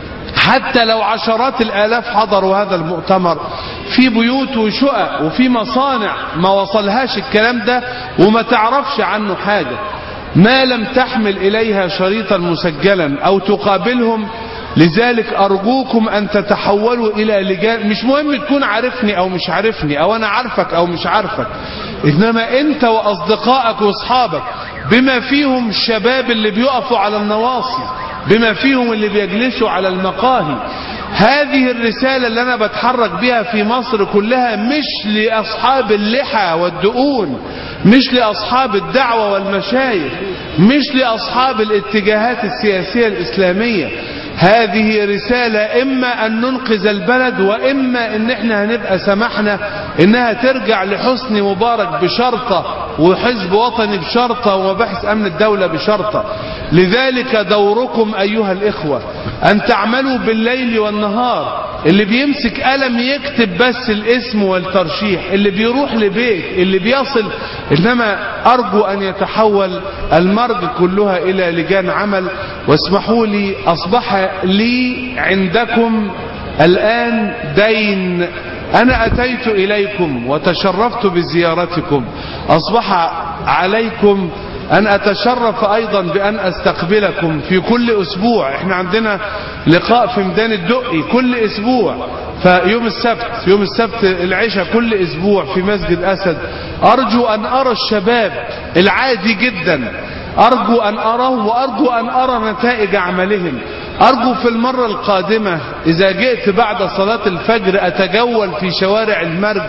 حتى لو عشرات الآلاف حضروا هذا المؤتمر في بيوت وشقق وفي مصانع ما وصلهاش الكلام ده وما تعرفش عنه حاجة ما لم تحمل إليها شريطا مسجلا أو تقابلهم لذلك أرجوكم أن تتحولوا إلى لجان مش مهم تكون عارفني أو مش عارفني أو أنا عارفك أو مش عارفك إنما أنت وأصدقائك وأصحابك بما فيهم الشباب اللي بيقفوا على النواصي بما فيهم اللي بيجلسوا على المقاهي هذه الرسالة اللي أنا بتحرك بها في مصر كلها مش لأصحاب اللحى والدقون مش لأصحاب الدعوة والمشايخ مش لأصحاب الاتجاهات السياسية الإسلامية هذه رسالة إما أن ننقذ البلد وإما أن احنا هنبقى سمحنا إنها ترجع لحسن مبارك بشرطة وحزب وطني بشرطة ومباحث أمن الدولة بشرطة لذلك دوركم أيها الإخوة أن تعملوا بالليل والنهار اللي بيمسك قلم يكتب بس الاسم والترشيح اللي بيروح لبيت اللي بيصل إنما أرجو أن يتحول المرج كلها إلى لجان عمل واسمحوا لي أصبح لي عندكم الآن دين أنا أتيت إليكم وتشرفت بزيارتكم أصبح عليكم أن أتشرف أيضا بأن أستقبلكم في كل أسبوع إحنا عندنا لقاء في ميدان الدقي كل أسبوع فيوم السبت يوم السبت العشاء كل أسبوع في مسجد أسد أرجو أن أرى الشباب العادي جدا أرجو أن أراه وأرجو أن أرى نتائج عملهم أرجو في المرة القادمة إذا جئت بعد صلاة الفجر أتجول في شوارع المرج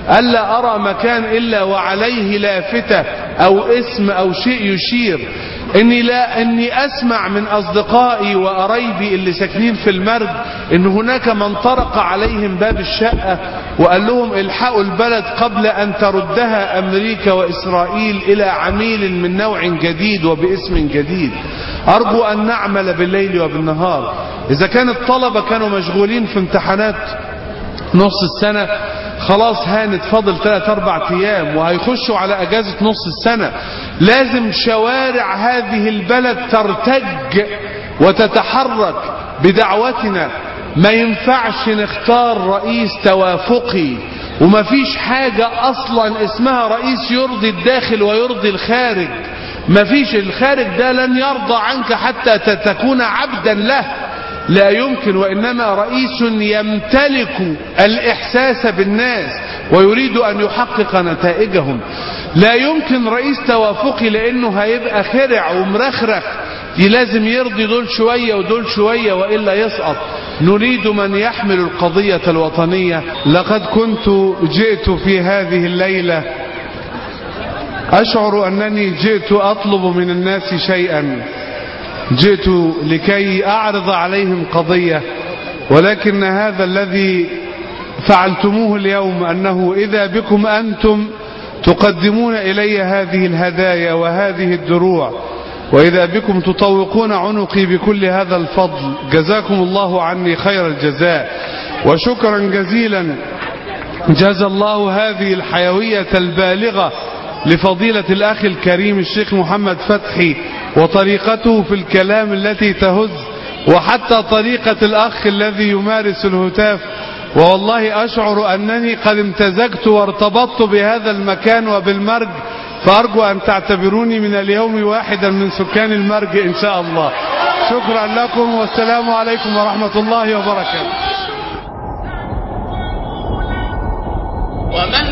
ألا أرى مكان إلا وعليه لافتة أو اسم أو شيء يشير إني لا إني أسمع من أصدقائي وقرايبي اللي ساكنين في المرج إن هناك من طرق عليهم باب الشقة وقال لهم الحقوا البلد قبل أن تردها أمريكا وإسرائيل إلى عميل من نوع جديد وباسم جديد أرجو أن نعمل بالليل وبالنهار إذا كان الطلبة كانوا مشغولين في امتحانات نص السنة خلاص هانت فاضل 3 4 ايام وهيخشوا على اجازة نص السنة لازم شوارع هذه البلد ترتج وتتحرك بدعوتنا ما ينفعش نختار رئيس توافقي وما فيش حاجة اصلا اسمها رئيس يرضي الداخل ويرضي الخارج ما فيش الخارج ده لن يرضى عنك حتى تكون عبدا له لا يمكن وإنما رئيس يمتلك الإحساس بالناس ويريد أن يحقق نتائجهم لا يمكن رئيس توافقي لأنه هيبقى خرع ومرخرخ دي لازم يرضي دول شوية ودول شوية وإلا يسقط نريد من يحمل القضية الوطنية لقد كنت جئت في هذه الليلة أشعر أنني جئت أطلب من الناس شيئا جئت لكي أعرض عليهم قضية ولكن هذا الذي فعلتموه اليوم أنه إذا بكم أنتم تقدمون إلي هذه الهدايا وهذه الدروع وإذا بكم تطوقون عنقي بكل هذا الفضل جزاكم الله عني خير الجزاء وشكرا جزيلا جزى الله هذه الحيوية البالغة لفضيلة الأخ الكريم الشيخ محمد فتحي وطريقته في الكلام التي تهز وحتى طريقة الأخ الذي يمارس الهتاف والله أشعر أنني قد امتزجت وارتبطت بهذا المكان وبالمرج فأرجو أن تعتبروني من اليوم واحدا من سكان المرج إن شاء الله شكرا لكم والسلام عليكم ورحمة الله وبركاته ومن